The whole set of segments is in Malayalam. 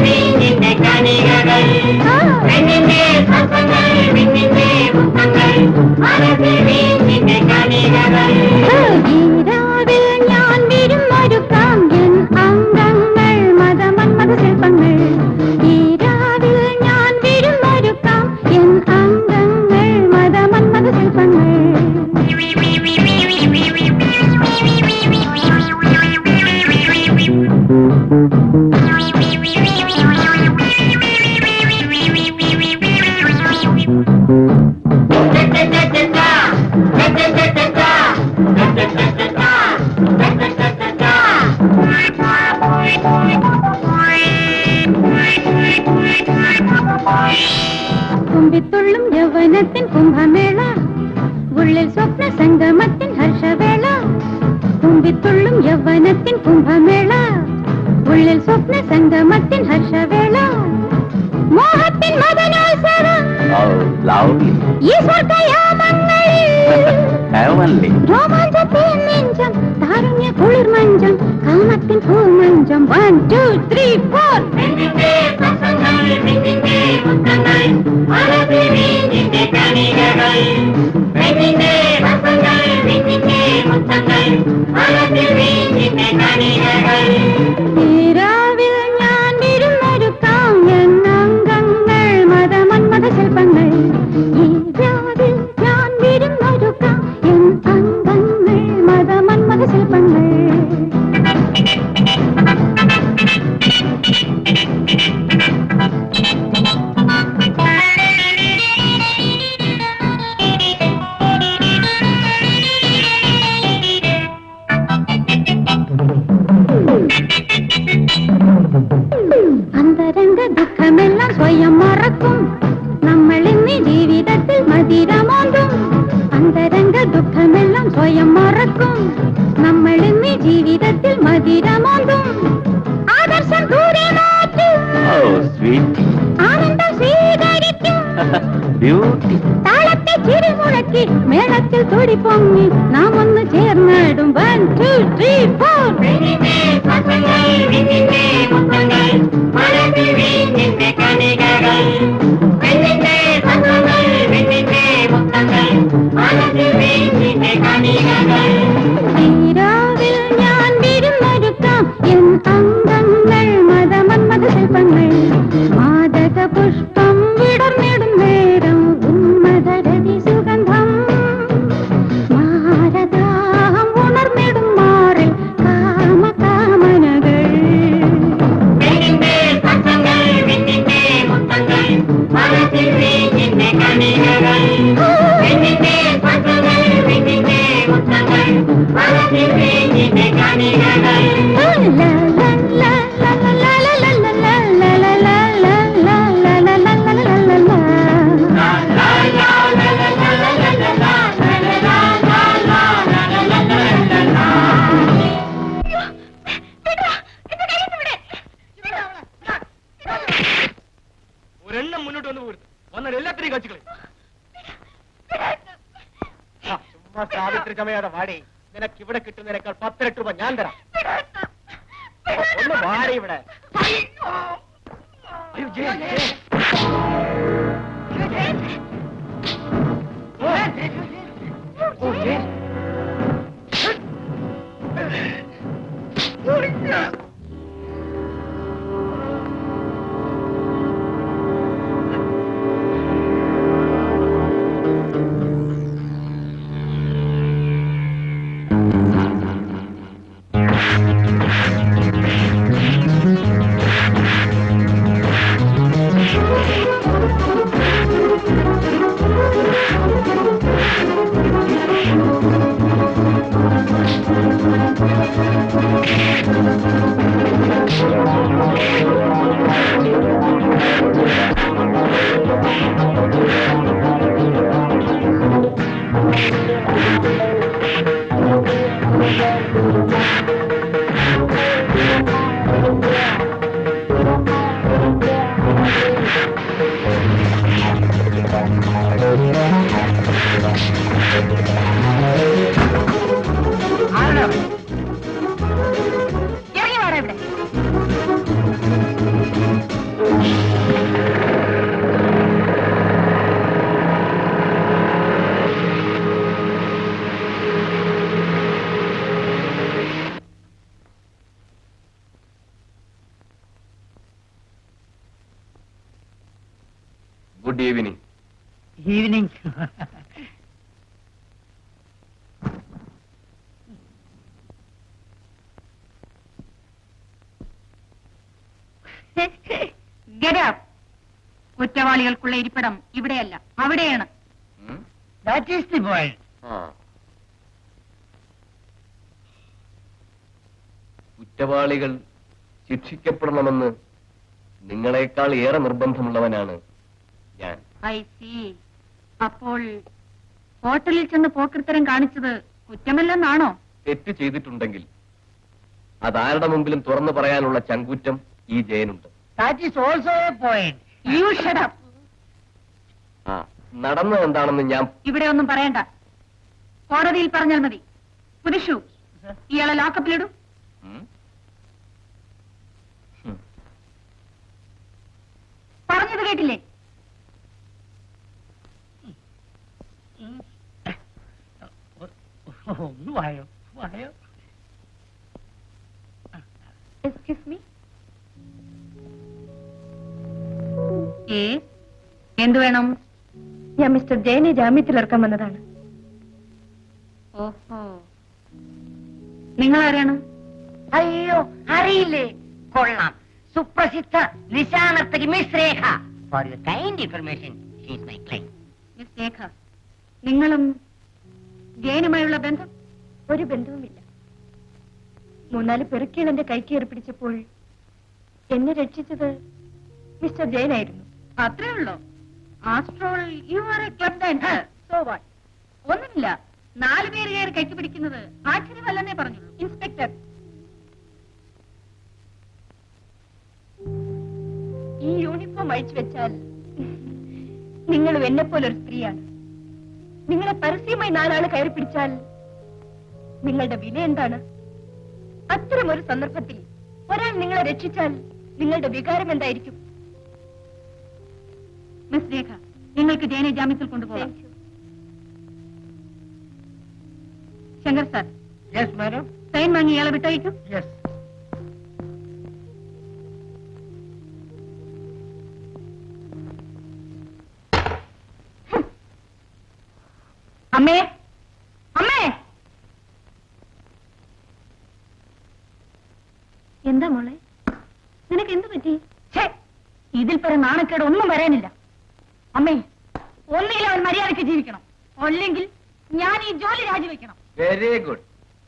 വീഞ്ഞിന്റെ കണികകൾ പെണ്ണിന്റെ സ്വപ്നങ്ങൾ പെണ്ണിന്റെ മുഖങ്ങൾ മനസ്സിൽ വീഞ്ഞിന്റെ കണികകൾ ഈരാവിൽ ഞാൻ വിരുന്നൊരുക്കാം എൻ അംഗങ്ങൾ മതമന്മത ശില്പങ്ങൾ ഈരാവിൽ ഞാൻ വിരുന്നൊരുക്കാം എൻ അംഗങ്ങൾ മതമന്മത ശില്പങ്ങൾ തുമ്പിത്തുള്ളും യൗവനത്തിൻ കുംഭമേള ഉള്ളിൽ സ്വപ്ന സംഗമത്തിൻ ഹർഷവേള തുമ്പിത്തുള്ളും യൗവനത്തിൻ കുംഭമേള ഉള്ളിൽ സ്വപ്ന സംഗമത്തിൻ ഹർഷവേള മോഹത്തിൻ മദനോത്സവം ലവ്ലി ഈ സ്വർഗയാമങ്ങളിൽ ഹെവൻലി രോമാഞ്ചത്തിൻ നെഞ്ചം താരുണ്യ കുളിർ മഞ്ചം കാമത്തിൻ പൂമഞ്ചം വൺ ടു ത്രീ ഫോർ പെണ്ണിന്റെ സ്വപ്നങ്ങൾ പെണ്ണിന്റെ മുഖങ്ങൾ മനസ്സിൽ വീഞ്ഞിന്റെ കണികകൾ പെണ്ണിന്റെ സ്വപ്നങ്ങൾ പെണ്ണിന്റെ മുഖങ്ങൾ മനസ്സിൽ വീഞ്ഞിന്റെ കണികകൾ ഈരാവിൽ ഞാൻ വിരുന്നൊരുക്കാം എൻ അംഗങ്ങൾ മതമന്മത ശില്പങ്ങൾ ഈരാവിൽ ഞാൻ വിരുന്നൊരുക്കാം എൻ അംഗങ്ങൾ മതമന്മത ശില്പങ്ങൾ അന്തരംഗ ദുഃഖമെല്ലാം സ്വയം മറക്കും നമ്മൾ ഇന്ന് ജീവിതത്തിൽ മതിരമോന്തും അന്തരംഗ ദുഃഖമെല്ലാം സ്വയം മറക്കും നമ്മൾ ഇന്ന് ജീവിതത്തിൽ മതിരമോന്തും ആദർശം ദൂരെ മാറ്റും ഓ സ്വീറ്റ് ആനന്ദം സ്വീകരിക്കും ബ്യൂട്ടി താളത്തെ ചിരിമുഴക്കി മേളത്തിൽ തുടി പൊങ്ങി നാം ഒന്ന് ചേർന്നിടും വൺ ടു ത്രീ ഫോർ പെണ്ണിന്റെ സ്വപ്നങ്ങൾ പെണ്ണിന്റെ മുഖങ്ങൾ മനസ്സിൽ വീഞ്ഞിന്റെ കണികകൾ പെണ്ണിന്റെ സ്വപ്നങ്ങൾ പെണ്ണിന്റെ മുഖങ്ങൾ മനസ്സിൽ വീഞ്ഞിന്റെ കണികകൾ ഈരാവിൽ ഞാൻ വിരുന്നൊരുക്കാം എൻ അംഗങ്ങൾ മതമന്മത ശില്പങ്ങൾ മാദക പുഷ്പം വിടർന്നിടും നേരം ഉന്മതരതി സുഗന്ധം മാരദാഹം ഉണർന്നിടും മാറിൽ കാമ കാമനകൾ പെണ്ണിന്റെ സ്വപ്നങ്ങൾ പെണ്ണിന്റെ മുഖങ്ങൾ മനസ്സിൽ വീഞ്ഞിന്റെ കണികകൾ പെണ്ണിന്റെ സ്വപ്നങ്ങൾ പെണ്ണിന്റെ മുഖങ്ങൾ മനസ്സിൽ വീഞ്ഞിന്റെ കണികകൾ ലാ, ലാ, ലാ, ലാ, ലാ, ലാ, ലാ, ലാ, ലാ, ലാ, ലാ, ലാ, ലാ, ലാ, ലാ, ലാ, ലാ, ലാ, ലാ, ലാ. ഒരെണ്ണം മുന്നോട്ട് വന്ന് പോരുത് വന്നാൽ എല്ലാത്തിനെയും കച്ചുകളെ ചുമ്മാ സാവിത്രി ചമയാതെ വാടി നിനക്ക് ഇവിടെ കിട്ടുന്നതിനേക്കാൾ പത്തിരട്ട് രൂപ ഞാൻ തരാം ഒന്ന് വാടി ഇവിടെ അയ്യോ, ജയൻ, ജയൻ. ഓ, ജയൻ. ലാ ഗുഡ് ഈവനിങ് ഈവനിങ് കുറ്റവാളികൾക്കുള്ള ഇരിപ്പിടം ഇവിടെയല്ല അവിടെയാണ് ദാറ്റ് ഈസ് ദി പോയിന്റ് കുറ്റവാളികൾ ശിക്ഷിക്കപ്പെടണമെന്ന് നിങ്ങളെക്കാൾ ഏറെ നിർബന്ധമുള്ളവനാണ് ഞാൻ ഐ സി അപ്പോൾ ഹോട്ടലിൽ ചെന്ന് പോക്കിർത്തരം കാണിച്ചത് കുറ്റമല്ലെന്നാണോ തെറ്റ് ചെയ്തിട്ടുണ്ടെങ്കിൽ അതാരുടെ മുമ്പിലും തുറന്നു പറയാനുള്ള ചങ്കൂറ്റം ഈ ജയനുണ്ട് that is also a point you shut up ആ നടന്നത് എന്താണെന്ന് ഞാൻ ഇവിടെ ഒന്നും പറയണ്ട കോടതിയിൽ പറഞ്ഞാൽ മതി പുരുഷു ഇയാളെ ലോക്കപ്പിലിടും ഉം? ഉം. പറഞ്ഞത് കേട്ടില്ലേ ഒന്ന് വായോ വായോ എക്സ്ക്യൂസ് മീ ഏ എന്തു വേണം ഞാൻ മിസ്റ്റർ ജയനെ ജാമ്യത്തിലിറക്കാൻ വന്നതാണ് ഓഹോ നിങ്ങൾ ആരാണ് അയ്യോ അറിയില്ലേ കൊള്ളാം സുപ്രസിദ്ധ നിശാനർത്തകി miss Rekha for your kind information she's my client miss Rekha നിങ്ങളും ജയനുമായുള്ള ബന്ധം ഒരു ബന്ധവുമില്ല മൂന്നാല് പെറുക്കികൾ എന്റെ കൈക്ക് കയറി പിടിച്ചപ്പോൾ എന്നെ രക്ഷിച്ചത് മിസ്റ്റർ ജയനായിരുന്നു അത്രേ ഉള്ളോ after you are a club dancer so what ഒന്നുമില്ല നാല് പേര് കയറി കൈക്ക് പിടിക്കുന്നത് ആശ്ചര്യമല്ലെന്നേ പറഞ്ഞുള്ളൂ ഇൻസ്പെക്ടർ ഈ യൂണിഫോം അഴിച്ചു വെച്ചാൽ നിങ്ങളും എന്നെ പോലൊരു സ്ത്രീയാണ് നിങ്ങളെ പരസ്യമായി നാലാള് കയറി പിടിച്ചാൽ നിങ്ങളുടെ വില എന്താണ് അത്തരം ഒരു സന്ദർഭത്തിൽ ഒരാൾ നിങ്ങളെ രക്ഷിച്ചാൽ നിങ്ങളുടെ വികാരം എന്തായിരിക്കും മിസ് രേഖ നിങ്ങൾക്ക് ജയനെ ജാമ്യത്തിൽ കൊണ്ടുപോകാം Thank you. Shankar sir yes madam sign വാങ്ങി ഇയാളെ വിട്ടയക്കും യെസ് അമ്മേ അമ്മേ എന്താ മോളെ നിനക്ക് എന്ത് പറ്റി ഛേ, ഇതിൽ പരം നാണക്കേട് ഒന്നും വരാനില്ല അമ്മേ ഒന്നുകിൽ അവൻ മര്യാദയ്ക്ക് ജീവിക്കണം അല്ലെങ്കിൽ ഞാൻ ഈ ജോലി രാജിവെക്കണം വെരി ഗുഡ്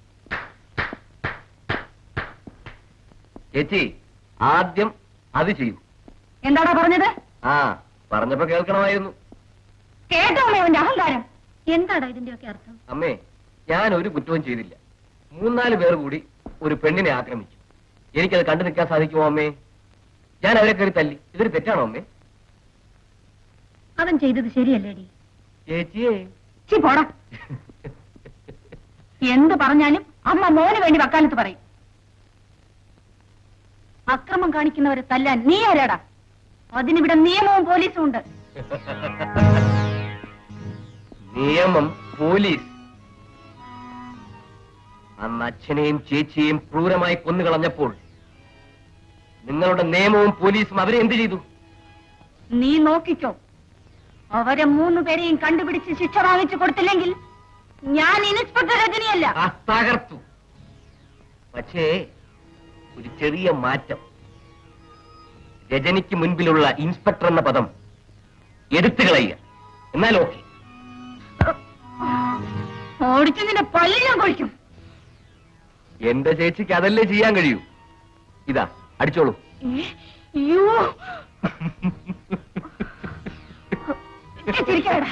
ചേച്ചി ആദ്യം അത് ചെയ്യൂ എന്താടാ പറഞ്ഞത് ആ പറഞ്ഞപ്പോ കേൾക്കണമായിരുന്നു കേട്ടോ അമ്മേ അവന്റെ അഹങ്കാരം എന്താടാ ഇതിന്റെയൊക്കെ അർത്ഥം അമ്മേ ഞാൻ ഒരു കുറ്റവും ചെയ്തില്ല മൂന്നാല് പേർ കൂടി ഒരു പെണ്ണിനെ ആക്രമിച്ചു എനിക്കത് കണ്ടു നിൽക്കാൻ സാധിക്കുമോ അമ്മേ ഞാൻ അവരെ കയറി തല്ലി ഇതൊരു തെറ്റാണോ അമ്മേ അവൻ ചെയ്തത് ശരിയല്ലേടി ചേച്ചിയെ ചി പോടാ എന്ത് പറഞ്ഞാലും അമ്മ മോന് വേണ്ടി വക്കാലത്ത് പറയും അക്രമം കാണിക്കുന്നവരെ തല്ലാൻ നീ ആരാടാ അതിനിവിടെ നിയമവും പോലീസും ഉണ്ട് നിയമം പോലീസ് അന്ന് അച്ഛനെയും ചേച്ചിയെയും ക്രൂരമായി കൊന്നുകളഞ്ഞപ്പോൾ നിങ്ങളുടെ നിയമവും പോലീസും അവരെ എന്ത് ചെയ്തു നീ നോക്കിക്കോ അവരെ മൂന്നു പേരെയും കണ്ടുപിടിച്ച് ശിക്ഷ വാങ്ങിച്ചു കൊടുത്തില്ലെങ്കിൽ ഞാൻ ഇൻസ്പെക്ടർ രജനിയല്ല ആ തകർത്തു പക്ഷേ ഒരു ചെറിയ മാറ്റം രജനിക്ക് മുൻപിലുള്ള ഇൻസ്പെക്ടർ എന്ന പദം എടുത്തു കളയുക എന്നാൽ ഓക്കെ ഓടിച്ചു നിന്റെ പല്ല് ഞാൻ കൊഴിക്കും എന്റെ ചേച്ചിക്ക് അതല്ലേ ചെയ്യാൻ കഴിയൂ ഇതാ അടിച്ചോളൂ യ്യോ. ചിരിക്കാടാ.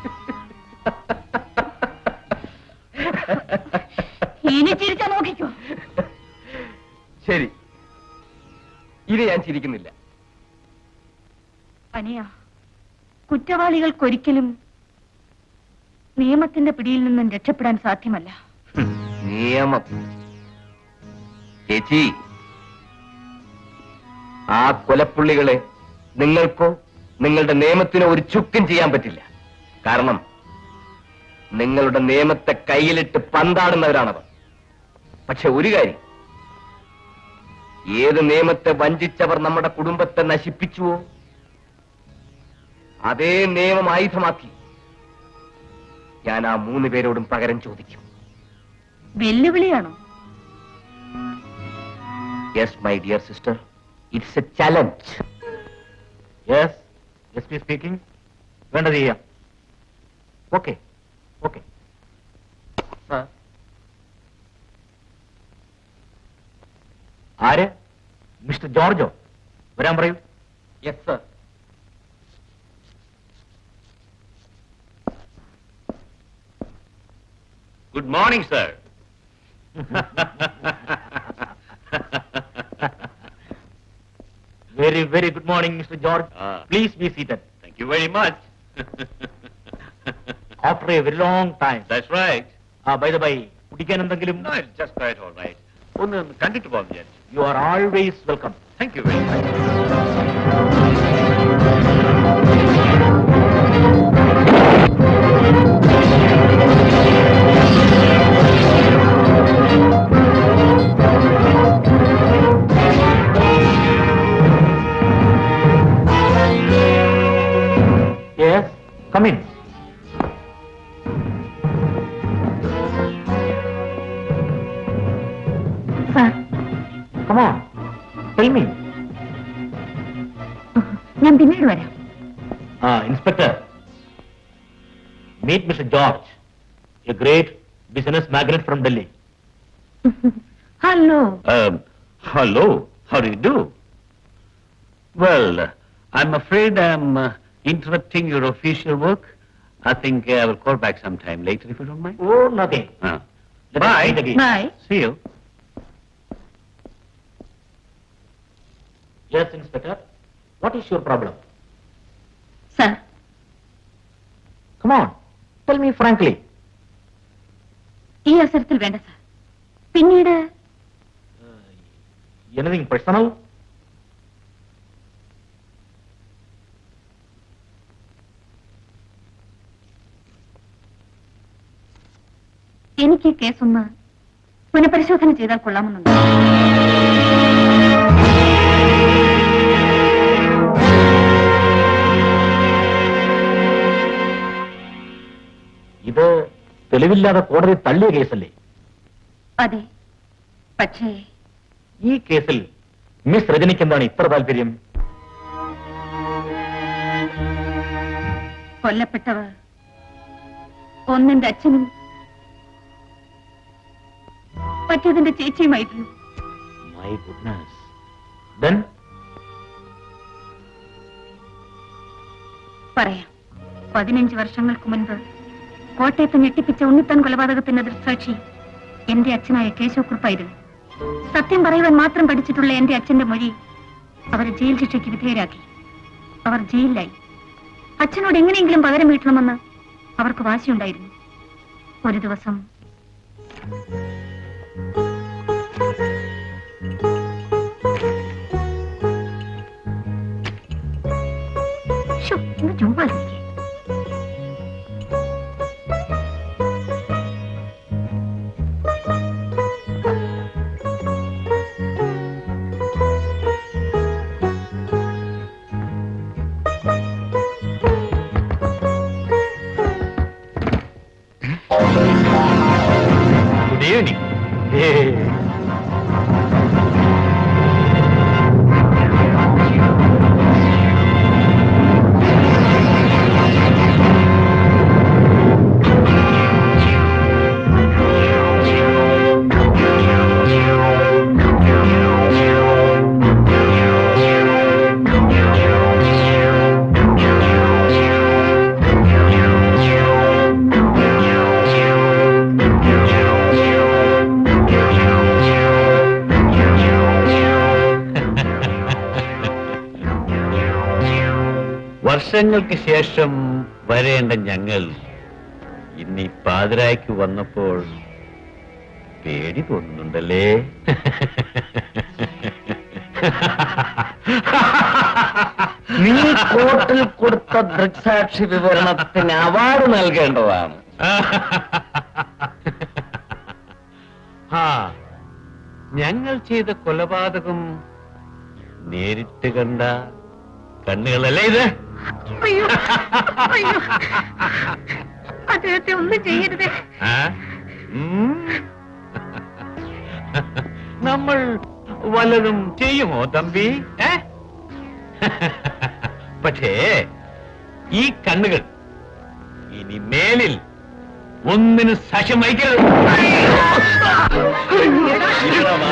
ഇനി ചിരിച്ചാ നോക്കിക്കോ ശരി ഇത് ഞാൻ ചിരിക്കുന്നില്ല അനിയ കുറ്റവാളികൾക്കൊരിക്കലും നിയമത്തിന്റെ പിടിയിൽ നിന്നും രക്ഷപ്പെടാൻ സാധ്യമല്ല നിയമം ചേച്ചി ആ കൊലപ്പുള്ളികളെ നിങ്ങൾക്കോ നിങ്ങളുടെ നിയമത്തിനോ ഒരു ചുക്കും ചെയ്യാൻ പറ്റില്ല കാരണം നിങ്ങളുടെ നിയമത്തെ കയ്യിലിട്ട് പന്താടുന്നവരാണവർ പക്ഷെ ഒരു കാര്യം ഏത് നിയമത്തെ വഞ്ചിച്ചവർ നമ്മുടെ കുടുംബത്തെ നശിപ്പിച്ചുവോ അതേ നിയമം ആയുധമാക്കി ഞാൻ ആ മൂന്ന് പേരോടും പകരം ചോദിക്കും വെല്ലുവിളിയാണോ yes my dear sister it's a challenge yes S P speaking വേണ്ടത് ചെയ്യാം ഓക്കെ ഓക്കെ ആര് മിസ്റ്റർ ജോർജോ വരാൻ പറയൂ yes sir Good morning, sir. Very very good morning mister George Ah. Please be seated Thank you very much. After a very long time That's right. Ah by the by കുടിക്കാൻ എന്തെങ്കിലും No, it's just quite all right. ഒന്ന് കണ്ടിട്ട് പോകാം ഞാൻ you are always welcome thank you very much yes come in sir come on tell me ഞാൻ പിന്നീട് വരാം ആ inspector meet mister George a great business magnate from Delhi hello Um, hello. How do you do? Well, uh, I'm afraid I'm uh, interrupting your official work. I think uh, I will call back sometime later if you don't mind. Oh nothing Uh, bye. Bye See you. Yes inspector what is your problem sir come on tell me frankly ഈ അവസരത്തിൽ വേണ്ട സാർ പിന്നീട് എനിത്തിങ് പേഴ്സണൽ എനിക്ക് ഈ കേസൊന്ന് പുനഃപരിശോധന ചെയ്താൽ കൊള്ളാമെന്നുണ്ട് ഇത് തെളിവില്ലാതെ കോടതി തള്ളിയ കേസല്ലേ അതെ പക്ഷേ ഈ കേസിൽ മിസ് രജനിക്ക് എന്താണ് ഇത്ര താല്പര്യം കൊല്ലപ്പെട്ടവർ ഒന്നെന്റെ അച്ഛനും മറ്റേതിന്റെ ചേച്ചിയുമായിരുന്നു മൈ ഗുഡ്നസ് ദെൻ പറയാം പതിനഞ്ച് വർഷങ്ങൾക്ക് മുൻപ് കോട്ടയത്ത് ഞെട്ടിപ്പിച്ച ഉണ്ണിത്താൻ കൊലപാതകത്തിന്റെ ദൃക്സാക്ഷി എന്റെ അച്ഛനായ കേശവക്കുറുപ്പായിരുന്നു സത്യം പറയുവാൻ മാത്രം പഠിച്ചിട്ടുള്ള എന്റെ അച്ഛന്റെ മൊഴി അവരെ ജയിൽ ശിക്ഷയ്ക്ക് വിധേയരാക്കി അവർ ജയിലിലായി അച്ഛനോട് എങ്ങനെയെങ്കിലും പകരം വീട്ടണമെന്ന് അവർക്ക് വാശിയുണ്ടായിരുന്നു ഒരു ദിവസം ശ്ശോ, ഒന്ന് ചുമ്മാ ഇരിക്ക്. ഗുഡ് ഈവനിങ് വർഷങ്ങൾക്ക് ശേഷം വരേണ്ട ഞങ്ങൾ ഇന്ന് ഈ പാതിരായ്ക്ക് വന്നപ്പോൾ പേടി തോന്നുന്നുണ്ടല്ലേ നീ കോർട്ടിൽ കൊടുത്ത ദൃക്സാക്ഷി വിവരണത്തിന് അവാർഡ് നൽകേണ്ടതാണ് ആ ഞങ്ങൾ ചെയ്ത കൊലപാതകം നേരിട്ട് കണ്ട കണ്ണുകളല്ലേ ഇത് അയ്യോ അയ്യോ അദ്ദേഹത്തെ ഒന്നും ചെയ്യരുതേ ആ? ഉം. നമ്മൾ വല്ലതും ചെയ്യുമോ തമ്പി ഏ? പക്ഷേ ഈ കണ്ണുകൾ ഇനി മേലിൽ ഒന്നിന് സാക്ഷ്യം വഹിക്കരുത് ഇല്ലടാ, വാ.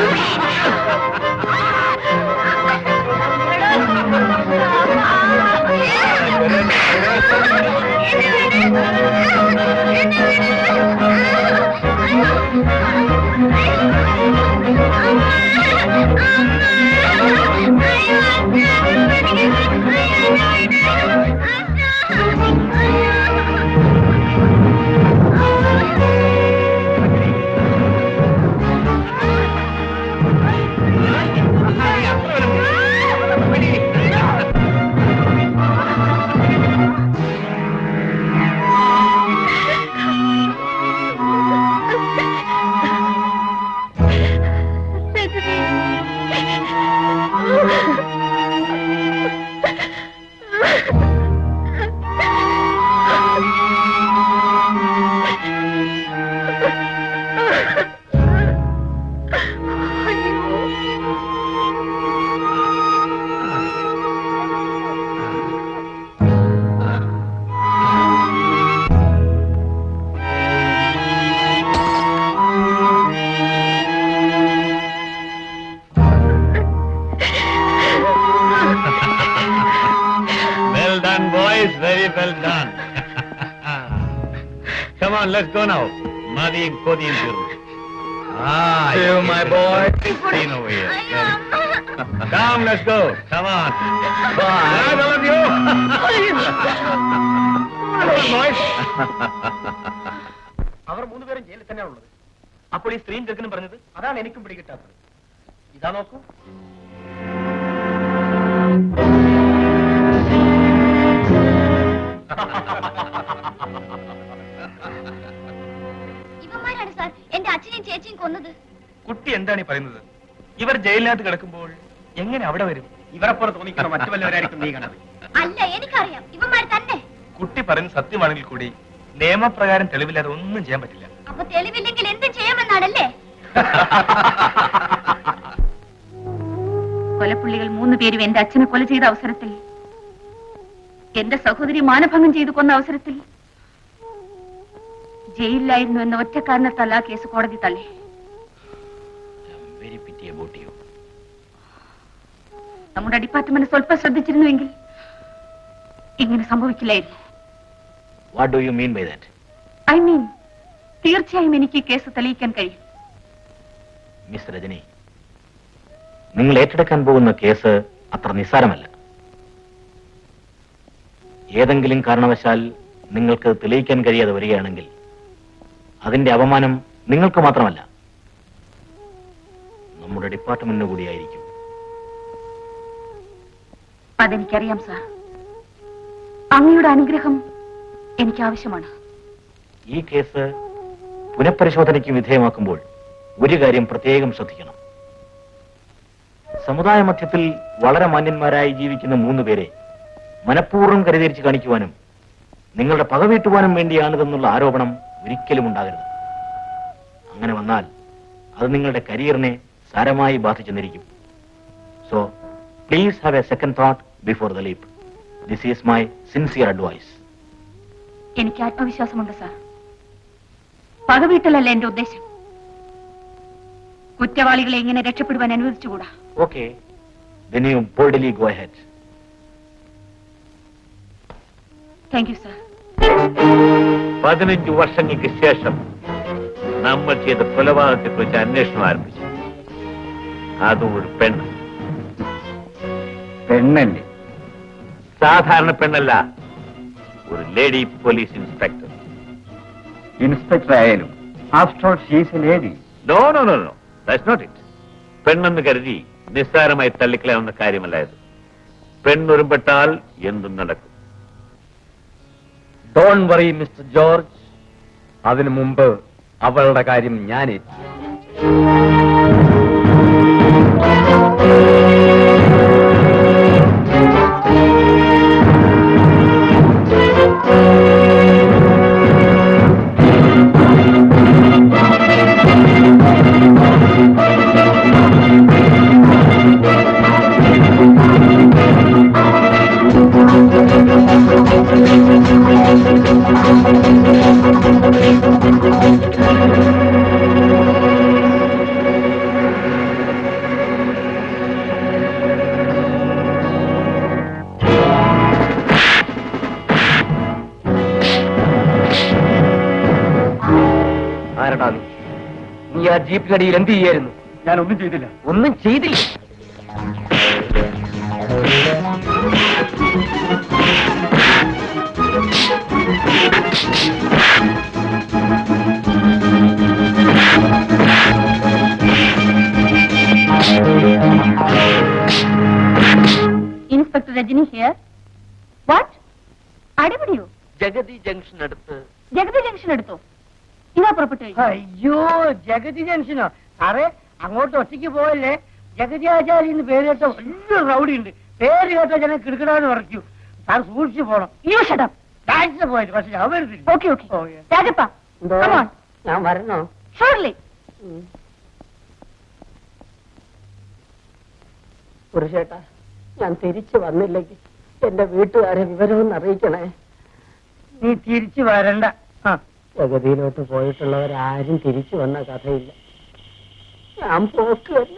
Well done, boys. Very well done. Come on, let's go now. Madi and Kodi and Juru. Ah, See you, my boy. Seen over here. Come, let's go. Come on. Bye, all of you. Come on, boys. അവർ മൂന്നുപേരും ജയിലിൽ തന്നെയാണ് ഉള്ളത് അപ്പോൾ ഈ സ്ത്രീയും ചെറുക്കനും പറഞ്ഞത് അതാണ് എനിക്കും പിടികിട്ടാത്തത് ഇതാ നോക്കൂ ഇവന്മാരാണ് സാർ എന്റെ അച്ഛനെയും ചേച്ചിയും കൊന്നത് കുട്ടി എന്താണ് ഈ പറയുന്നത് ഇവർ ജയിലിനകത്ത് കിടക്കുമ്പോൾ എങ്ങനെ അവിടെ വരും ഇവരെപ്പോലെ തോന്നിക്കണം മറ്റു വല്ലവരായിരിക്കും നീ കണ്ടത് അല്ല എനിക്കറിയാം ഇവന്മാർ തന്നെ കുട്ടി പറയുന്നത് സത്യമാണെങ്കിൽ കൂടി നിയമപ്രകാരം തെളിവില്ലാതെ ഒന്നും ചെയ്യാൻ പറ്റില്ല അപ്പൊ തെളിവില്ലെങ്കിൽ എന്ത് ചെയ്യാമെന്നാണല്ലേ കൊലപ്പുള്ളികൾ മൂന്ന് പേരും എന്റെ അച്ഛനെ കൊല ചെയ്ത അവസരത്തിൽ എന്റെ സഹോദരി മാനഭംഗം ചെയ്തു കൊന്ന അവസരത്തിൽ ജയിലിലായിരുന്നു എന്ന ഒറ്റ കാരണത്താൽ ആ കേസ് കോടതി തള്ളി Very pity about you. നമ്മുടെ ഡിപ്പാർട്ട്മെന്റ് സ്വല്പം ശ്രദ്ധിച്ചിരുന്നുവെങ്കിൽ ഇങ്ങനെ സംഭവിക്കില്ലായിരുന്നു What do you mean by that? I mean തീർച്ചയായും എനിക്ക് ഈ കേസ് തെളിയിക്കാൻ കഴിയും മിസ് രജനി നിങ്ങൾ ഏറ്റെടുക്കാൻ പോകുന്ന കേസ് അത്ര നിസ്സാരമല്ല ഏതെങ്കിലും കാരണവശാൽ നിങ്ങൾക്ക് തെളിയിക്കാൻ കഴിയാതെ വരികയാണെങ്കിൽ അതിന്റെ അപമാനം നിങ്ങൾക്ക് മാത്രമല്ല നമ്മുടെ ഡിപ്പാർട്ട്മെന്റിന് കൂടിയായിരിക്കും അതെനിക്കറിയാം സാർ അങ്ങയുടെ അനുഗ്രഹം എനിക്ക് ആവശ്യമാണ് ഈ കേസ് പുനഃപരിശോധനയ്ക്ക് വിധേയമാക്കുമ്പോൾ ഒരു കാര്യം പ്രത്യേകം ശ്രദ്ധിക്കണം സമുദായ മധ്യത്തിൽ വളരെ മാന്യന്മാരായി ജീവിക്കുന്ന മൂന്ന് പേരെ മനഃപൂർവ്വം കരുതിരിച്ച് കാണിക്കുവാനും നിങ്ങളുടെ പക വീട്ടുവാനും വേണ്ടിയാണിതെന്നുള്ള ആരോപണം ഒരിക്കലും ഉണ്ടാകരുത് അങ്ങനെ വന്നാൽ അത് നിങ്ങളുടെ കരിയറിനെ സാരമായി ബാധിച്ചെന്നിരിക്കും so please have a second thought before the leap this is my sincere advice എനിക്ക് ആത്മവിശ്വാസമുണ്ട് സാർ പകവീട്ടലല്ല എന്റെ ഉദ്ദേശം കുറ്റവാളികളെ ഇങ്ങനെ രക്ഷപ്പെടുവാൻ അനുവദിച്ചുകൂടാ Okay, then you boldly go ahead. Thank you sir പതിനഞ്ച് വർഷങ്ങൾക്ക് ശേഷം നമ്മൾ ചെയ്ത കൊലപാതകത്തെ കുറിച്ച് അന്വേഷണം ആരംഭിച്ചു അതും ഒരു പെണ്ണ് പെണ്ണല്ലേ സാധാരണ പെണ്ണല്ല ഒരു ലേഡി പോലീസ് ഇൻസ്പെക്ടർ ഇൻസ്പെക്ടർ ആയാലും after all she's a lady no no no no that's not it പെണ്ണെന്ന് കരുതി നിസ്സാരമായി തള്ളിക്കളയാവുന്ന കാര്യമല്ല ഇത് പെണ്ണൊരുമ്പെട്ടാൽ എന്തും നടക്കും ഡോൺ വറി മിസ്റ്റർ ജോർജ് അതിനു മുമ്പ് അവളുടെ കാര്യം ഞാൻ ഏറ്റു. ആരടാ നീ നീ ആ ജീപ്പിനടിയിൽ എന്ത് ചെയ്യായിരുന്നു ഞാൻ ഒന്നും ചെയ്തില്ല ഒന്നും ചെയ്തില്ല ഇൻസ്പെക്ടർ രജനി ഹിയർ വാട്ട് അടിപിടിയോ ജഗതി ജംഗ്ഷൻ അടുത്ത് ജഗതി ജംഗ്ഷൻ എടുത്തോ ഇതാ പുറപ്പെട്ടു കഴിഞ്ഞു അയ്യോ ജഗതി ജംഗ്ഷനോ സാറേ അങ്ങോട്ട് ഒറ്റയ്ക്ക് പോയല്ലേ ജഗതി ആചാര്യ എന്ന് പേര് കേട്ട വലിയ റൗഡി ഉണ്ട് പേര് കേട്ട ജനം കിടക്കിടാന്ന് പറയ്ക്കൂ സാർ സൂക്ഷിച്ചു പോണം യു ഷട്ട് അപ്പ് ടാക്സ് പോയത് പക്ഷെ ഞാൻ വരുന്നില്ല okay okay oh, yes. Rajappa come on ഞാൻ വരണോ surely പുരുഷേട്ടാ ഞാൻ തിരിച്ചു വന്നില്ലെങ്കിൽ എന്റെ വീട്ടുകാരെ വിവരമൊന്നും അറിയിക്കണേ നീ തിരിച്ചു വരണ്ട ജഗതിയിലോട്ട് പോയിട്ടുള്ളവരാരും തിരിച്ചു വന്ന കഥയില്ല ഞാൻ പോക്ക് തന്നെ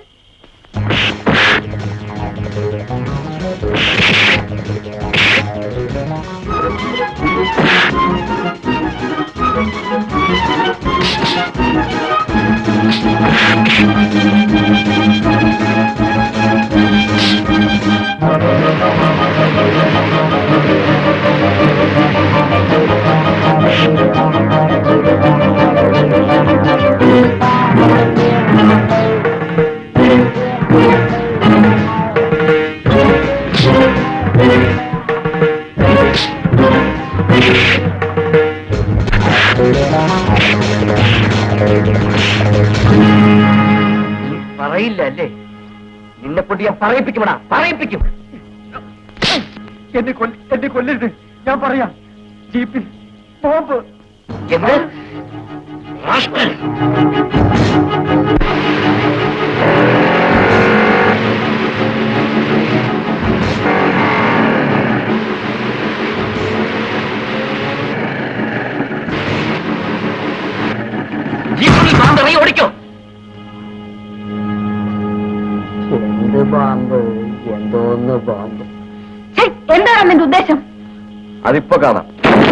നീ പറയില്ല അല്ലേ നിന്നെ കൊണ്ട് ഞാൻ പറയിപ്പിക്കുമടാ പറയിപ്പിക്കും എന്നെ കൊല്ല എന്നെ കൊല്ലരുത് ഞാൻ പറയാം ജീപ്പിൽ ബോംബ് എന്ത് ജീപ്പിൽ ബാമ്പറി ഓടിക്കോ എന്ത് ബാമ്പ് എന്തോന്ന് ബാമ്പ് ഛെ, എന്താണ് നിന്റെ ഉദ്ദേശം അതിപ്പോ കാണാം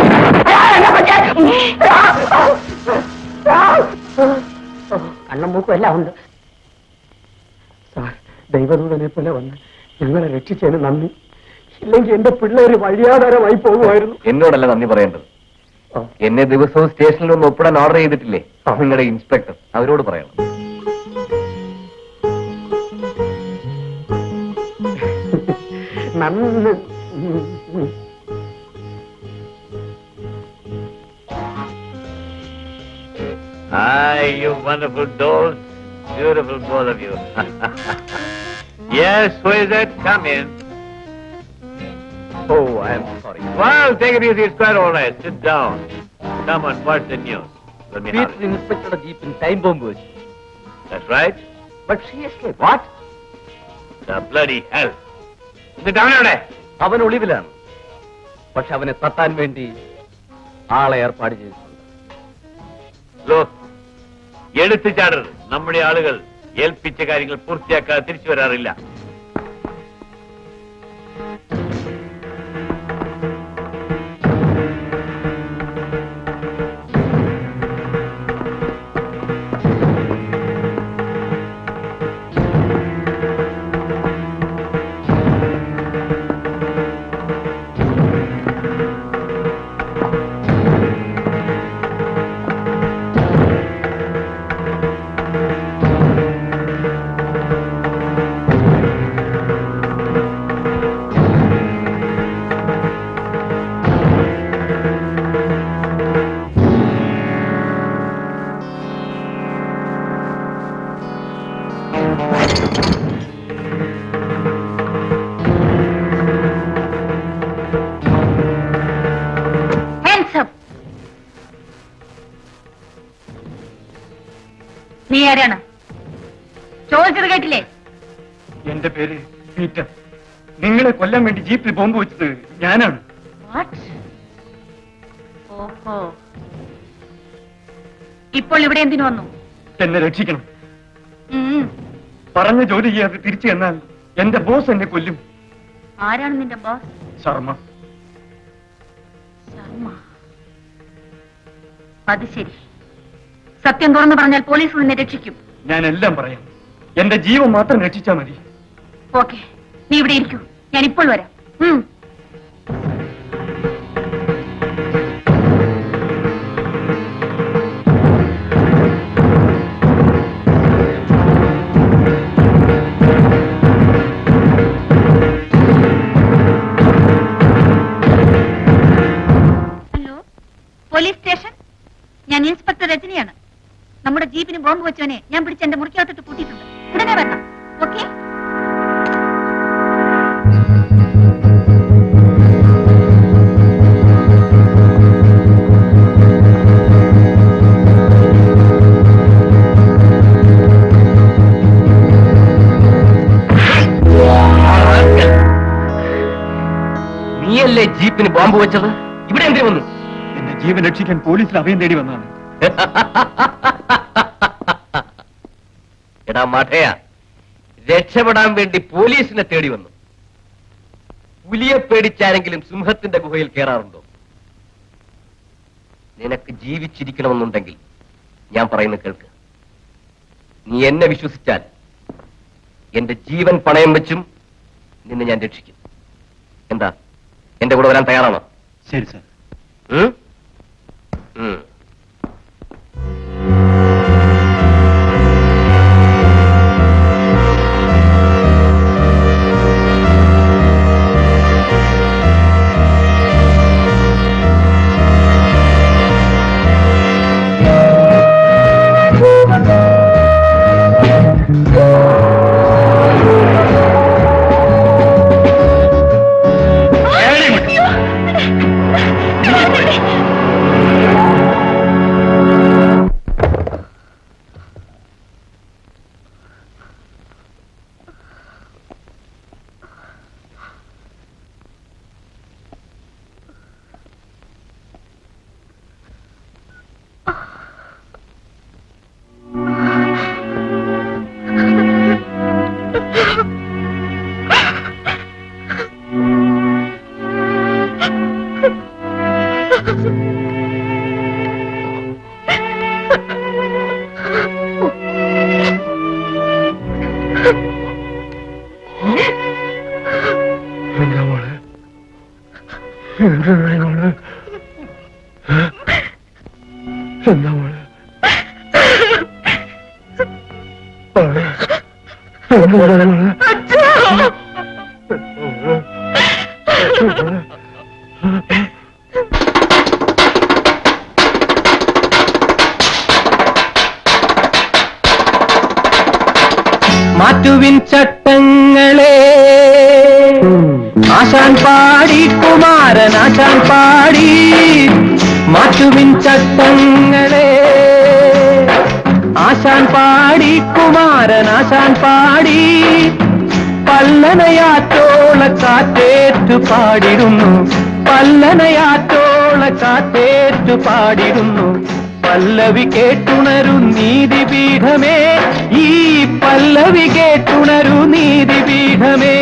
കണ്ണും എല്ലാം ഉണ്ട് സാർ ദൈവദൂതനെ പോലെ വന്ന് ഞങ്ങളെ രക്ഷിച്ചതിന് നന്ദി ഇല്ലെങ്കിൽ എന്റെ പിള്ളേര് വഴിയാധാരമായി പോകുമായിരുന്നു എന്നോടല്ല നന്ദി പറയേണ്ടത് എന്നെ ദിവസവും സ്റ്റേഷനിൽ ഒന്ന് ഒപ്പിടാൻ ഓർഡർ ചെയ്തിട്ടില്ലേ നിങ്ങളുടെ ഇൻസ്പെക്ടർ അവരോട് പറയണം നന്ന് Hi, you wonderful dolls. Beautiful, both of you. yes, who is it? Come in. Oh, I am sorry. Well, take it easy. It's quite all right. Sit down. Come on, what's the news? Let me have Peter it. ഇൻസ്പെക്ടറുടെ ജീപ്പിൽ ടൈം ബോംബ് വെച്ചു That's right. But she escape what The bloody hell. Sit down there. അവൻ ഒളിവിലാണ് പക്ഷെ അവനെ തട്ടാൻ വേണ്ടി ആളെ ഏർപ്പാട് ചെയ്തിട്ടുണ്ട് Look, എടുത്തു ചാടരുത് നമ്മുടെ ആളുകൾ ഏൽപ്പിച്ച കാര്യങ്ങൾ പൂർത്തിയാക്കാതെ തിരിച്ചു വരാറില്ല നീ ആരാണ് ചോദിച്ചത് കേട്ടില്ലേ എന്റെ പേര് പീറ്റർ നിങ്ങളെ കൊല്ലാൻ വേണ്ടി ജീപ്പിൽ ബോംബ് വെച്ചത് ഞാനാണ് ഓഹോ ഇപ്പോൾ ഇവിടെ എന്തിനു വന്നു എന്നെ രക്ഷിക്കണം ഉം. പറഞ്ഞ ജോലി ചെയ്യാതെ തിരിച്ചു ചെന്നാൽ എന്റെ ബോസ് എന്നെ കൊല്ലും ആരാണ് നിന്റെ ബോസ് ശർമ്മ ശർമ്മ അത് ശരി സത്യം തുറന്നു പറഞ്ഞാൽ പോലീസ് നിന്നെ രക്ഷിക്കും ഞാൻ എല്ലാം പറയാം എന്റെ ജീവൻ മാത്രം രക്ഷിച്ചാ മതി ഓക്കെ നീ ഇവിടെ ഇരിക്കൂ ഞാൻ ഇപ്പോൾ വരാം ഉം. ഹലോ പോലീസ് സ്റ്റേഷൻ ഞാൻ ഇൻസ്പെക്ടർ രജനിയാണ് നമ്മുടെ ജീപ്പിന് ബോംബ് വെച്ചവനെ ഞാൻ പിടിച്ച് എന്റെ മുറിക്കകത്തിട്ട് കൂട്ടിയിട്ടുണ്ട് ഉടനെ വരണം ഓക്കെ നീയല്ലേ ജീപ്പിന് ബോംബ് വെച്ചത് ഇവിടെ എന്തിനു വന്നു എന്റെ ജീവൻ രക്ഷിക്കാൻ പോലീസിൽ അഭയം തേടി വന്നതാണ് എടാ മഠയ രക്ഷപ്പെടാൻ വേണ്ടി പോലീസിനെ തേടി വന്നു പുലിയെ പേടിച്ചാരെങ്കിലും സിംഹത്തിന്റെ ഗുഹയിൽ കയറാറുണ്ടോ നിനക്ക് ജീവിച്ചിരിക്കണമെന്നുണ്ടെങ്കിൽ ഞാൻ പറയുന്നത് കേൾക്ക് നീ എന്നെ വിശ്വസിച്ചാൽ എന്റെ ജീവൻ പണയം വെച്ചും നിന്നെ ഞാൻ രക്ഷിക്കും എന്താ എന്റെ കൂടെ വരാൻ തയ്യാറാണോ ശരി സാർ ഉം? ഉം. മാറ്റുവിൻ ചട്ടങ്ങളെ ആശാൻ പാടി കുമാരൻ ആശാൻ പാടി മാറ്റുവിൻ ചട്ടങ്ങളെ ആശാൻ പാടി കുമാരൻ ആശാൻ പാടി പല്ലനയാറ്റോള കാറ്റേറ്റു പാടിടുന്നു പല്ലനയാറ്റോള കാറ്റേറ്റു പാടിടുന്നു പല്ലവി കേട്ടുണരു നീതിപീഠമേ ഈ പല്ലവി കേട്ടുണരു നീതിപീഠമേ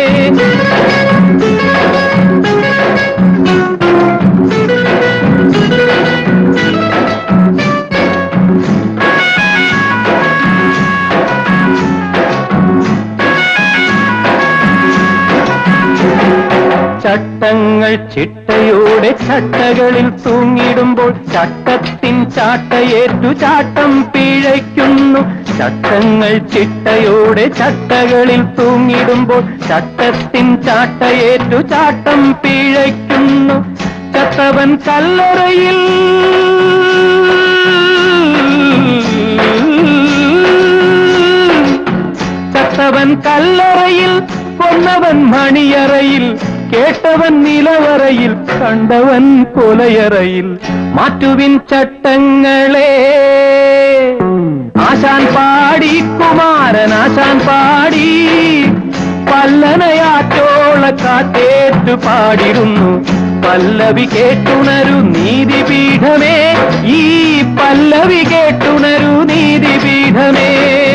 ചട്ടങ്ങൾ ചിട്ടയോടെ ചട്ടകളിൽ തൂങ്ങിടുമ്പോൾ ചട്ടത്തിൻ ചാട്ടയേറ്റു ചാട്ടം പിഴയ്ക്കുന്നു ചട്ടങ്ങൾ ചിട്ടയോടെ ചട്ടകളിൽ തൂങ്ങിടുമ്പോൾ ചട്ടത്തിൻ ചാട്ടയേറ്റു ചാട്ടം പിഴയ്ക്കുന്നു ചത്തവൻ കല്ലറയിൽ ചത്തവൻ കല്ലറയിൽ കൊന്നവൻ മണിയറയിൽ കേട്ടവൻ നിലവറയിൽ കണ്ടവൻ കൊലയറയിൽ മാറ്റുവിൻ ചട്ടങ്ങളെ ആശാൻ പാടി കുമാരൻ ആശാൻ പാടി പല്ലനയാറ്റോള കാറ്റേറ്റു പാടിരുന്നു പല്ലവി കേട്ടുണരു നീതിപീഠമേ ഈ പല്ലവി കേട്ടുണരു നീതിപീഠമേ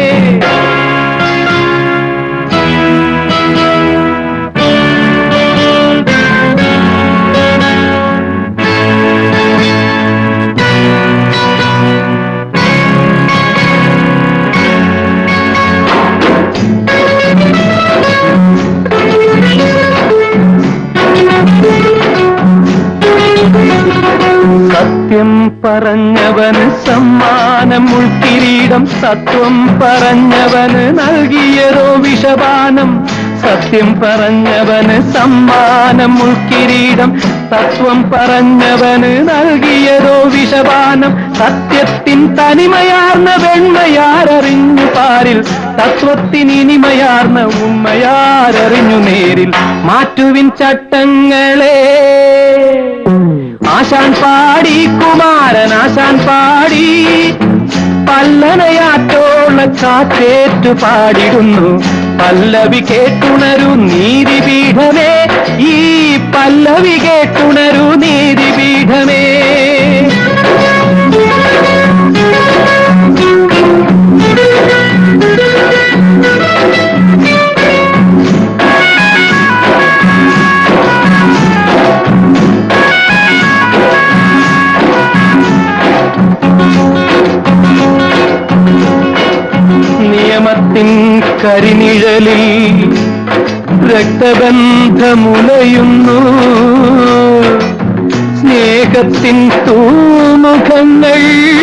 സത്യം പറഞ്ഞവന് സമ്മാനം ഉൾക്കിരീടം സത്വം പറഞ്ഞവന് നൽകിയതോ വിഷപാനം സത്യം പറഞ്ഞവന് സമ്മാനം ഉൾക്കിരീടം തത്വം പറഞ്ഞവന് നൽകിയതോ വിഷപാനം സത്യത്തിൻ തനിമയാർന്ന വെണ്മയാരറിഞ്ഞു പാരിൽ തത്വത്തിൻ ഇനിമയാർന്ന ഉണ്മയാരറിഞ്ഞു നേരിൽ മാറ്റുവിൻ ചട്ടങ്ങളെ ആശാൻ പാടി കുമാരൻ ആശാൻ പാടി പല്ലനയാറ്റോള കാറ്റേറ്റു പാടിടുന്നു പല്ലവി കേട്ടുണരു നീതിപീഠമേ ഈ പല്ലവി കേട്ടുണരു നീതിപീഠമേ നിയമത്തിൻ കരിനിഴലിൽ രക്തബന്ധമുലയുന്നു സ്നേഹത്തിൻ തൂമുഖങ്ങൾ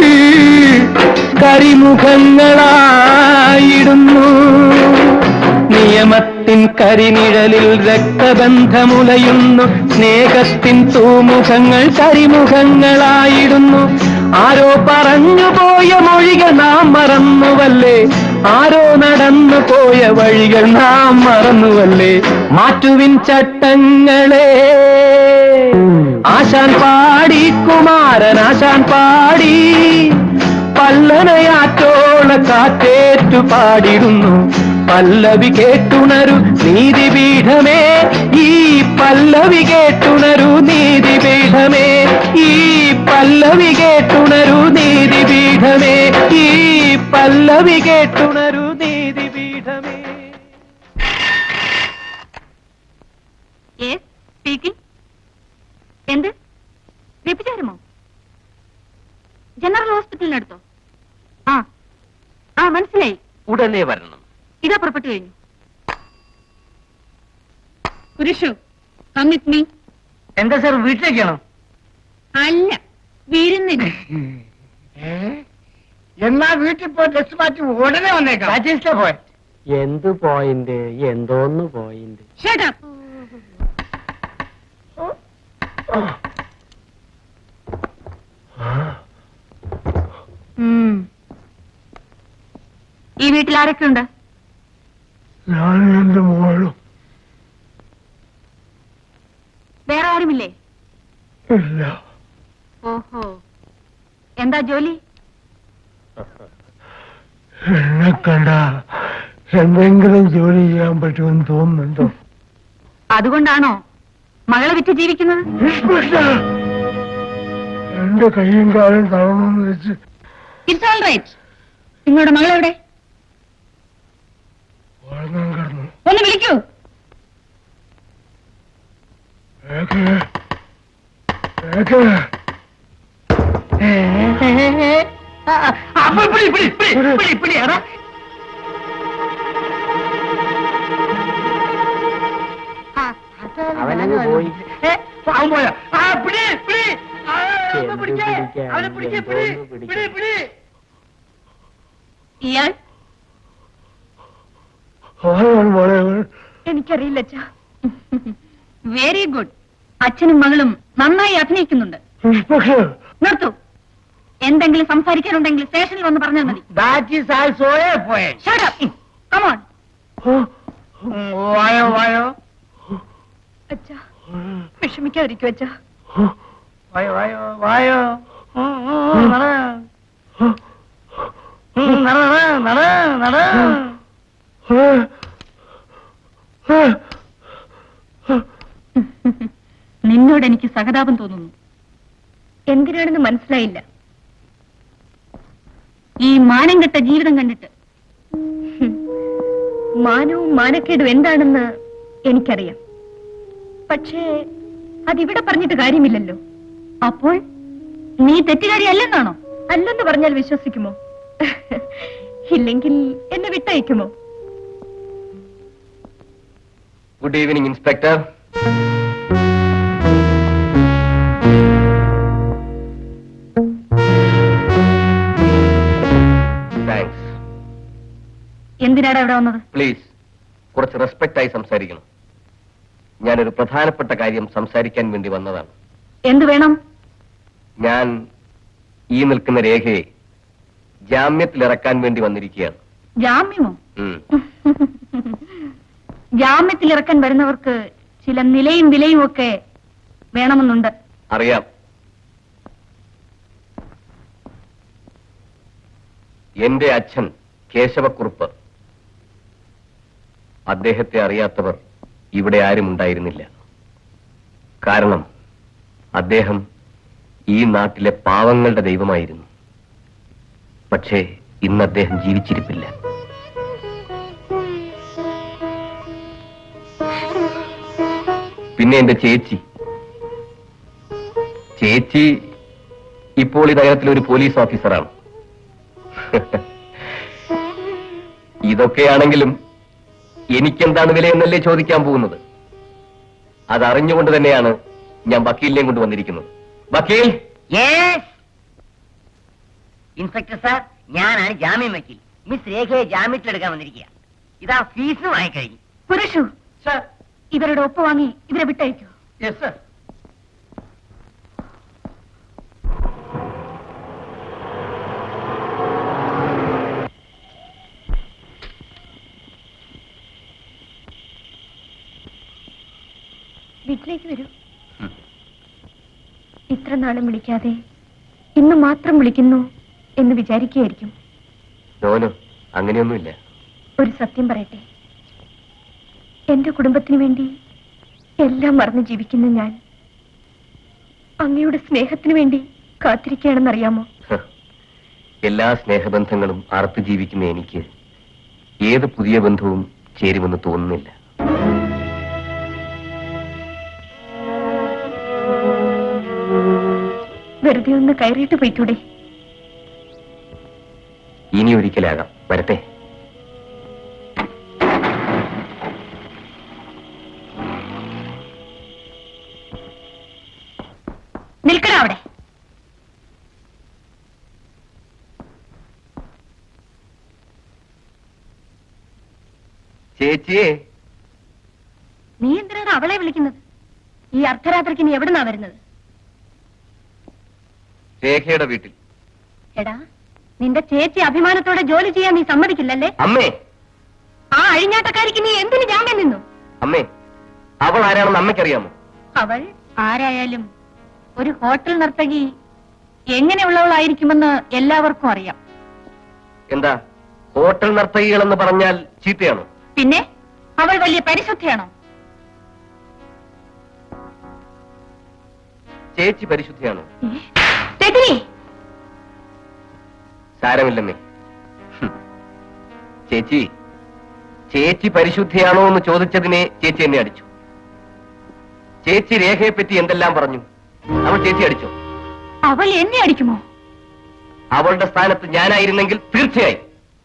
കരിമുഖങ്ങളായിടുന്നു നിയമത്തിൻ കരിനിഴലിൽ രക്തബന്ധമുലയുന്നു സ്നേഹത്തിൻ തൂമുഖങ്ങൾ കരിമുഖങ്ങളായിടുന്നു ആരോ പറഞ്ഞു പോയ മൊഴികൾ നാം മറന്നുവല്ലേ ആരോ നടന്നു പോയ വഴികൾ നാം മറന്നുവല്ലേ മാറ്റുവിൻ ചട്ടങ്ങളെ ആശാൻ പാടി കുമാരൻ ആശാൻ പാടി പല്ലനയാറ്റോള കാറ്റേറ്റു പാടിടുന്നു പല്ലവി കേട്ടുണരു നീതിപീഠമേ ഈ പല്ലവി കേട്ടുണരു നീതിപീഠമേ ഈ പല്ലവി കേട്ടുണരു നീതിപീഠമേ ഈ പല്ലവി കേട്ടുണരു നീതിപീഠമേ യെസ് സ്പീക്കിംഗ് എന്ത് വ്യഭിചാരമോ ജനറൽ ഹോസ്പിറ്റലിനടുത്തോ ആ ആ മനസ്സിലായി ഉടനെ വരണം ഇതാ പുറപ്പെട്ടു കഴിഞ്ഞു പുരുഷു കം വിത്ത് മീ എന്താ സാർ വീട്ടിലേക്കാണോ അല്ല വിരുന്നിന് എന്നാ വീട്ടിൽ പോയി ഡ്രസ് മാറ്റി ഉടനെ വന്നേക്കാം പോയ എന്ത് പോയിന്റ് എന്തോന്ന് പോയിന്റ് Shut up. ഉം. ഈ വീട്ടിൽ ആരൊക്കെ ഉണ്ട് ഞാനും എന്റെ മോളും വേറെ ആരുമില്ലേ ഇല്ല ഓഹോ എന്താ ജോലി എന്നെ കണ്ട എന്തെങ്കിലും ജോലി ചെയ്യാൻ പറ്റുമെന്ന് തോന്നുന്നുണ്ടോ അതുകൊണ്ടാണോ മകളെ വിറ്റ് ജീവിക്കുന്നത് ഇൻസ്പെക്ടർ എന്റെ കൈയും കാലും തളർന്നെന്ന് വെച്ച് ഇറ്റ്സ് ഓൾ റൈറ്റ് നിങ്ങളുടെ മകൾ എവിടെ വളർന്നാൻ കിടന്നു ഒന്ന് വിളിക്കൂ ഏക്കെ ഏക്കെ അപ്പൊ പിടി പിടി പിടി പിടി പിടി എടാ അവനങ്ങ് പോയി. ഏ, അവൻ പോയോ ആ പിടി പിടി ആ, അവനെ എന്ത് പിടിച്ചേ പിടിക്കാൻ, അവനെ പിടിച്ചേ പിടി എന്തോന്ന് പിടിക്കാൻ. പിടി പിടി ഇയാൾ ആരാണ് മോളെ ഇവൾ? എനിക്കറിയില്ല അച്ഛാ വെരി ഗുഡ് അച്ഛനും മകളും നന്നായി അഭിനയിക്കുന്നുണ്ട് ഇൻസ്പെക്ടർ നിർത്തൂ എന്തെങ്കിലും സംസാരിക്കാനുണ്ടെങ്കിൽ സ്റ്റേഷനിൽ വന്ന് പറഞ്ഞാൽ മതി that is also a point Shut up. Come on. വായോ വായോ അച്ഛാ വിഷമിക്കാതിരിക്കും അച്ഛാ വായോ വായോ വായോ ഉം, ഉം, നട. ഉം, നട നട നട നിന്നോട് എനിക്ക് സഹതാപം തോന്നുന്നു എന്തിനാണെന്ന് മനസ്സിലായില്ല ഈ മാനം കെട്ട ജീവിതം കണ്ടിട്ട് ഹും. മാനവും മാനക്കേടും എന്താണെന്ന് എനിക്കറിയാം പക്ഷേ അതിവിടെ പറഞ്ഞിട്ട് കാര്യമില്ലല്ലോ അപ്പോൾ നീ തെറ്റുകാരിയല്ലെന്നാണോ അല്ലെന്ന് പറഞ്ഞാൽ വിശ്വസിക്കുമോ ഇല്ലെങ്കിൽ എന്നെ വിട്ടയക്കുമോ ഗുഡ് ഈവനിങ് ഇൻസ്പെക്ടർ താങ്ക്സ് എന്തിനാടാ ഇവിടെ വന്നത് പ്ലീസ് കുറച്ച് റെസ്പെക്ട് ആയി സംസാരിക്കണം ഞാനൊരു പ്രധാനപ്പെട്ട കാര്യം സംസാരിക്കാൻ വേണ്ടി വന്നതാണ് എന്ത് വേണം ഞാൻ ഈ നിൽക്കുന്ന രേഖയെ ജാമ്യത്തിലിറക്കാൻ വേണ്ടി വന്നിരിക്കുകയാണ് ജാമ്യമോ ഉം. ജാമ്യത്തിൽ ഇറക്കാൻ വരുന്നവർക്ക് ചില നിലയും വിലയും ഒക്കെ വേണമെന്നുണ്ട് അറിയാം എന്റെ അച്ഛൻ കേശവക്കുറുപ്പ് അദ്ദേഹത്തെ അറിയാത്തവർ ഇവിടെ ആരും ഉണ്ടായിരുന്നില്ല കാരണം അദ്ദേഹം ഈ നാട്ടിലെ പാവങ്ങളുടെ ദൈവമായിരുന്നു പക്ഷേ ഇന്ന് അദ്ദേഹം ജീവിച്ചിരിപ്പില്ല പിന്നെ എന്റെ ചേച്ചി ചേച്ചി ഇപ്പോൾ ഈ നഗരത്തിലെ ഒരു പോലീസ് ഓഫീസറാണ് ഇതൊക്കെയാണെങ്കിലും എനിക്കെന്താണ് വിലയെന്നല്ലേ ചോദിക്കാൻ പോകുന്നത് അതറിഞ്ഞുകൊണ്ട് തന്നെയാണ് ഞാൻ വക്കീലിനെയും കൊണ്ട് വന്നിരിക്കുന്നത് വക്കീൽ യെസ് ഇൻസ്പെക്ടർ സാർ ഞാനാണ് ജാമ്യം വക്കീൽ മിസ് രേഖയെ ജാമ്യത്തിലെടുക്കാൻ വന്നിരിക്കുക ഇതാ ഫീസ് വാങ്ങിക്കഴിഞ്ഞു പുരുഷു സർ ഇവരുടെ ഒപ്പ് വാങ്ങി ഇവരെ വിട്ടയക്കൂ യെസ് സർ വീട്ടിലേക്ക് വരൂ ഇത്ര നാളും വിളിക്കാതെ ഇന്ന് മാത്രം വിളിക്കുന്നു എന്ന് വിചാരിക്കുകയായിരിക്കും നോനു അങ്ങനെയൊന്നുമില്ല ഒരു സത്യം പറയട്ടെ എന്റെ കുടുംബത്തിന് വേണ്ടി എല്ലാം മറന്ന് ജീവിക്കുന്ന ഞാൻ അങ്ങയുടെ സ്നേഹത്തിന് വേണ്ടി കാത്തിരിക്കുകയാണെന്നറിയാമോ ഹ. എല്ലാ സ്നേഹബന്ധങ്ങളും അറുത്ത് ജീവിക്കുന്ന എനിക്ക് ഏത് പുതിയ ബന്ധവും ചേരുമെന്ന് തോന്നുന്നില്ല വെറുതെ ഒന്ന് കയറിയിട്ട് പോയിക്കൂടെ ഇനി ഒരിക്കലാകാം വരട്ടെ നിൽക്കണ അവിടെ ചേച്ചിയെ നീ എന്തിനാണ് അവളെ വിളിക്കുന്നത് ഈ അർദ്ധരാത്രിക്ക് നീ എവിടുന്നാ വരുന്നത് രേഖയുടെ വീട്ടിൽ എടാ നിന്റെ ചേച്ചി അഭിമാനത്തോടെ ജോലി ചെയ്യാൻ നീ സമ്മതിക്കില്ലല്ലേ അമ്മേ ആ അഴിഞ്ഞാട്ടക്കാരിക്ക് നീ എന്തിന് ജാമ്യം നിന്നു അമ്മേ അവൾ ആരാണെന്ന് അമ്മയ്ക്കറിയാമോ അവൾ ആരായാലും ഒരു ഹോട്ടൽ നർത്തകി എങ്ങനെയുള്ളവളായിരിക്കുമെന്ന് എല്ലാവർക്കും അറിയാം എന്താ ഹോട്ടൽ നർത്തകികളെന്ന് പറഞ്ഞാൽ ചീത്തയാണോ പിന്നെ അവൾ വലിയ പരിശുദ്ധിയാണോ ചേച്ചി പരിശുദ്ധിയാണോ രജനി സാരമില്ലമ്മേ ഹും. ചേച്ചി ചേച്ചി പരിശുദ്ധിയാണോ എന്ന് ചോദിച്ചതിനെ ചേച്ചി എന്നെ അടിച്ചു ചേച്ചി രേഖയെ പറ്റി എന്തെല്ലാം പറഞ്ഞു അവൾ ചേച്ചി അടിച്ചോ അവൾ എന്നെ അടിക്കുമോ അവളുടെ സ്ഥാനത്ത് ഞാനായിരുന്നെങ്കിൽ തീർച്ചയായും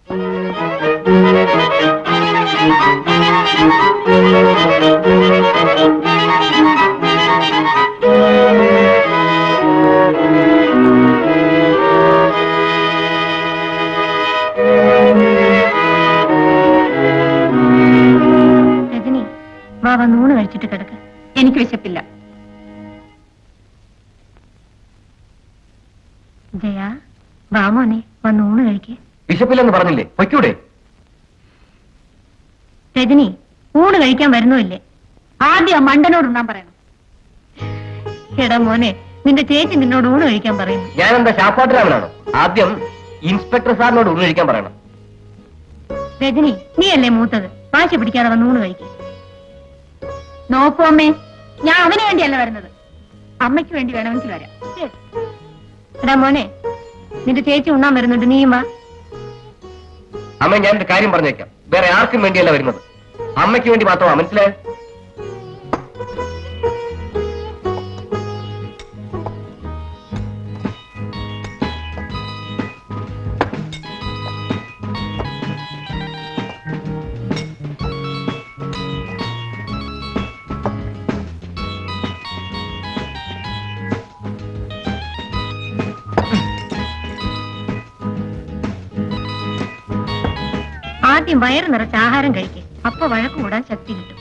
രജനി വാ വാ നൂണ് കഴിച്ചിട്ട് കിടക്ക് എനിക്ക് വിശപ്പില്ല ജയ വാ മോനെ വാ നൂണ് കഴിക്ക് വിശപ്പില്ലെന്ന് പറഞ്ഞില്ലേ വയ്ക്കൂടെ രജനി ഊണ് കഴിക്കാൻ വരുന്നില്ലേ ആദ്യം ആ മണ്ടനോട് ഉണ്ണാൻ പറയണം എടാ മോനെ നിന്റെ ചേച്ചി നിന്നോട് ഊണ് കഴിക്കാൻ പറയുന്നു ഞാനെന്താ ശാപ്പാട്ടുരാമനാണോ ആദ്യം ഇൻസ്പെക്ടർ സാറിനോട് ഊണ് കഴിക്കാൻ പറയണം രജനി നീയല്ലേ മൂത്തത് വാശി പിടിക്കാതെ വന്ന് ഊണ് കഴിക്കും നോക്കൂ അമ്മേ ഞാൻ അവന് വേണ്ടിയല്ല വരുന്നത് അമ്മയ്ക്ക് വേണ്ടി വേണമെങ്കിൽ വരാം ശരി. എടാ മോനെ നിന്റെ ചേച്ചി ഉണ്ണാൻ വരുന്നുണ്ട് നീയും വാ അമ്മ ഞാനൊരു കാര്യം പറഞ്ഞേക്കാം വേറെ ആർക്കും വേണ്ടിയല്ല വരുന്നത് അമ്മയ്ക്ക് വേണ്ടി മാത്രമാ മനസ്സിലായോ ആദ്യം വയറ് നിറച്ച് ആഹാരം കഴിക്കും അപ്പൊ വഴക്ക് കൂടാൻ ശക്തി കിട്ടും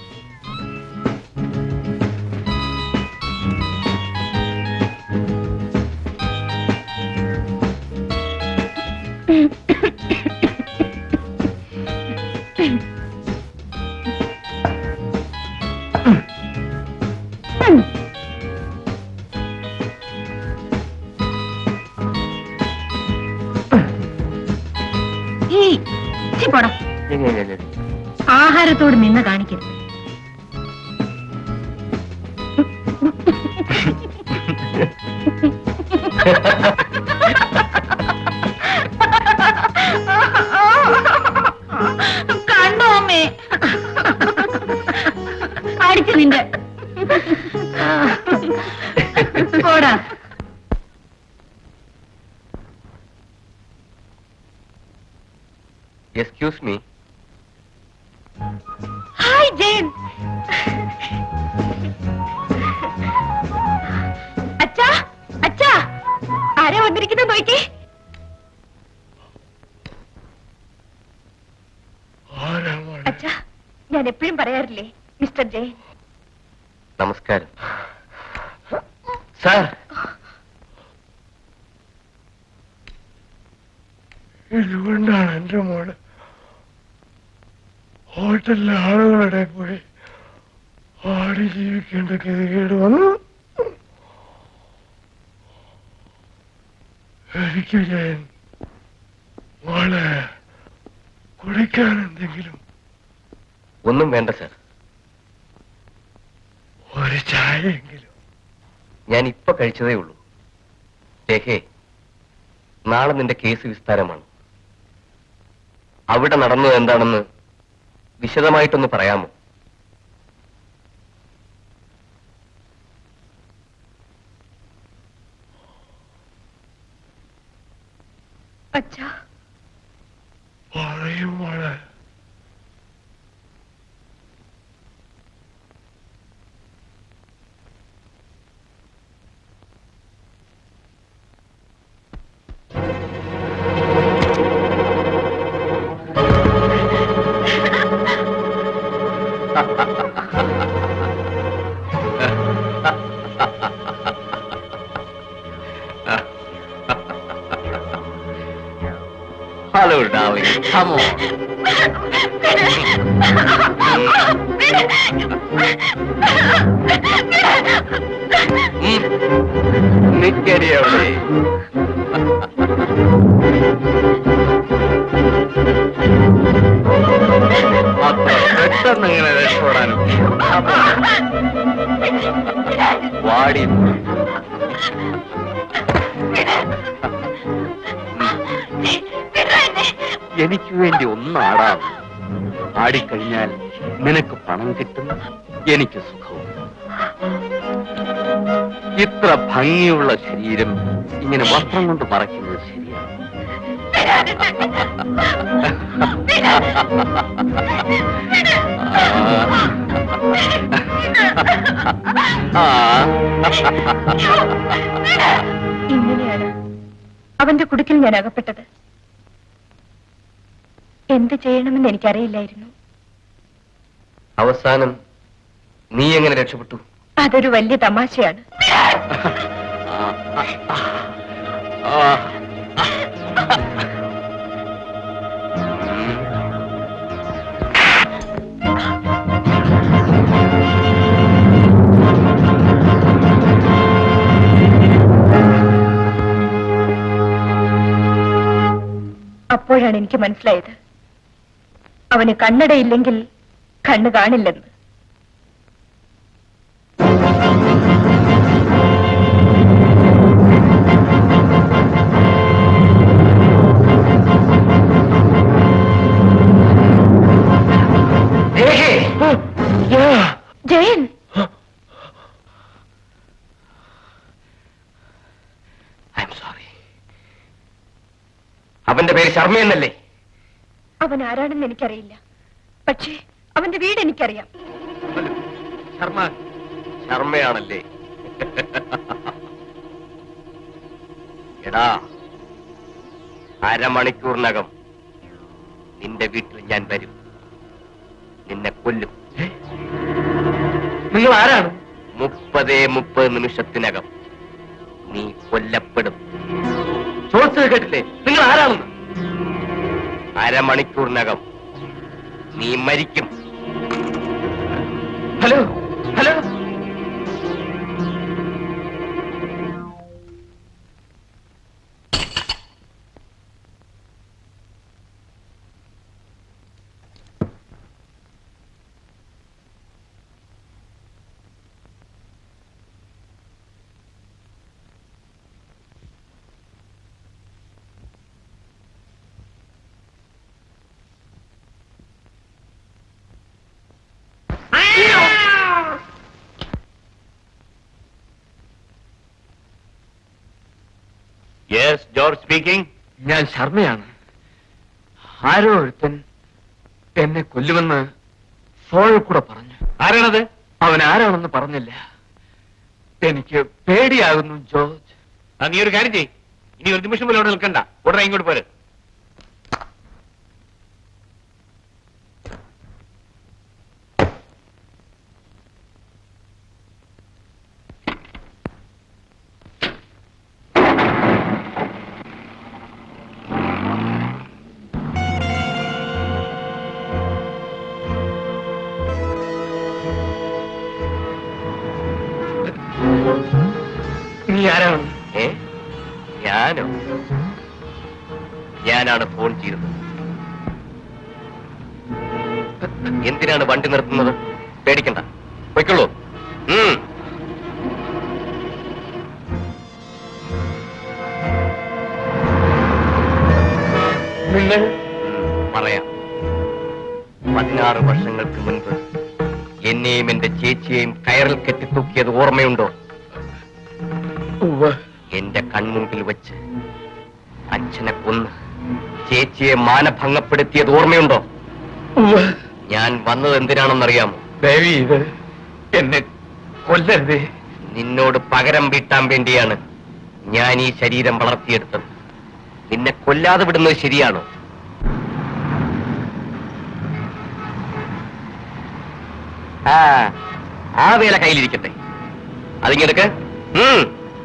ഈ ചി പോടാ ആഹാരത്തോട് നിന്ന് കാണിക്കരുത് കണ്ടോ അമ്മേ അടിച്ചു നിന്റെ പോടാ എക്സ്ക്യൂസ് മീ ഹായ് ജയൻ അച്ഛാ അച്ഛാ ആരാ വന്നിരിക്കുന്നത് നോക്കി അച്ഛാ ഞാൻ എപ്പോഴും പറയാറില്ലേ മിസ്റ്റർ ജയൻ നമസ്കാരം സാർ ഇതുകൊണ്ടാണ് എന്റെ മോള് ഹോട്ടലിലെ ആളുകളുടെ പോയി ആടി ജീവിക്കേണ്ട ഗതികേട് വന്നു എനിക്ക് ഞാൻ മോളെ കുടിക്കാൻ എന്തെങ്കിലും ഒന്നും വേണ്ട സാർ ഒരു ചായയെങ്കിലും ഞാൻ ഇപ്പൊ കഴിച്ചതേ ഉള്ളൂ ലേഖേ നാളെ നിന്റെ കേസ് വിസ്താരമാണ് അവിടെ നടന്നത് എന്താണെന്ന് വിശദമായിട്ടൊന്ന് പറയാമോ അച്ഛാ പറയും മോളെ Hello, darling. Come on. നിക്കടി അവിടെ അത്ര പെട്ടെന്ന് ഇങ്ങനെ രക്ഷപ്പെടാനും വാടി എനിക്ക് വേണ്ടി ഒന്ന് ആടാം ആടിക്കഴിഞ്ഞാൽ നിനക്ക് പണം കിട്ടും എനിക്ക് സുഖവും ഇത്ര ഭംഗിയുള്ള ശരീരം ഇങ്ങനെ വസ്ത്രം കൊണ്ട് മറയ്ക്കുന്നത് ശരിയാണ് ആ. ഇങ്ങനെയാണ് അവന്റെ കുടുക്കിൽ ഞാൻ അകപ്പെട്ടത് എന്ത് ചെയ്യണമെന്ന് എനിക്കറിയില്ലായിരുന്നു അവസാനം നീ എങ്ങനെ രക്ഷപ്പെട്ടു അതൊരു വലിയ തമാശയാണ് ആ. അപ്പോഴാണ് എനിക്ക് മനസ്സിലായത് അവന് കണ്ണടയില്ലെങ്കിൽ കണ്ണ് കാണില്ലെന്ന് ജയൻ ഐ എം സോറി അവന്റെ പേര് ശർമ്മ എന്നല്ലേ അവൻ ആരാണെന്ന് എനിക്കറിയില്ല പക്ഷേ അവന്റെ വീട് എനിക്കറിയാം ശർമ്മ ശർമ്മയാണല്ലേ എടാ അരമണിക്കൂറിനകം നിന്റെ വീട്ടിൽ ഞാൻ വരും നിന്നെ കൊല്ലും നിങ്ങൾ ആരാണ് മുപ്പതേ മുപ്പത് നിമിഷത്തിനകം നീ കൊല്ലപ്പെടും ചോദിച്ചത് കേട്ടില്ലേ നിങ്ങൾ ആരാണെന്ന് അരമണിക്കൂറിനകം നീ മരിക്കും hello hello yes George speaking ഞാൻ ശർമ്മയാണ് ആരോ ഒരുത്തൻ എന്നെ കൊല്ലുമെന്ന് ഫോണിൽ കൂടെ പറഞ്ഞു ആരാണത് അവൻ ആരാണെന്ന് പറഞ്ഞില്ല എനിക്ക് പേടിയാകുന്നു ജോർജ് ആ, നീ ഒരു കാര്യം ചെയ്യ് ഇനി ഒരു നിമിഷം പോലും അവിടെ നിൽക്കണ്ട ഉടനെ ഇങ്ങോട്ട് പോര് നീ ആരാണ് ഏ ഞാനോ ഞാനാണ് ഫോൺ ചെയ്തത് എന്തിനാണ് വണ്ടി നിർത്തുന്നത് പേടിക്കണ്ട പൊയ്ക്കുള്ളൂ ഉം. നിങ്ങൾ ഉം, പറയാം പതിനാറ് വർഷങ്ങൾക്ക് മുൻപ് എന്നെയും എന്റെ ചേച്ചിയെയും കയറിൽ കെട്ടിത്തൂക്കിയത് ഓർമ്മയുണ്ടോ ഉവ്വ് എന്റെ കൺമുമ്പിൽ വെച്ച് അച്ഛനെ കൊന്ന് ചേച്ചിയെ മാനഭംഗപ്പെടുത്തിയത് ഓർമ്മയുണ്ടോ ഉവ്വ് ഞാൻ വന്നത് എന്തിനാണെന്നറിയാമോ ദേവി ഇത് എന്നെ കൊല്ലരുതേ നിന്നോട് പകരം വീട്ടാൻ വേണ്ടിയാണ് ഞാൻ ഈ ശരീരം വളർത്തിയെടുത്തത് നിന്നെ കൊല്ലാതെ വിടുന്നത് ശരിയാണോ ആ ആ വേല കയ്യിലിരിക്കട്ടെ അതിങ്ങെടുക്ക് ഉം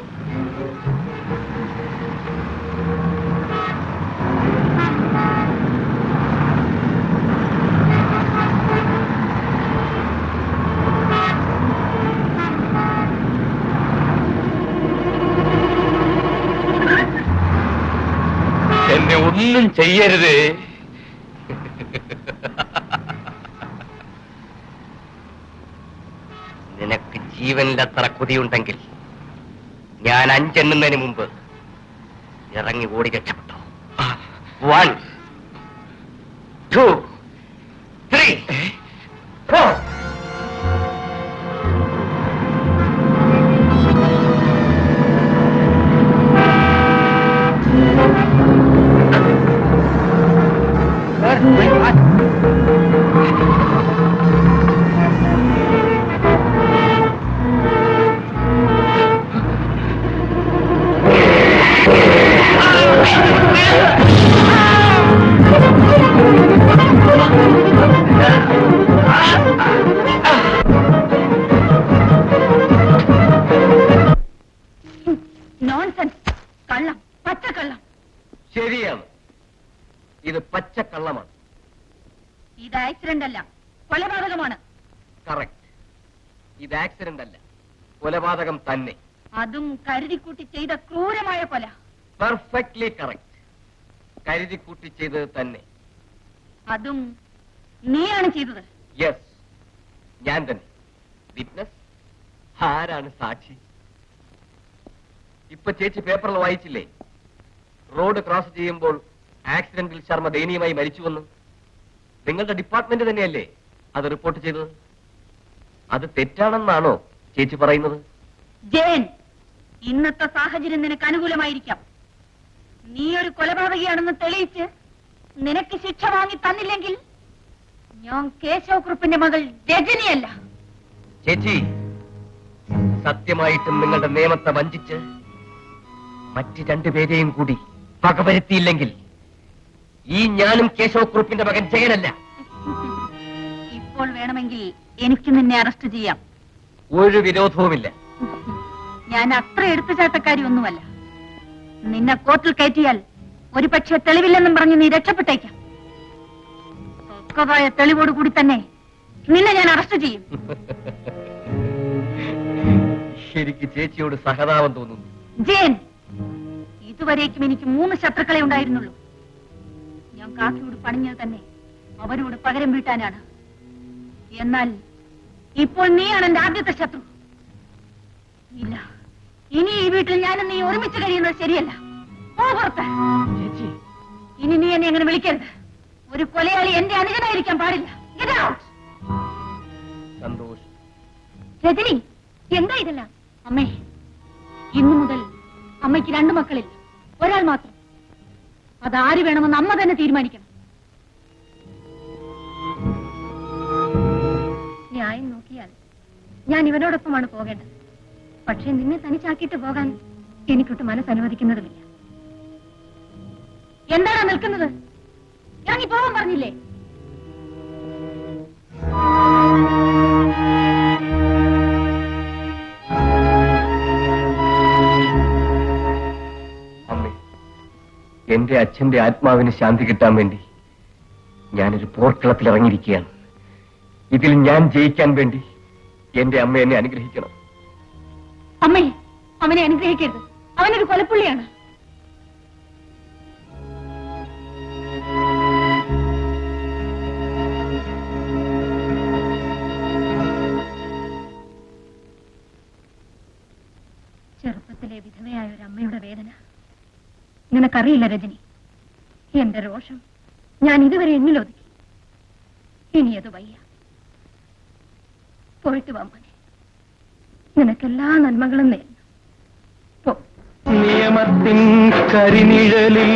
എന്നെ ഒന്നും ചെയ്യരുതേ നിനക്ക് ജീവനിലത്ര കൊതിയുണ്ടെങ്കിൽ ഞാൻ അഞ്ചെണ്ണുന്നതിന് മുമ്പ് ഇറങ്ങി ഓടി രക്ഷപ്പെട്ടോ one two three four nonsense കള്ളം പച്ചക്കള്ളം ശരിയാണ് ഇത് പച്ചക്കള്ളമാണ് ഇത് ആക്സിഡന്റ് അല്ല കൊലപാതകമാണ് കറക്റ്റ് ഇത് ആക്സിഡന്റ് അല്ല കൊലപാതകം തന്നെ അതും കരുതിക്കൂട്ടി ചെയ്ത ക്രൂരമായ കൊല പെർഫെക്റ്റ്ലി കറക്റ്റ് കരുതി കൂട്ടി ചെയ്തത് തന്നെ അതും നീയാണ് ചെയ്തത് യെസ് ഞാൻ തന്നെ വിറ്റ്നസ് ആരാണ് സാക്ഷി ഇപ്പൊ ചേച്ചി പേപ്പറിൽ വായിച്ചില്ലേ റോഡ് ക്രോസ് ചെയ്യുമ്പോൾ ആക്സിഡന്റിൽ ശർമ്മ ദയനീയമായി മരിച്ചുവെന്ന് നിങ്ങളുടെ ഡിപ്പാർട്ട്മെന്റ് തന്നെയല്ലേ അത് റിപ്പോർട്ട് ചെയ്തത് അത് തെറ്റാണെന്നാണോ ചേച്ചി പറയുന്നത് ജയൻ ഇന്നത്തെ സാഹചര്യം നിനക്ക് അനുകൂലമായിരിക്കാം നീ ഒരു കൊലപാതകയാണെന്ന് തെളിയിച്ച് നിനക്ക് ശിക്ഷ വാങ്ങി തന്നില്ലെങ്കിൽ ഞാൻ കേശവക്കുറുപ്പിന്റെ മകൾ രജനിയല്ല ചേച്ചി സത്യമായിട്ടും നിങ്ങളുടെ നിയമത്തെ വഞ്ചിച്ച് മറ്റ് രണ്ടുപേരെയും കൂടി പകവരുത്തിയില്ലെങ്കിൽ ഈ ഞാനും കേശവക്കുറുപ്പിന്റെ മകൻ ജയനല്ല ഇപ്പോൾ വേണമെങ്കിൽ എനിക്ക് നിന്നെ അറസ്റ്റ് ചെയ്യാം ഒരു വിരോധവുമില്ല ഞാൻ അത്ര എടുത്തുചാട്ടക്കാരി ഒന്നുമല്ല നിന്നെ കോർട്ടിൽ കയറ്റിയാൽ ഒരു പക്ഷെ തെളിവില്ലെന്നും പറഞ്ഞ് നീ രക്ഷപ്പെട്ടേക്കാം തക്കതായ തെളിവോട് കൂടി തന്നെ നിന്നെ ഞാൻ അറസ്റ്റ് ചെയ്യും എനിക്ക് ചേച്ചിയോട് സഹതാപം തോന്നുന്നു ജയൻ ഇതുവരേക്കും എനിക്ക് മൂന്ന് ശത്രുക്കളെ ഉണ്ടായിരുന്നുള്ളൂ ഞാൻ കാക്കിയോട് പണിഞ്ഞത് തന്നെ അവരോട് പകരം വീട്ടാനാണ് എന്നാൽ ഇപ്പോൾ നീയാണ് എന്റെ ആദ്യത്തെ ശത്രു ഇല്ല ഇനി ഈ വീട്ടിൽ ഞാനും നീ ഒരുമിച്ച് കഴിയുന്നത് ശരിയല്ല പോ പുറത്ത് ഇനി നീ എന്നെ അങ്ങനെ വിളിക്കരുത് ഒരു കൊലയാളി എന്റെ അനുജനായിരിക്കാൻ പാടില്ല Get out. സന്തോഷം രജനി എന്താ ഇതെല്ലാം അമ്മേ ഇന്നു മുതൽ അമ്മയ്ക്ക് രണ്ടു മക്കളില്ല ഒരാൾ മാത്രം അതാര് വേണമെന്ന് അമ്മ തന്നെ തീരുമാനിക്കണം ന്യായം നോക്കിയാൽ ഞാൻ ഇവനോടൊപ്പമാണ് പോകേണ്ടത് പക്ഷെ നിന്നെ തനിച്ചാക്കിയിട്ട് പോകാൻ എനിക്കൊട്ട് മനസ്സ് അനുവദിക്കുന്നതുമില്ല എന്താണ് നിൽക്കുന്നത് ഇറങ്ങി പോകാൻ പറഞ്ഞില്ലേ അമ്മേ എന്റെ അച്ഛന്റെ ആത്മാവിന് ശാന്തി കിട്ടാൻ വേണ്ടി ഞാനൊരു പോർക്കളത്തിൽ ഇറങ്ങിയിരിക്കുകയാണ് ഇതിൽ ഞാൻ ജയിക്കാൻ വേണ്ടി എന്റെ അമ്മ എന്നെ അനുഗ്രഹിക്കണം അമ്മേ അവനെ അനുഗ്രഹിക്കരുത് അവനൊരു കൊലപ്പുള്ളിയാണ് ചെറുപ്പത്തിലെ വിധവയായ ഒരു അമ്മയുടെ വേദന നിനക്കറിയില്ല രജനി എന്റെ രോഷം ഞാൻ ഇതുവരെ എന്നിലൊതുക്കി ഇനി അത് വയ്യ പോയിട്ട് വാ മോനെ നിനക്കെല്ലാ നന്മകളും നേരുന്നു പോ നിയമത്തിൻ കരിനിഴലിൽ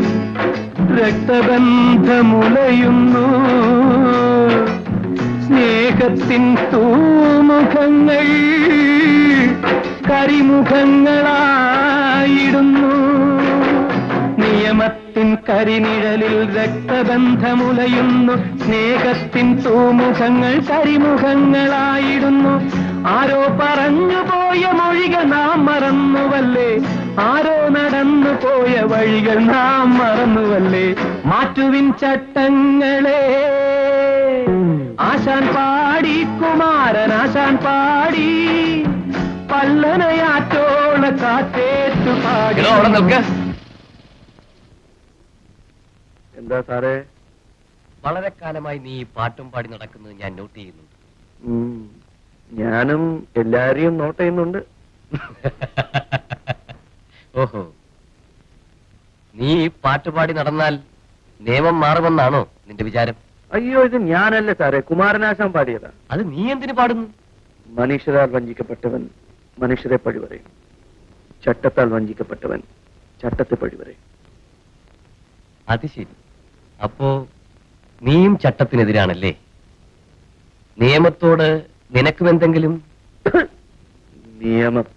രക്തബന്ധമുലയുന്നു സ്നേഹത്തിൻ തൂമുഖങ്ങൾ കരിമുഖങ്ങളായിടുന്നു നിയമത്തിൻ കരിനിഴലിൽ രക്തബന്ധമുലയുന്നു സ്നേഹത്തിൻ തൂമുഖങ്ങൾ കരിമുഖങ്ങളായിടുന്നു ആരോ പറഞ്ഞു പോയ മൊഴികൾ നാം മറന്നുവല്ലേ ആരോ നടന്നു പോയ വഴികൾ നാം മറന്നുവല്ലേ മാറ്റുവിൻ ചട്ടങ്ങളെ ആശാൻ പാടി കുമാരൻ ആശാൻ പാടി പല്ലനയാറ്റോള കാറ്റേറ്റു പാടി എന്താ സാറേ വളരെ കാലമായി നീ ഈ പാട്ടും പാടി നടക്കുന്നത് ഞാൻ നോട്ട് ചെയ്യുന്നുണ്ട് ഉം, ഞാനും എല്ലാരെയും നോട്ട് ചെയ്യുന്നുണ്ട് ഓഹോ നീ ഈ പാട്ട് പാടി നടന്നാൽ നിയമം മാറുമെന്നാണോ നിന്റെ വിചാരം അയ്യോ ഇത് ഞാനല്ല സാറേ കുമാരനാശാൻ പാടിയതാ അത് നീ എന്തിനു പാടുന്നു മനുഷ്യരാൽ വഞ്ചിക്കപ്പെട്ടവൻ മനുഷ്യരെ പഴി പറയും ചട്ടത്താൽ വഞ്ചിക്കപ്പെട്ടവൻ ചട്ടത്തെ പഴി പറയും അത് ശരി അപ്പോ നീയും ചട്ടത്തിനെതിരാണല്ലേ നിയമത്തോട് നിനക്കും എന്തെങ്കിലും നിയമം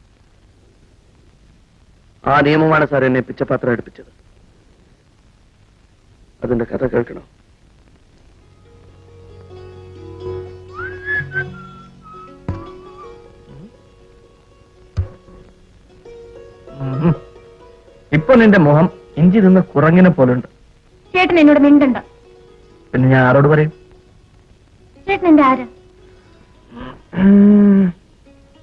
ആ നിയമമാണ് സാർ എന്നെ പിച്ചപാത്രം എടുപ്പിച്ചത് അതിന്റെ കഥ കേൾക്കണോ ഇപ്പൊ നിന്റെ മുഖം ഇഞ്ചി നിന്ന് കുറങ്ങിനെ പോലുണ്ട് ചേട്ടൻ എന്നോട് മിണ്ടണ്ട പിന്നെ ഞാൻ ആരോട് പറയും ചേട്ടൻ എന്റെ ആരാ ഉം,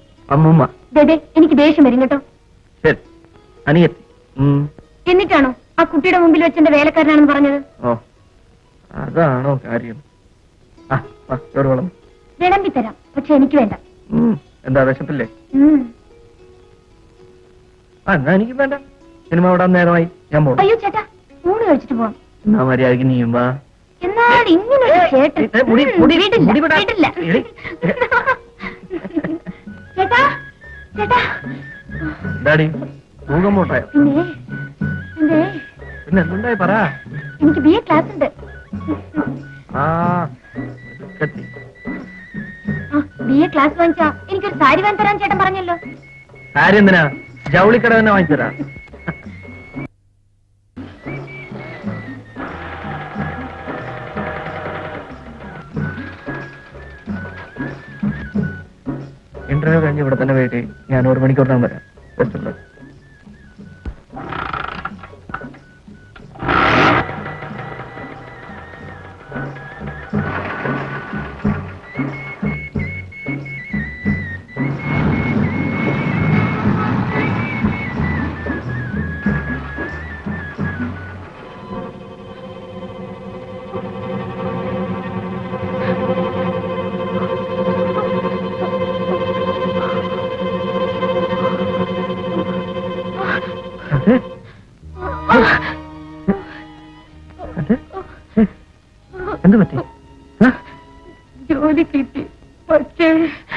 അമ്മൂമ്മ ദേ എനിക്ക് ദേഷ്യം വരും കേട്ടോ ശരി അനിയത്തി ഉം, എന്നിട്ടാണോ ആ കുട്ടിയുടെ മുമ്പിൽ വെച്ച് എന്റെ വേലക്കാരനാണെന്ന് പറഞ്ഞത് ഓ അതാണോ കാര്യം ആ വാ, ചോറ് വേണം വിളമ്പി തരാം പക്ഷെ എനിക്ക് വേണ്ട ഉം, എന്താ വിശപ്പില്ലേ ഉം. ആ എന്നാ എനിക്ക് വേണ്ട സിനിമ വിടാൻ നേരമായി ഞാൻ പോണം അയ്യോ ചേട്ടാ ഊണ് കഴിച്ചിട്ട് പോവാം എന്നാ മര്യാദക്ക് നീയും വാ എന്നാൽ ഇങ്ങനൊരു ചേട്ടൻ ഏ, മുടി, ഉം, മുടി, വിടില്ല, മുടി വിടാ. വിടില്ല. എടി. ചേട്ടാ ചേട്ടാ എന്താടി തൂക്കം പോട്ടായോ പിന്നെ പിന്നെ പിന്നെ എന്തുണ്ടായി പറ എനിക്ക് ബി എ ക്ലാസ് ഉണ്ട് ആ കെട്ടി ബി എ ക്ലാസ് വാങ്ങിച്ചാ എനിക്കൊരു സാരി വാങ്ങി തരാൻ ചേട്ടൻ പറഞ്ഞല്ലോ കാര്യം എന്തിനാ ജൗളിക്കട തന്നെ വാങ്ങിത്തരാ ഇന്റർവ്യൂ കഴിഞ്ഞ് ഇവിടെ തന്നെ വെയിറ്റ് ചെയ്യും ഞാൻ ഒരു മണിക്കൂറിനാൻ വരാം ബെസ്റ്റ് ഓഫ് ലക്ക് അതെ അതെ ഏ, എന്ത് പറ്റി ആ? ജോലി കിട്ടി പക്ഷേ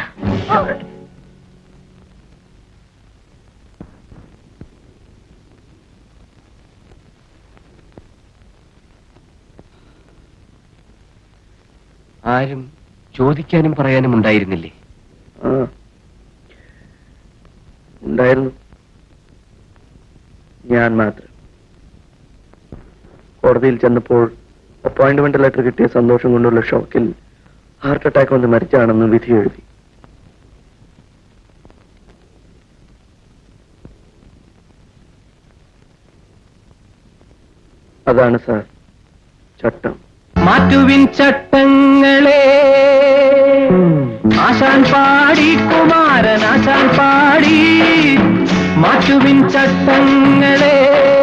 ആരും ചോദിക്കാനും പറയാനും ഉണ്ടായിരുന്നില്ലേ ആ ഉണ്ടായിരുന്നു ഞാൻ മാത്രം കോടതിയിൽ ചെന്നപ്പോൾ അപ്പോയിന്റ്മെന്റ് ലെറ്റർ കിട്ടിയ സന്തോഷം കൊണ്ടുള്ള ഷോക്കിൽ ഹാർട്ട് അറ്റാക്ക് വന്ന് മരിച്ചാണെന്ന് വിധി എഴുതി അതാണ് സാർ ചട്ടം മാറ്റുവിൻ ചട്ടങ്ങളെ ആശാൻ പാടി കുമാരൻ ആശാൻ പാടി മാറ്റുവിൻ ചട്ടങ്ങളെ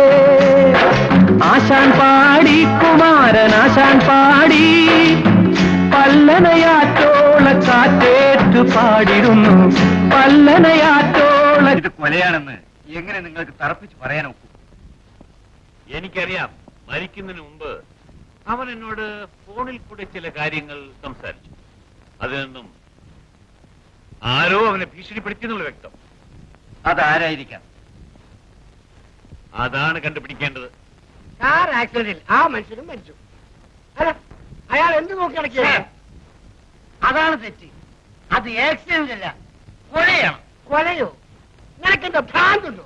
ആശാൻ പാടി കുമാരൻ ആശാൻ പാടി പല്ലനയാറ്റോള കാറ്റേറ്റു പാടിടുന്നു പല്ലനയാറ്റോള ഇത് കൊലയാണെന്ന് എങ്ങനെ നിങ്ങൾക്ക് തറപ്പിച്ച് പറയാൻ ഒക്കും എനിക്കറിയാം മരിക്കുന്നതിന് മുമ്പ് അവൻ എന്നോട് ഫോണിൽ കൂടെ ചില കാര്യങ്ങൾ സംസാരിച്ചു അതിനൊന്നും ആരോ അവനെ ഭീഷണിപ്പെടുത്തിയെന്നുള്ള വ്യക്തം അതാരായിരിക്കാം അതാണ് കണ്ടുപിടിക്കേണ്ടത് കാർ ആക്സിഡന്റിൽ ആ മനുഷ്യനും മരിച്ചു അല്ല അയാൾ എന്ത് നോക്കി നടക്കിയ അതാണ് തെറ്റ് അത് ആക്സിഡന്റ് അല്ല കൊലയാണ് കൊലയോ നിനക്കെന്താ ഭ്രാന്തുണ്ടോ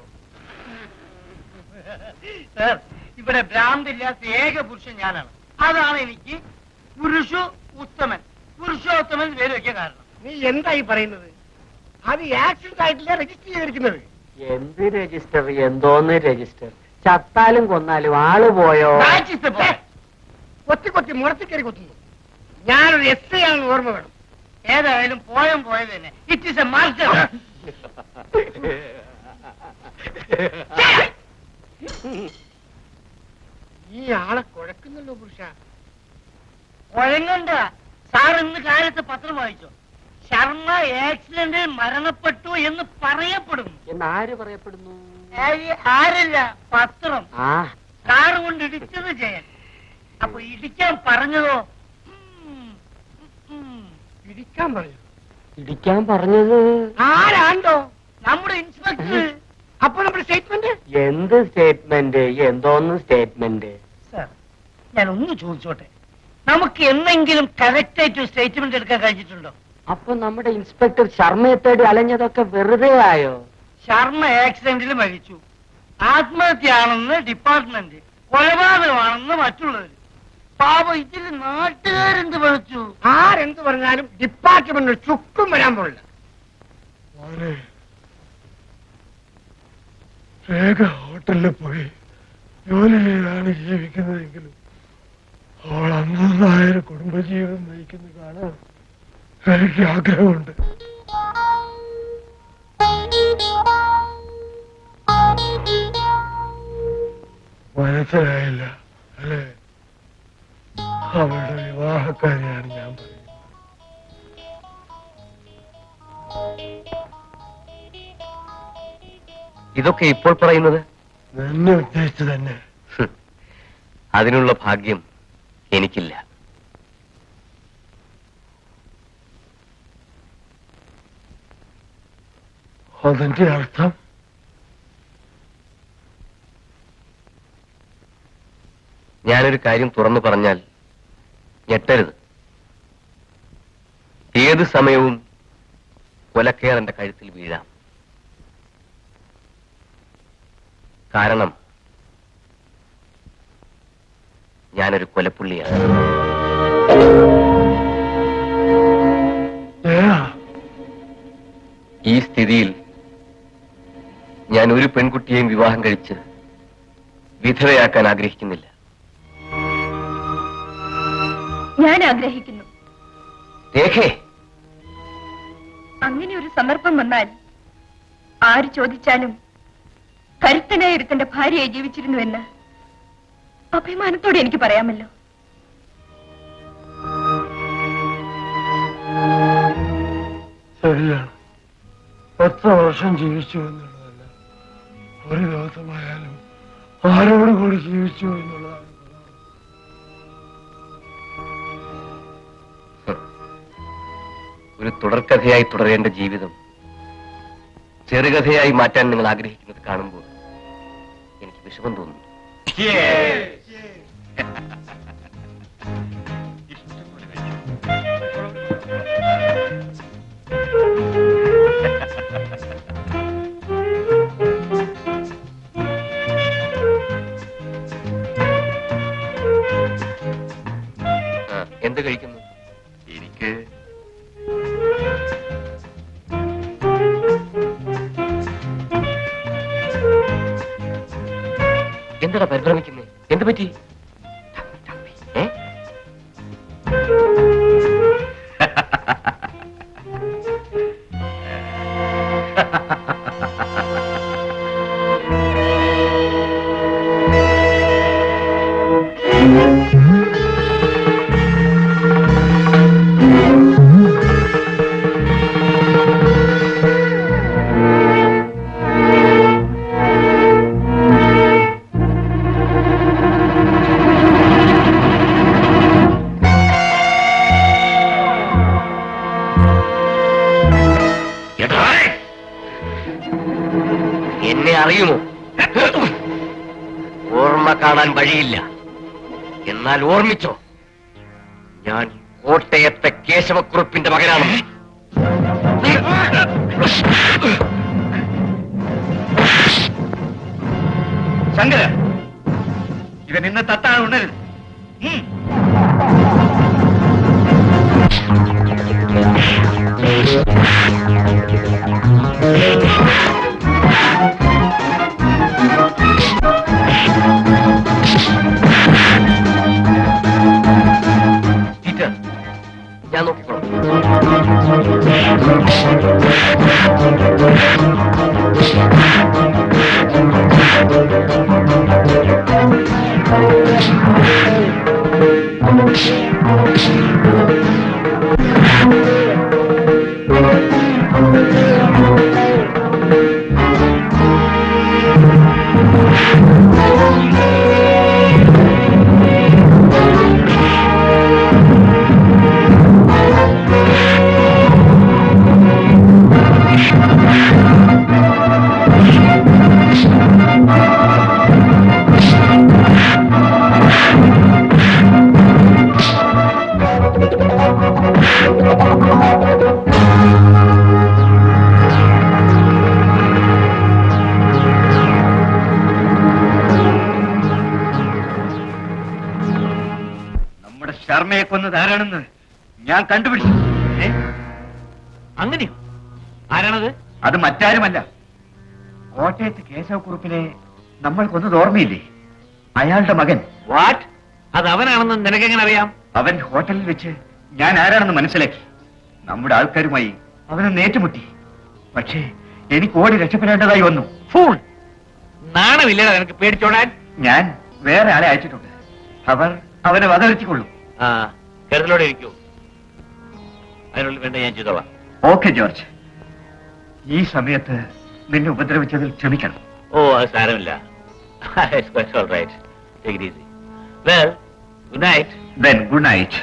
സാർ ഇവിടെ ഭ്രാന്തില്ലാത്ത ഏക പുരുഷൻ ഞാനാണ് അതാണ് എനിക്ക് പുരുഷു ഉത്തമൻ പുരുഷോത്തമൻ എന്ന് പേര് വെക്കാൻ കാരണം നീ എന്തായി പറയുന്നത് അത് ആക്സിഡന്റ് ആയിട്ടില്ല രജിസ്റ്റർ ചെയ്തിരിക്കുന്നത് എന്ത് രജിസ്റ്റർ എന്തോന്ന് രജിസ്റ്റർ ചത്താലും കൊന്നാലും ആള് പോയോ കൊത്തി കൊത്തി മുറത്തി കയറി കൊത്തുന്നു ഞാനൊരു എസ് ഐ ആണെന്ന് ഓർമ്മ വേണം ഏതായാലും പോയം പോയത് തന്നെ ഇറ്റ് ഇസ് എ മാസ്റ്റർ ഈ ആളെ കുഴക്കുന്നല്ലോ പുരുഷ കുഴങ്ങണ്ട സാർ ഇന്ന് കാലത്ത് പത്രം വായിച്ചോ ശർമ്മ ആക്സിഡന്റിൽ മരണപ്പെട്ടു എന്ന് പറയപ്പെടുന്നു എന്ന് ആര് പറയപ്പെടുന്നു ഏയ്, ആരല്ല പത്രം ആ കാർ കൊണ്ട് ഇടിച്ചത് ചെയ്യാൻ അപ്പൊ ഇടിക്കാൻ പറഞ്ഞതോ ഉം, ഉം. ഇടിക്കാൻ പറഞ്ഞു ഇടിക്കാൻ പറഞ്ഞത് ആരാണ്ടോ നമ്മുടെ ഇൻസ്പെക്ടർ അപ്പൊ നമ്മുടെ സ്റ്റേറ്റ്മെന്റ് എന്ത് സ്റ്റേറ്റ്മെന്റ് എന്തോന്ന് സ്റ്റേറ്റ്മെന്റ് സാർ ഞാൻ ഒന്ന് ചോദിച്ചോട്ടെ നമുക്ക് എന്തെങ്കിലും കറക്റ്റ് ആയിട്ട് സ്റ്റേറ്റ്മെന്റ് എടുക്കാൻ കഴിഞ്ഞിട്ടുണ്ടോ അപ്പൊ നമ്മുടെ ഇൻസ്പെക്ടർ ശർമ്മയെ തേടി അലഞ്ഞതൊക്കെ വെറുതെ ആയോ ശർമ്മ ആക്സിഡന്റിൽ മരിച്ചു ആത്മഹത്യയാണെന്ന് ഡിപ്പാർട്ട്മെന്റ് കൊലപാതകമാണെന്ന് മറ്റുള്ളവർ പാപം ഇതിൽ നാട്ടുകാരെന്ത് പഴിച്ചു ആരെന്ത് പറഞ്ഞാലും ഡിപ്പാർട്ട്മെന്റ് ചുക്കും വരാൻ പോകില്ല രേഖ ഹോട്ടലിൽ പോയി ജോലി ചെയ്താണ് ജീവിക്കുന്നതെങ്കിലും അവൾ അന്നൊന്നായ ഒരു കുടുംബജീവിതം നയിക്കുന്നത് കാണാൻ എനിക്ക് ആഗ്രഹമുണ്ട് മനസ്സിലായില്ല അല്ലേ അവളുടെ വിവാഹക്കാരിയാണ് ഞാൻ പറയുന്നത് ഇതൊക്കെ ഇപ്പോൾ പറയുന്നത് നിന്നെ ഉദ്ദേശിച്ചു തന്നെ ഹ്, അതിനുള്ള ഭാഗ്യം എനിക്കില്ല അതിന്റെ അർത്ഥം ഞാനൊരു കാര്യം തുറന്നു പറഞ്ഞാൽ ഞെട്ടരുത് ഏത് സമയവും കൊലക്കേർ എന്റെ കഴുത്തിൽ വീഴാം കാരണം ഞാനൊരു കൊലപ്പുള്ളിയാണ് ജയ ഈ സ്ഥിതിയിൽ ഞാൻ ഒരു പെൺകുട്ടിയെയും വിവാഹം കഴിച്ച് വിധവയാക്കാൻ ആഗ്രഹിക്കുന്നില്ല ഞാൻ ആഗ്രഹിക്കുന്നു രേഖേ അങ്ങനെ ഒരു സന്ദർഭം വന്നാൽ ആര് ചോദിച്ചാലും കരുത്തനായ ഒരുത്തന്റെ ഭാര്യയായി ജീവിച്ചിരുന്നുവെന്ന് അഭിമാനത്തോടെ എനിക്ക് പറയാമല്ലോ ശരിയാണ് എത്ര വർഷം ജീവിച്ചു എന്നുള്ളതല്ല ഒരു ദിവസമായാലും ആരോട് കൂടി ജീവിച്ചു എന്നുള്ളതാണ് ഒരു തുടർക്കഥയായി തുടരേണ്ട ജീവിതം ചെറുകഥയായി മാറ്റാൻ നിങ്ങൾ ആഗ്രഹിക്കുന്നത് കാണുമ്പോൾ എനിക്ക് വിഷമം തോന്നുന്നു ആ, എന്ത് കഴിക്കുന്നു എനിക്ക് എന്താടാ പരിഭ്രമിക്കുന്നേ എന്ത് പറ്റി ഏ എന്നെ അറിയുമോ ഓർമ്മ കാണാൻ വഴിയില്ല എന്നാൽ ഓർമ്മിച്ചോ ഞാൻ കോട്ടയത്തെ കേശവക്കുറുപ്പിന്റെ മകനാണ് ശങ്കര ഇവൻ ഇന്ന് തത്താണ് ഉണരുത് ടീച്ചർ ഞാൻ നോക്കിക്കോളാം നമ്മുടെ ശർമ്മയെ കൊന്നത് ആരാണെന്ന് ഞാൻ കണ്ടുപിടിച്ചു ഏ? അങ്ങനെയോ ആരാണത് അത് മറ്റാരുമല്ല കോട്ടയത്ത് കേശവക്കുറുപ്പിനെ നമ്മൾ കൊന്നത് ഓർമ്മയില്ലേ അയാളുടെ മകൻ വാട്ട് അത് അവനാണെന്ന് നിനക്കെങ്ങനെ അറിയാം അവൻ ഹോട്ടലിൽ വെച്ച് ഞാൻ ആരാണെന്ന് മനസ്സിലാക്കി നമ്മുടെ ആൾക്കാരുമായി അവനെ ഏറ്റുമുട്ടി പക്ഷേ എനിക്ക് ഓടി രക്ഷപ്പെടേണ്ടതായി വന്നു ഫൂൾ നാണമില്ലടാ നിനക്ക് പേടിച്ചോടാൻ ഞാൻ വേറെ ആളെ അയച്ചിട്ടുണ്ട് അവർ അവനെ വധവെത്തിക്കൊള്ളും ആ കരുതലോടെ ഇരിക്കൂ അതിനുള്ളിൽ വേണ്ട ഞാൻ ചെയ്തോളാം ഓക്കെ ജോർജ് ഈ സമയത്ത് നിന്നെ ഉപദ്രവിച്ചതിൽ ക്ഷമിക്കണം ഓ അത് സാരമില്ല it's quite all right take it easy well good night then good night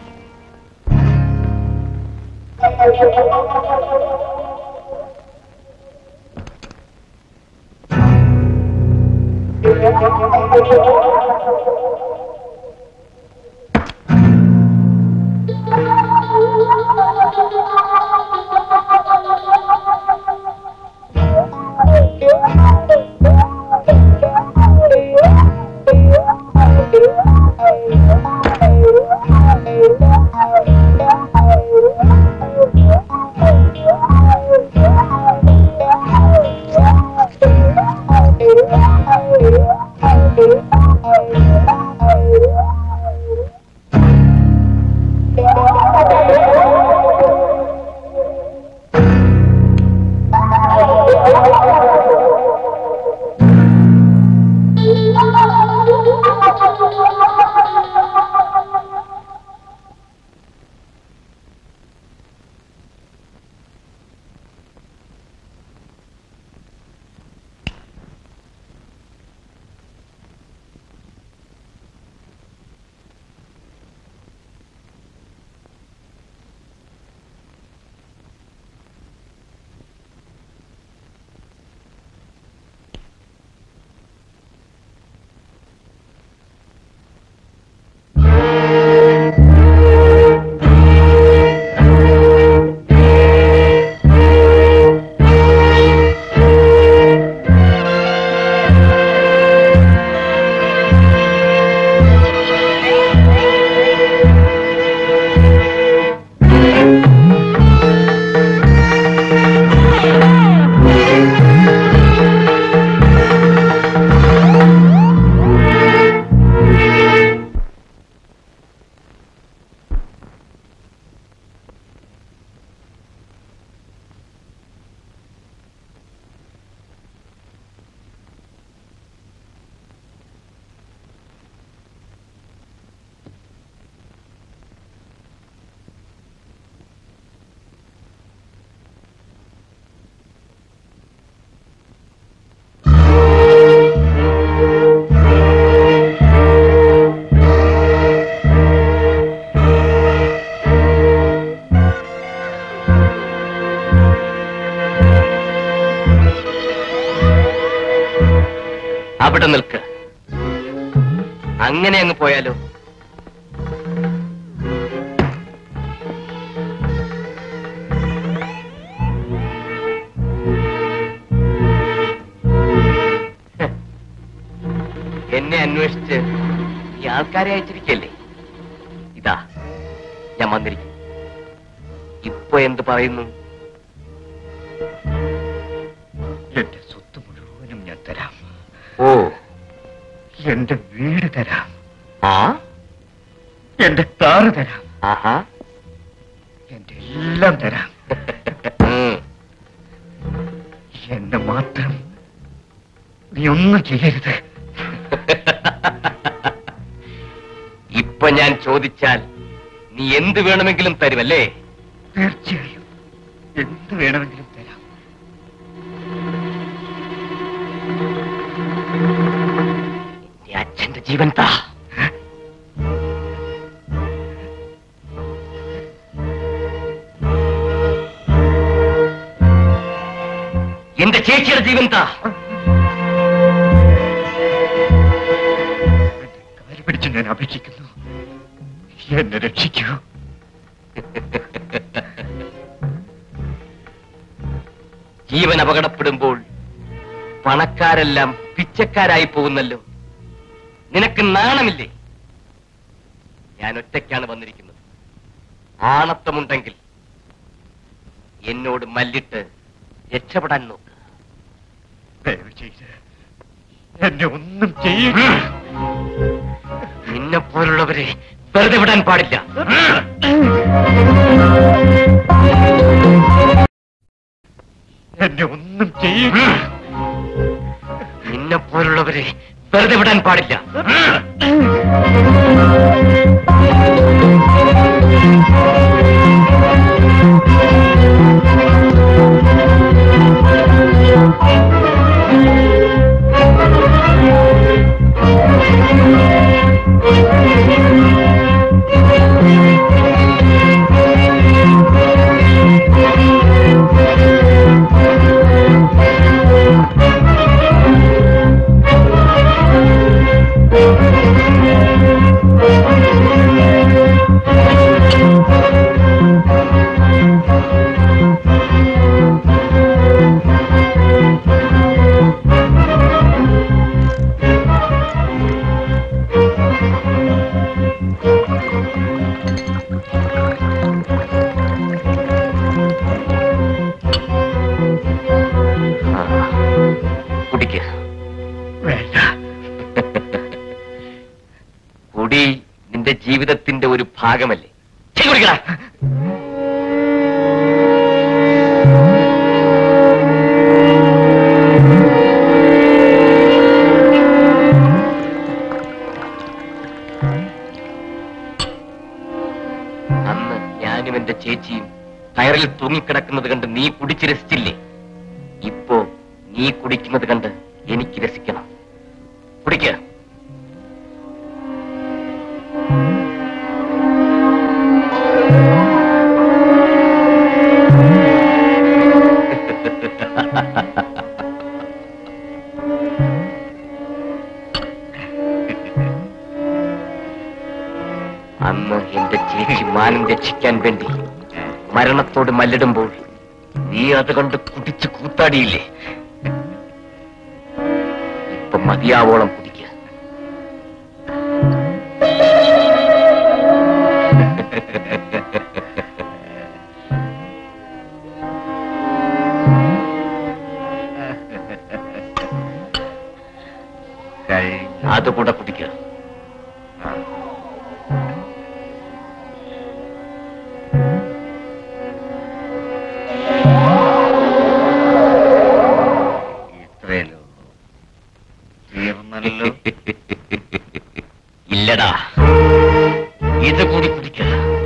അവിടെ നിൽക്ക് അങ്ങനെ അങ്ങ് പോയാലോ ഹ്. എന്നെ അന്വേഷിച്ച് ഈ ആൾക്കാരെ അയച്ചിരിക്കല്ലേ ഇതാ ഞാൻ വന്നിരിക്കും ഇപ്പൊ എന്ത് പറയുന്നു എന്റെ സ്വത്ത് മുഴുവനും ഞാൻ തരാം ഓ എന്റെ വീട് തരാം ആ എന്റെ കാറ് തരാം ആഹാ എന്റെ എല്ലാം തരാം ഉം. എന്നെ മാത്രം നീ ഒന്നും ചെയ്യരുത് ഇപ്പൊ ഞാൻ ചോദിച്ചാൽ നീ എന്ത് വേണമെങ്കിലും തരുമല്ലേ തീർച്ചയായും എന്ത് വേണമെങ്കിലും തരാം എന്റെ അച്ഛന്റെ ജീവൻ താ എന്റെ ചേച്ചിയുടെ ജീവൻ താ കാല് പിടിച്ച് ഞാൻ അപേക്ഷിക്കുന്നു എന്നെ രക്ഷിക്കൂ ജീവൻ അപകടപ്പെടുമ്പോൾ പണക്കാരെല്ലാം പിച്ചക്കാരായി പോകുന്നല്ലോ നിനക്ക് നാണമില്ലേ ഞാൻ ഒറ്റയ്ക്കാണ് വന്നിരിക്കുന്നത് ആണത്തമുണ്ടെങ്കിൽ എന്നോട് മല്ലിട്ട് രക്ഷപ്പെടാൻ നോക്ക് ദയവ് ചെയ്ത് എന്നെ ഒന്നും ചെയ്യരുത് നിന്നെ പോലുള്ളവരെ വെറുതെ വിടാൻ പാടില്ല എന്നെ ഒന്നും ചെയ്യരുത് നിന്നെ പോലുള്ളവരെ വെറുതെ വിടാൻ പാടില്ല കുടിക്ക വേണ്ട കുടി നിന്റെ ജീവിതത്തിന്റെ ഒരു ഭാഗമല്ലേ ചെയ് കുടിക്കടാ അന്ന് ഞാനും എന്റെ ചേച്ചിയും കയറിൽ തൂങ്ങിക്കിടക്കുന്നത് കണ്ട് നീ കുടിച്ച് രസിച്ചില്ലേ ഇപ്പോ നീ കുടിക്കുന്നത് കണ്ട് എനിക്ക് രസിക്കണം കുടിക്ക അന്ന് എന്റെ ചേച്ചി മാനം രക്ഷിക്കാൻ വേണ്ടി മരണത്തോട് മല്ലിടുമ്പോൾ നീ അത് കണ്ട് കുടിച്ച് കൂത്താടിയില്ലേ ഇപ്പൊ മതിയാവോളം കുടിക്ക അതുകൂടെ കുടിക്ക ഇത്രയല്ലോ തീർന്നല്ലോ ഇല്ലടാ ഇത് കൂടി കുടിക്ക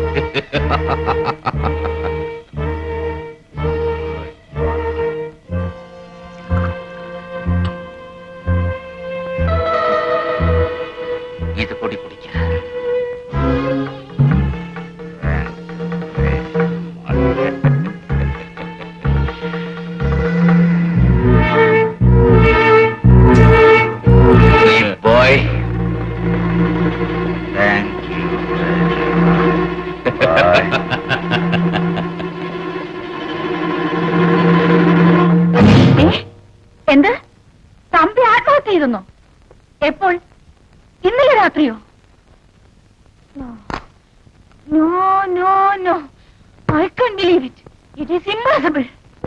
ഇത് കൂടി കുടിക്ക ബോയ് താങ്ക് യു ഏ? എന്ത് തമ്പി ആത്മഹത്യ ചെയ്തെന്നോ എപ്പോൾ ഇന്നലെ രാത്രിയോ no no no I can't believe it it is impossible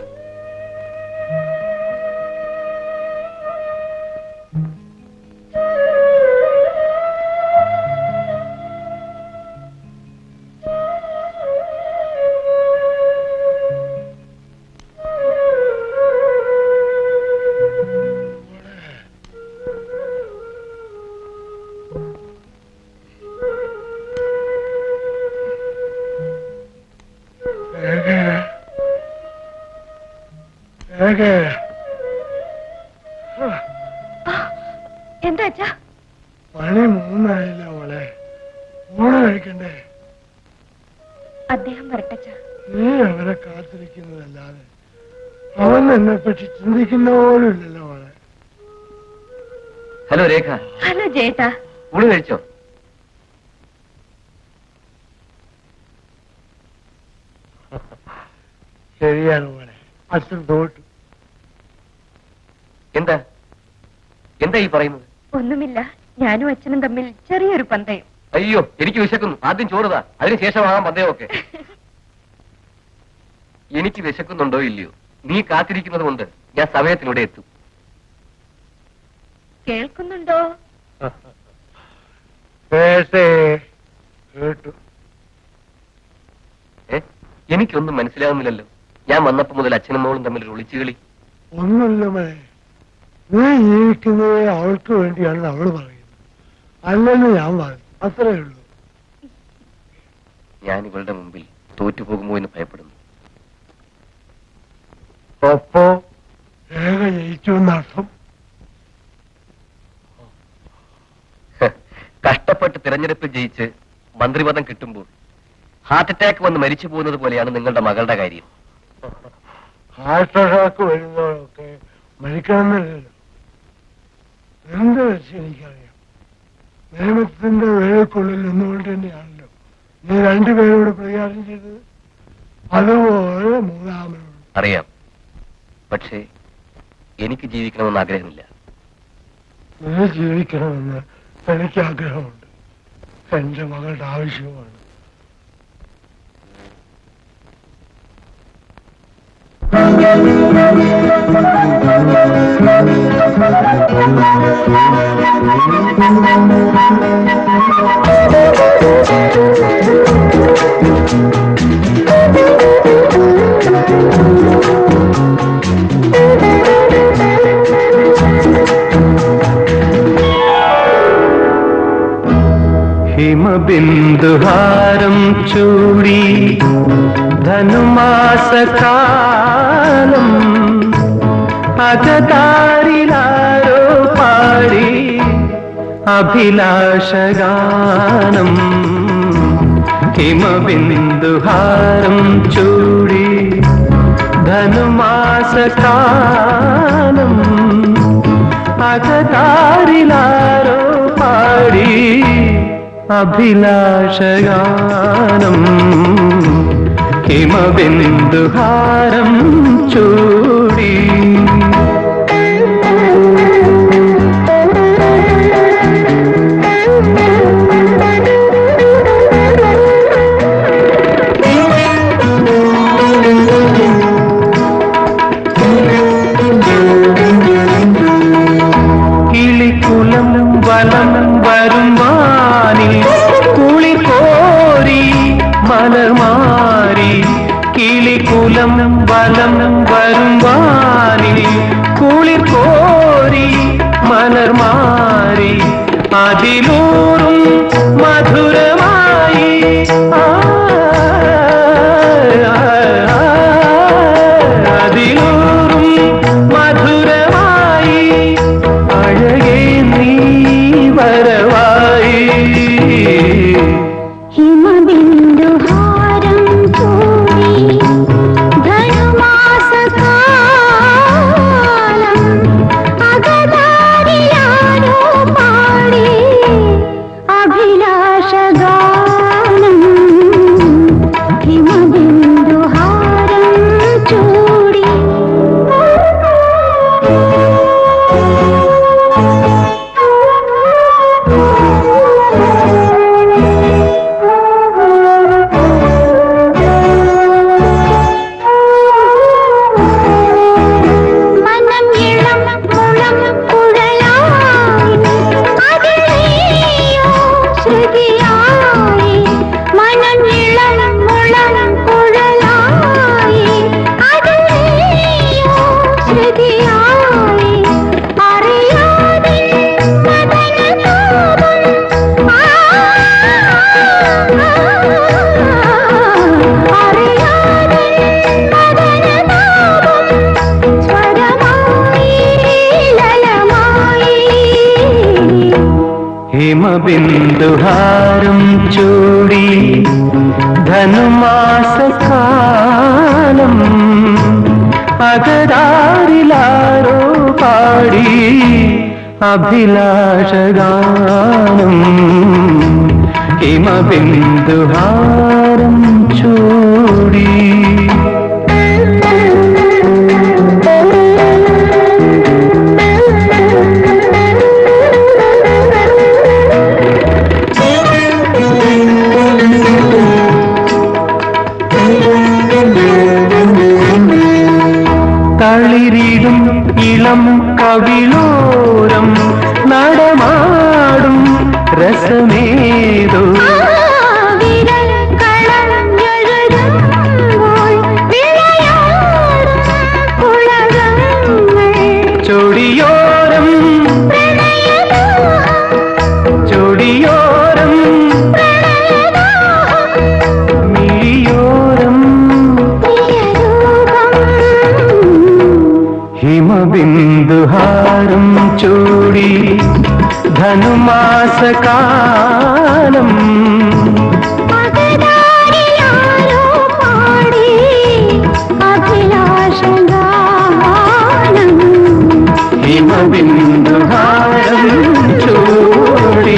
ഏകേ ഏകേ എന്താ അച്ഛാ മണി മൂന്നായില്ല മോളെ ഊണ് കഴിക്കണ്ടേ അദ്ദേഹം വരട്ടച്ച നീ അവരെ കാത്തിരിക്കുന്നതല്ലാതെ അവൻ എന്നെ പറ്റി ചിന്തിക്കുന്ന പോലും ഇല്ലല്ലോ മോളെ ഹലോ രേഖ ഹലോ ജേട്ടാ ഊണ് കഴിച്ചോ ശരിയാണ് മോളെ അച്ഛൻ തോട്ടു എന്താ എന്താ ഈ പറയുന്നത് ഒന്നുമില്ല ഞാനും അച്ഛനും തമ്മിൽ ചെറിയൊരു പന്തയം അയ്യോ എനിക്ക് വിശക്കുന്നു ആദ്യം ചോറുതാ അതിനുശേഷമാകാം പന്തയമൊക്കെ എനിക്ക് വിശക്കുന്നുണ്ടോ ഇല്ലയോ നീ കാത്തിരിക്കുന്നത് കൊണ്ട് ഞാൻ സമയത്തിലൂടെ എത്തും കേൾക്കുന്നുണ്ടോ കേട്ടേ കേട്ടു ഏ എനിക്കൊന്നും മനസ്സിലാകുന്നില്ലല്ലോ ഞാൻ വന്നപ്പോ മുതൽ അച്ഛനും മോളും തമ്മിൽ ഒരു ഒളിച്ചുകളി ഒന്നുമില്ല മോളെ നീ ജീവിക്കുന്നത് അവൾക്ക് വേണ്ടിയാണെന്ന് അവള് പറയുന്നത് അല്ലെന്ന് ഞാൻ പറയും അത്രേ ഉള്ളൂ ഞാൻ ഇവളുടെ മുമ്പിൽ തോറ്റുപോകുമോ എന്ന് ഭയപ്പെടുന്നു അപ്പോ ഏക ജയിച്ചു എന്നർത്ഥം കഷ്ടപ്പെട്ട് തിരഞ്ഞെടുപ്പിൽ ജയിച്ച് മന്ത്രിപദം കിട്ടുമ്പോൾ ഹാർട്ട് അറ്റാക്ക് വന്ന് മരിച്ചു പോകുന്നത് പോലെയാണ് നിങ്ങളുടെ മകളുടെ കാര്യം ഹാർട്ട് അറ്റാക്ക് വരുന്നവരൊക്കെ മരിക്കണമെന്നില്ലല്ലോ എന്ത് വെച്ച് എനിക്കറിയാം നിയമത്തിന്റെ വേഴക്കുള്ളിൽ നിന്നുകൊണ്ട് തന്നെയാണല്ലോ നീ രണ്ടുപേരോട് പ്രകാരം ചെയ്തത് അതുപോലെ മൂന്നാമനോട് അറിയാം പക്ഷേ എനിക്ക് ജീവിക്കണമെന്ന് ആഗ്രഹമില്ല നീ ജീവിക്കണമെന്ന് എനിക്ക് ആഗ്രഹമുണ്ട് എന്റെ മകളുടെ ആവശ്യമാണ് ഹിമബിന്ദുഹാരം ചൂടി ധനുമാസകാലം അകതാരിലാരോ പാടി അഭിലാഷഗാനം ഹിമബിന്ദുഹാരം ചൂടി ധനുമാസകാലം അകതാരിലാരോ പാടി അഭിലാഷഗാനം ഹിമബിന്ദുഹാരം ചൂടി കിളിക്കുലം വലം വരുമാനിൽ കുളി കോരി മലമാരി കിളിക്കുലം വലം വരുമാനിൽ കുളി കോരി മലർമാരി അതിലൂറും മധുരമായി ആ, അതിലൂറും മധുരമായി അഴകേ നീ വരവായി ഹിമബിന്ദുഹാരം ചൂടി ധനുമാസകാലം അകതാരിലാരോ പാടി അഭിലാഷഗാനം ഹിമബിന്ദുഹാരം ചൂടി മനം ഇളം മുളം കുഴലായി അതിലെയോ ശ്രുതിയായി മനം ഇളം മുളം കുഴലായി അതിലെയോ ശ്രുതിയായി അറിയാതെ മദനതാപം ആ, അറിയാതെ മദനതാപം സ്വരമായി ലയമായി ഹിമബിന്ദുഹാരം ചൂടി ധനുമാസകാലം അകരാറിലാരോ പാടി അഭിലാഷഗാനം ഹിമബിന്ദുഹാരം ചൂടി തളിരിടും ഇളം കവിളോരം നടമാടും രസമേതോ വിരൽ കളഞ്ഞെഴുതുമ്പോൾ വിളയാടും പുളകങ്ങൾ ചൊടിയോര ചൂടി ധനുമാസകാലം പകരാരിയാരോ പാടി അഭിലാഷഗാനം ഹിമബിന്ദുഹാരം ചൂടി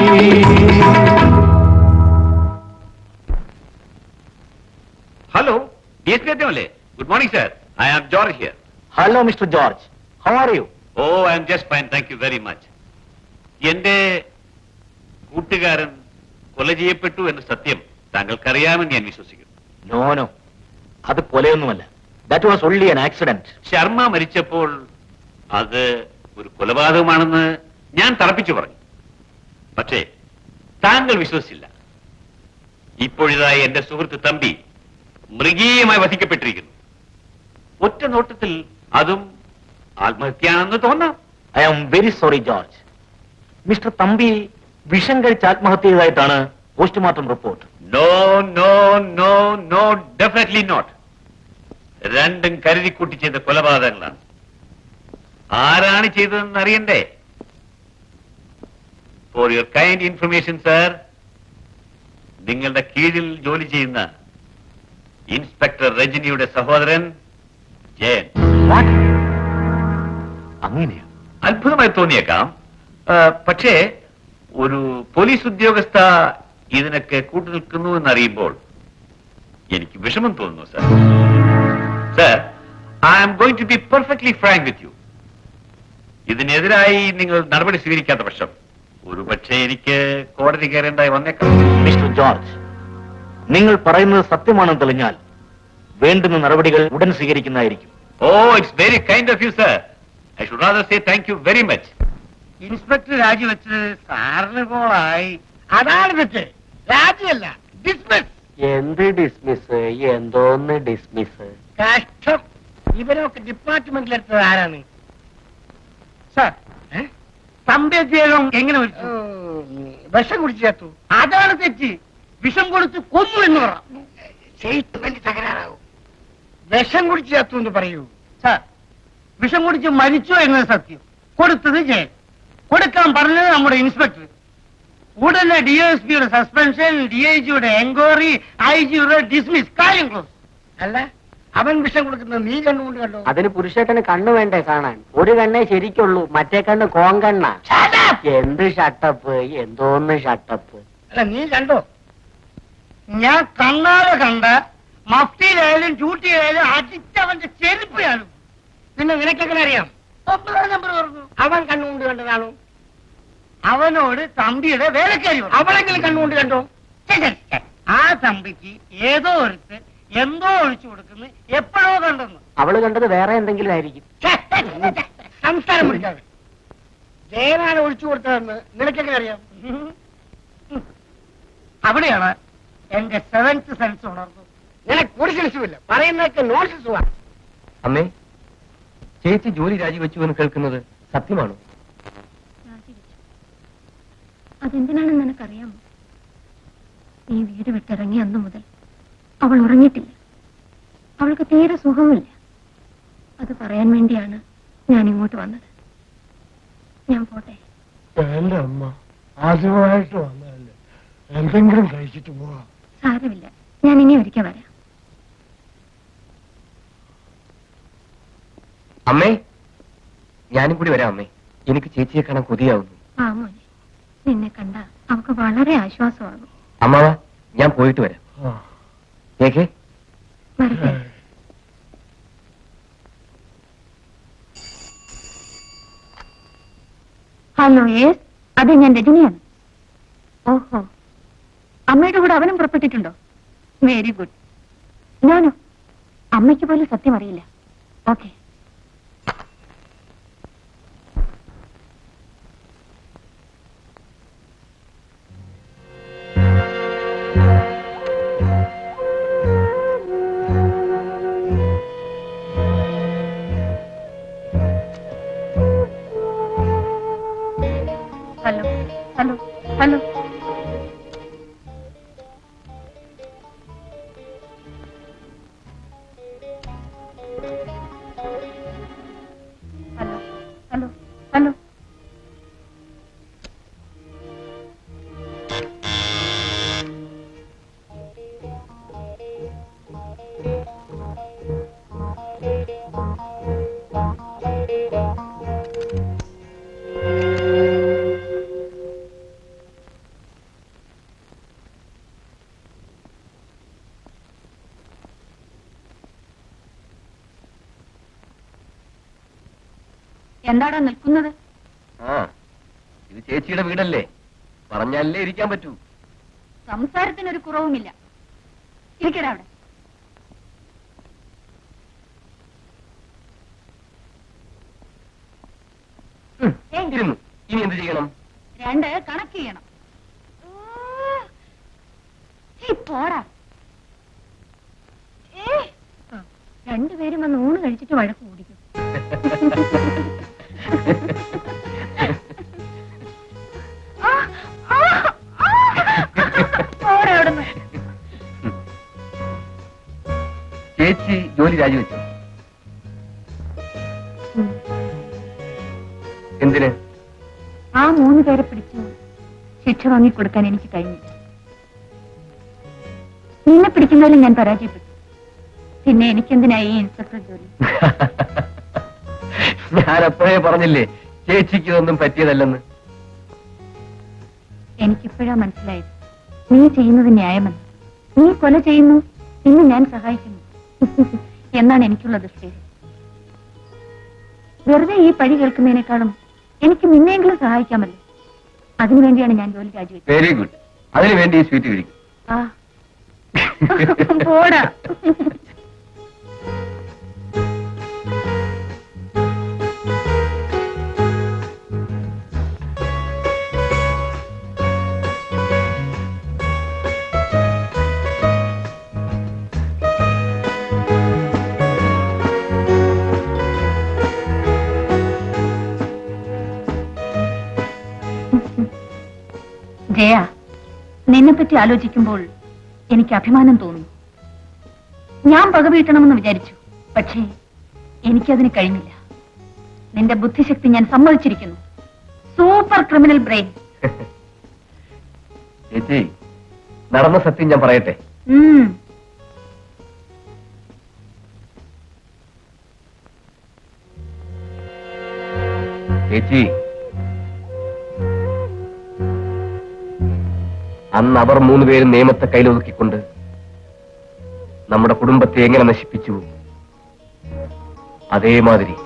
ഹലോ ഡി എസ് പി അദ്ദേഹമല്ലേ good morning sir I am George here hello mister George how are you oh I'm just fine thank you very much എന്റെ കൂട്ടുകാരൻ കൊല ചെയ്യപ്പെട്ടു എന്ന സത്യം താങ്കൾക്കറിയാമെന്ന് ഞാൻ വിശ്വസിക്കുന്നു നോ നോ അത് കൊലയൊന്നുമല്ല that was only an accident Sharma മരിച്ചപ്പോൾ അത് ഒരു കൊലപാതകമാണെന്ന് ഞാൻ തറപ്പിച്ചു പറഞ്ഞു പക്ഷേ താങ്കൾ വിശ്വസിച്ചില്ല ഇപ്പോഴിതായി എന്റെ സുഹൃത്ത് തമ്പി മൃഗീയമായി വധിക്കപ്പെട്ടിരിക്കുന്നു ഒറ്റ നോട്ടത്തിൽ അതും ആത്മഹത്യയാണെന്ന് തോന്നാം I am very sorry George mister Thampi വിഷം കഴിച്ച് ആത്മഹത്യ ചെയ്തതായിട്ടാണ് postmortem report no no no no definitely not രണ്ടും കരുതിക്കൂട്ടി ചെയ്ത കൊലപാതകങ്ങളാണ് ആരാണ് ചെയ്തതെന്ന് അറിയണ്ടേ for your kind information sir നിങ്ങളുടെ കീഴിൽ ജോലി ചെയ്യുന്ന ഇൻസ്പെക്ടർ രജനിയുടെ സഹോദരൻ ജയൻ അങ്ങനെയാ അത്ഭുതമായി തോന്നിയേക്കാം ആ, പക്ഷേ ഒരു പോലീസ് ഉദ്യോഗസ്ഥ ഇതിനൊക്കെ കൂട്ടുനിൽക്കുന്നു എന്നറിയുമ്പോൾ എനിക്ക് വിഷമം തോന്നുന്നു sir sir I am going to be perfectly frank with you ഇതിനെതിരായി നിങ്ങൾ നടപടി സ്വീകരിക്കാത്ത പക്ഷം ഒരുപക്ഷെ എനിക്ക് കോടതി കയറേണ്ടായി വന്നേക്കാം മിസ്റ്റർ ജോർജ് നിങ്ങൾ പറയുന്നത് സത്യമാണെന്ന് തെളിഞ്ഞാൽ വേണ്ടുന്ന നടപടികൾ ഉടൻ സ്വീകരിക്കുന്നതായിരിക്കും oh it's very kind of you sir I should rather say thank you very much inspector രാജിവെച്ചത് സാറിന് കോളായി അതാണ് തെറ്റ് രാജിയല്ല ഡിസ്മിസ് എന്ത് ഡിസ്മിസ് എന്തോന്ന് ഡിസ്മിസ് കഷ്ടം ഇവരൊക്കെ ഡിപ്പാർട്ട്മെന്റിലെടുത്തത് ആരാണ് സാർ സംഭവം എങ്ങനെ മരിച്ചു വിഷം കുടിച്ചു ചേർത്തു അതാണ് തെറ്റ് വിഷം കൊടുത്ത് കൊന്നു എന്ന് പറ സ്റ്റേറ്റ്മെന്റ് തകരാറാവും വിഷം കുടിച്ചു ചേർത്തു എന്ന് പറയൂ സാർ വിഷം കുടിച്ച് മരിച്ചു എന്നത് സത്യം കൊടുത്തത് ജയൻ കൊടുക്കാൻ പറഞ്ഞത് നമ്മുടെ ഇൻസ്പെക്ടർ ഉടനെ ഡി എസ് പിയുടെ സസ്പെൻഷൻ ഡി ഐ ജിയുടെ എൻക്വയറി ഐ ജിയുടെ ഡിസ്മിസ് കാര്യം ക്ലോസ് അല്ല അവൻ വിഷം കൊടുക്കുന്നത് നീ കണ്ടുകൊണ്ട് കണ്ടോ അതിന് പുരുഷേട്ടന് കണ്ണ് വേണ്ടേ കാണാൻ ഒരു കണ്ണേ ശരിക്കുള്ളൂ മറ്റേ കണ്ണ് കോങ്കണ്ണ എന്ത് ഷട്ടപ്പ് എന്തോന്ന് ഷട്ടപ്പ് അല്ല നീ കണ്ടോ ഞാൻ കണ്ണാലെ കണ്ട മഫ്തിയിലായാലും ചൂട്ടിയിലായാലും അടിച്ചവന്റെ ചെരുപ്പ് കാണും പിന്നെ നിനക്കെങ്ങനെ അറിയാം ഒമ്പതാം നമ്പർ പറഞ്ഞു അവൻ കണ്ണുകൊണ്ട് കണ്ടതാണോ അവനോട് തമ്പിയുടെ വേലക്കാരി പറഞ്ഞു. അവളെങ്കിലും കണ്ണുകൊണ്ട് കണ്ടോ ഛെ, ഛെ, ഛെ. ആ തമ്പിക്ക് ഏതോ ഒരുത്ത് എന്തോ ഒഴിച്ചു കൊടുക്കുന്നു എപ്പോഴോ കണ്ടെന്ന് അവള് കണ്ടത് വേറെ എന്തെങ്കിലും ആയിരിക്കും ഛെ, ഛെ, ഛെ, ഛെ. സംസാരം പിടിക്കാതെ ജയനാണ് ഒഴിച്ചു കൊടുത്തതെന്ന് നിനക്കെങ്ങനെ അറിയാം അവിടെയാണ് എന്റെ സെവൻത് സെൻസ് ഉണർന്നു നിനക്ക് ഒരു സെൻസുമില്ല പറയുന്നതൊക്കെ നോൺസെൻസുമാണ് അമ്മേ ചേച്ചി ജോലി രാജിവെച്ചു എന്ന് കേൾക്കുന്നത് സത്യമാണോ അതെന്തിനാണെന്ന് നിനക്കറിയാമോ നീ വീട് വിട്ടിറങ്ങി അന്നു മുതൽ അവൾ ഉറങ്ങിയിട്ടില്ല അവൾക്ക് തീരെ സുഖമില്ല അത് പറയാൻ വേണ്ടിയാണ് ഞാൻ ഇങ്ങോട്ട് വന്നത് ഞാൻ പോട്ടെ എന്റെ അമ്മ ആദ്യമായിട്ട് വന്നതല്ലേ എന്തെങ്കിലും കഴിച്ചിട്ട് പോവാം സാരമില്ല ഞാൻ ഇനി ഒരിക്കൽ വരാം അമ്മേ ഞാനും കൂടി വരാം അമ്മേ എനിക്ക് ചേച്ചിയെ കാണാൻ കൊതിയാവുന്നു ആ മോനെ നിന്നെ കണ്ട അവൾക്ക് വളരെ ആശ്വാസമാകും അമ്മാവ ഞാൻ പോയിട്ട് വരാം ഏകേ വരട്ടെ ഹലോ യേസ് അതെ ഞാൻ രജനിയാണ് ഓഹോ അമ്മയുടെ കൂടെ അവനും പുറപ്പെട്ടിട്ടുണ്ടോ വെരി ഗുഡ് ഞാനോ അമ്മയ്ക്ക് പോലും സത്യം അറിയില്ല okay hello hello hello hello hello hello എന്താടാ നിൽക്കുന്നത് ആ ഇത് ചേച്ചിയുടെ വീടല്ലേ പറഞ്ഞാലേ ഇരിക്കാൻ പറ്റൂ സംസാരത്തിനൊരു കുറവുമില്ല ഇരിക്കടാ അവിടെ ഏയ്, ഇരുന്നു ഇനി എന്ത് ചെയ്യണം രണ്ട് കണക്ക് ചെയ്യണം ഈ പോടാ ഏയ്, ആ, രണ്ടുപേരും വന്ന് ഊണ് കഴിച്ചിട്ട് വഴക്ക് കൂടിക്കും ആ, ആ, ആ, പോടാ അവിടുന്ന്. ചേച്ചി ജോലി രാജിവെച്ചു ഉം. എന്തിന് ആ മൂന്ന് പേരെ പിടിച്ച് ശിക്ഷ വാങ്ങിക്കൊടുക്കാൻ എനിക്ക് കഴിഞ്ഞില്ല നിന്നെ പിടിക്കുന്നതിൽ ഞാൻ പരാജയപ്പെട്ടു പിന്നെ എനിക്കെന്തിനായി ഈ ഇൻസ്പെക്ടർ ജോലി ഞാൻ അപ്പോഴേ പറഞ്ഞില്ലേ ചേച്ചിക്ക് ഇതൊന്നും പറ്റിയതല്ലെന്ന് എനിക്കിപ്പോഴാ മനസ്സിലായത് നീ ചെയ്യുന്നത് ന്യായമല്ല നീ കൊല ചെയ്യുന്നു ഇന്ന് ഞാൻ സഹായിക്കുന്നു എന്നാണ് എനിക്കുള്ള ദൃഷ്ടി വെറുതെ ഈ പഴി കേൾക്കുന്നതിനേക്കാളും എനിക്ക് നിന്നെങ്കിലും സഹായിക്കാമല്ലോ അതിനുവേണ്ടിയാണ് ഞാൻ ജോലി രാജിവെച്ചത് വെരി ഗുഡ് അതിനു വേണ്ടി ഈ സ്വീറ്റ് കഴിക്കും ആ പോടാ ജയ നിന്നെപ്പറ്റി ആലോചിക്കുമ്പോൾ എനിക്ക് അഭിമാനം തോന്നുന്നു ഞാൻ പകവീട്ടണമെന്ന് വിചാരിച്ചു പക്ഷേ എനിക്കതിന് കഴിഞ്ഞില്ല നിന്റെ ബുദ്ധിശക്തി ഞാൻ സമ്മതിച്ചിരിക്കുന്നു സൂപ്പർ ക്രിമിനൽ ബ്രെയിൻ ചേച്ചി നടന്ന സത്യം ഞാൻ പറയട്ടെ ഉം. ചേച്ചി അന്ന് അവർ മൂന്നുപേരും നിയമത്തെ കയ്യിലൊതുക്കിക്കൊണ്ട് നമ്മുടെ കുടുംബത്തെ എങ്ങനെ നശിപ്പിച്ചു അതേമാതിരി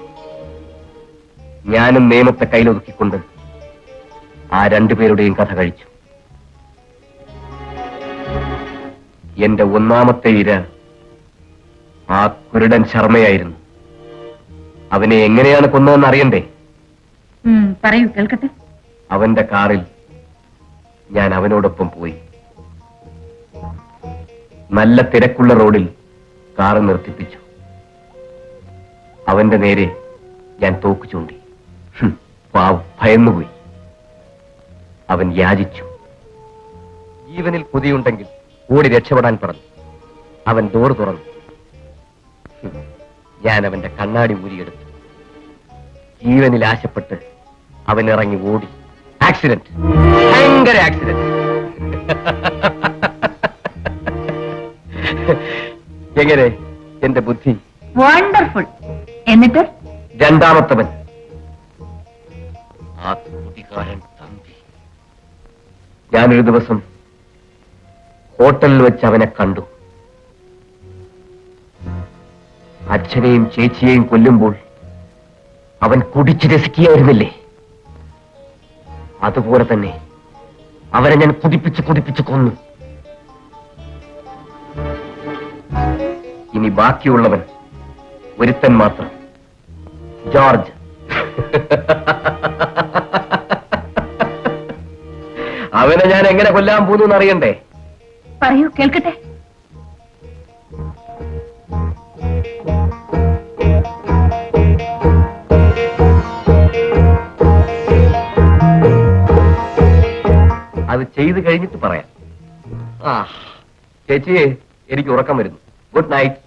ഞാനും നിയമത്തെ കയ്യിലൊതുക്കിക്കൊണ്ട് ആ രണ്ടുപേരുടെയും കഥ കഴിച്ചു എന്റെ ഒന്നാമത്തെ ഇര ആ കുരുടൻ ശർമ്മയായിരുന്നു അവനെ എങ്ങനെയാണ് കൊന്നതെന്ന് അറിയണ്ടേ ഉം, പറയൂ കേൾക്കട്ടെ അവന്റെ കാറിൽ ഞാൻ അവനോടൊപ്പം പോയി നല്ല തിരക്കുള്ള റോഡിൽ കാറ് നിർത്തിപ്പിച്ചു അവന്റെ നേരെ ഞാൻ തോക്ക് ചൂണ്ടി ഹും, പാവം ഭയന്നുപോയി അവൻ യാചിച്ചു ജീവനിൽ കൊതിയുണ്ടെങ്കിൽ ഓടി രക്ഷപ്പെടാൻ പറഞ്ഞു അവൻ ഡോർ തുറന്നു ഹും, ഞാൻ അവന്റെ കണ്ണാടി ഊരിയെടുത്തു ജീവനിൽ ആശപ്പെട്ട് അവൻ ഇറങ്ങി ഓടി ആക്സിഡന്റ് ഭയങ്കര ആക്സിഡന്റ് എങ്ങനെ എന്റെ ബുദ്ധി വണ്ടർഫുൾ എന്നിട്ട് രണ്ടാമത്തവൻ ആ കുതികാരൻ തമ്പി ഞാനൊരു ദിവസം ഹോട്ടലിൽ വെച്ച് അവനെ കണ്ടു അച്ഛനെയും ചേച്ചിയെയും കൊല്ലുമ്പോൾ അവൻ കുടിച്ചു രസിക്കുകയായിരുന്നില്ലേ അതുപോലെ തന്നെ അവരെ ഞാൻ കുതിപ്പിച്ച് കുതിപ്പിച്ച് കൊന്നു ഇനി ബാക്കിയുള്ളവൻ ഒരുത്തൻ മാത്രം ജോർജ് അവനെ ഞാൻ എങ്ങനെ കൊല്ലാൻ പോകുന്നു അറിയണ്ടേ പറയൂ കേൾക്കട്ടെ അത് ചെയ്ത് കഴിഞ്ഞിട്ട് പറയാം ആ ചേച്ചിയെ എനിക്ക് ഉറക്കം വരുന്നു ഗുഡ് നൈറ്റ്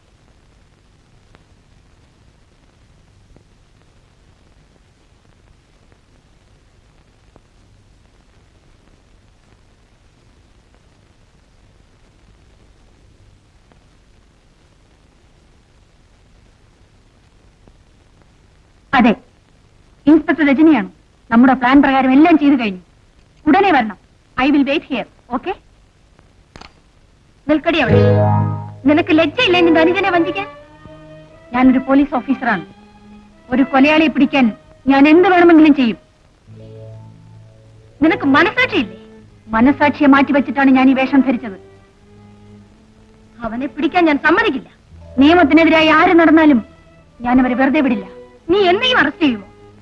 അതെ ഇൻസ്പെക്ടർ രജനിയാണ് നമ്മുടെ പ്ലാൻ പ്രകാരം എല്ലാം ചെയ്തു കഴിഞ്ഞു ഉടനെ വരണം I will wait here okay നിൽക്കടി അവിടെ നിനക്ക് ലജ്ജയില്ല നിന്റെ അനുജനെ വഞ്ചിക്കാൻ ഞാനൊരു പോലീസ് ഓഫീസറാണ് ഒരു കൊലയാളിയെ പിടിക്കാൻ ഞാൻ എന്ത് വേണമെങ്കിലും ചെയ്യും നിനക്ക് മനസാക്ഷിയില്ലേ മനസാക്ഷിയെ മാറ്റി വെച്ചിട്ടാണ് ഞാൻ ഈ വേഷം ധരിച്ചത് അവനെ പിടിക്കാൻ ഞാൻ സമ്മതിക്കില്ല നിയമത്തിനെതിരായി ആര് നടന്നാലും ഞാൻ അവരെ വെറുതെ വിടില്ല നീ എന്നെയും അറസ്റ്റ് ചെയ്യുമോ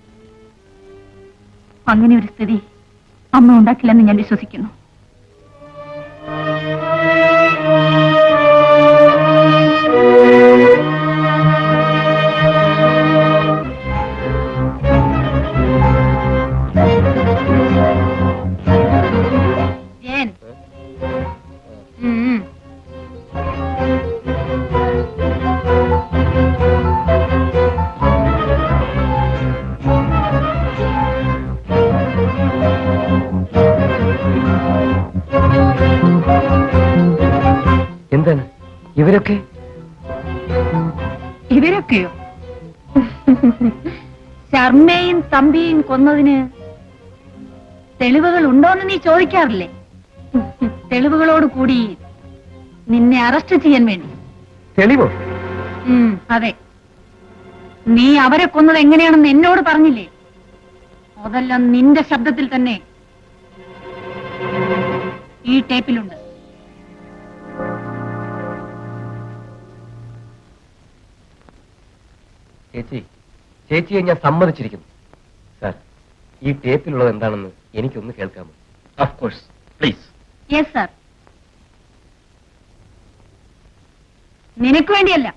അങ്ങനെ ഒരു സ്ഥിതി അമ്മ ഉണ്ടാക്കില്ലെന്ന് ഞാൻ വിശ്വസിക്കുന്നു ജയൻ ഉം, ഉം. എന്താണ് ഇവരൊക്കെ ഇവരൊക്കെയോ ശർമ്മയും തമ്പിയും കൊന്നതിന് തെളിവുകൾ ഉണ്ടോന്ന് നീ ചോദിക്കാറില്ലേ തെളിവുകളോട് കൂടി നിന്നെ അറസ്റ്റ് ചെയ്യാൻ വേണ്ടി തെളിവോ ഉം, അതെ നീ അവരെ കൊന്നത് എങ്ങനെയാണെന്ന് എന്നോട് പറഞ്ഞില്ലേ അതെല്ലാം നിന്റെ ശബ്ദത്തിൽ തന്നെ ഈ ടേപ്പിലുണ്ട് ചേച്ചി ചേച്ചിയെ ഞാൻ സമ്മതിച്ചിരിക്കുന്നു സാർ ഈ ടേപ്പിലുള്ളത് എന്താണെന്ന് എനിക്കൊന്ന് കേൾക്കാമോ Of course. Please. Yes sir നിനക്ക് വേണ്ടിയല്ല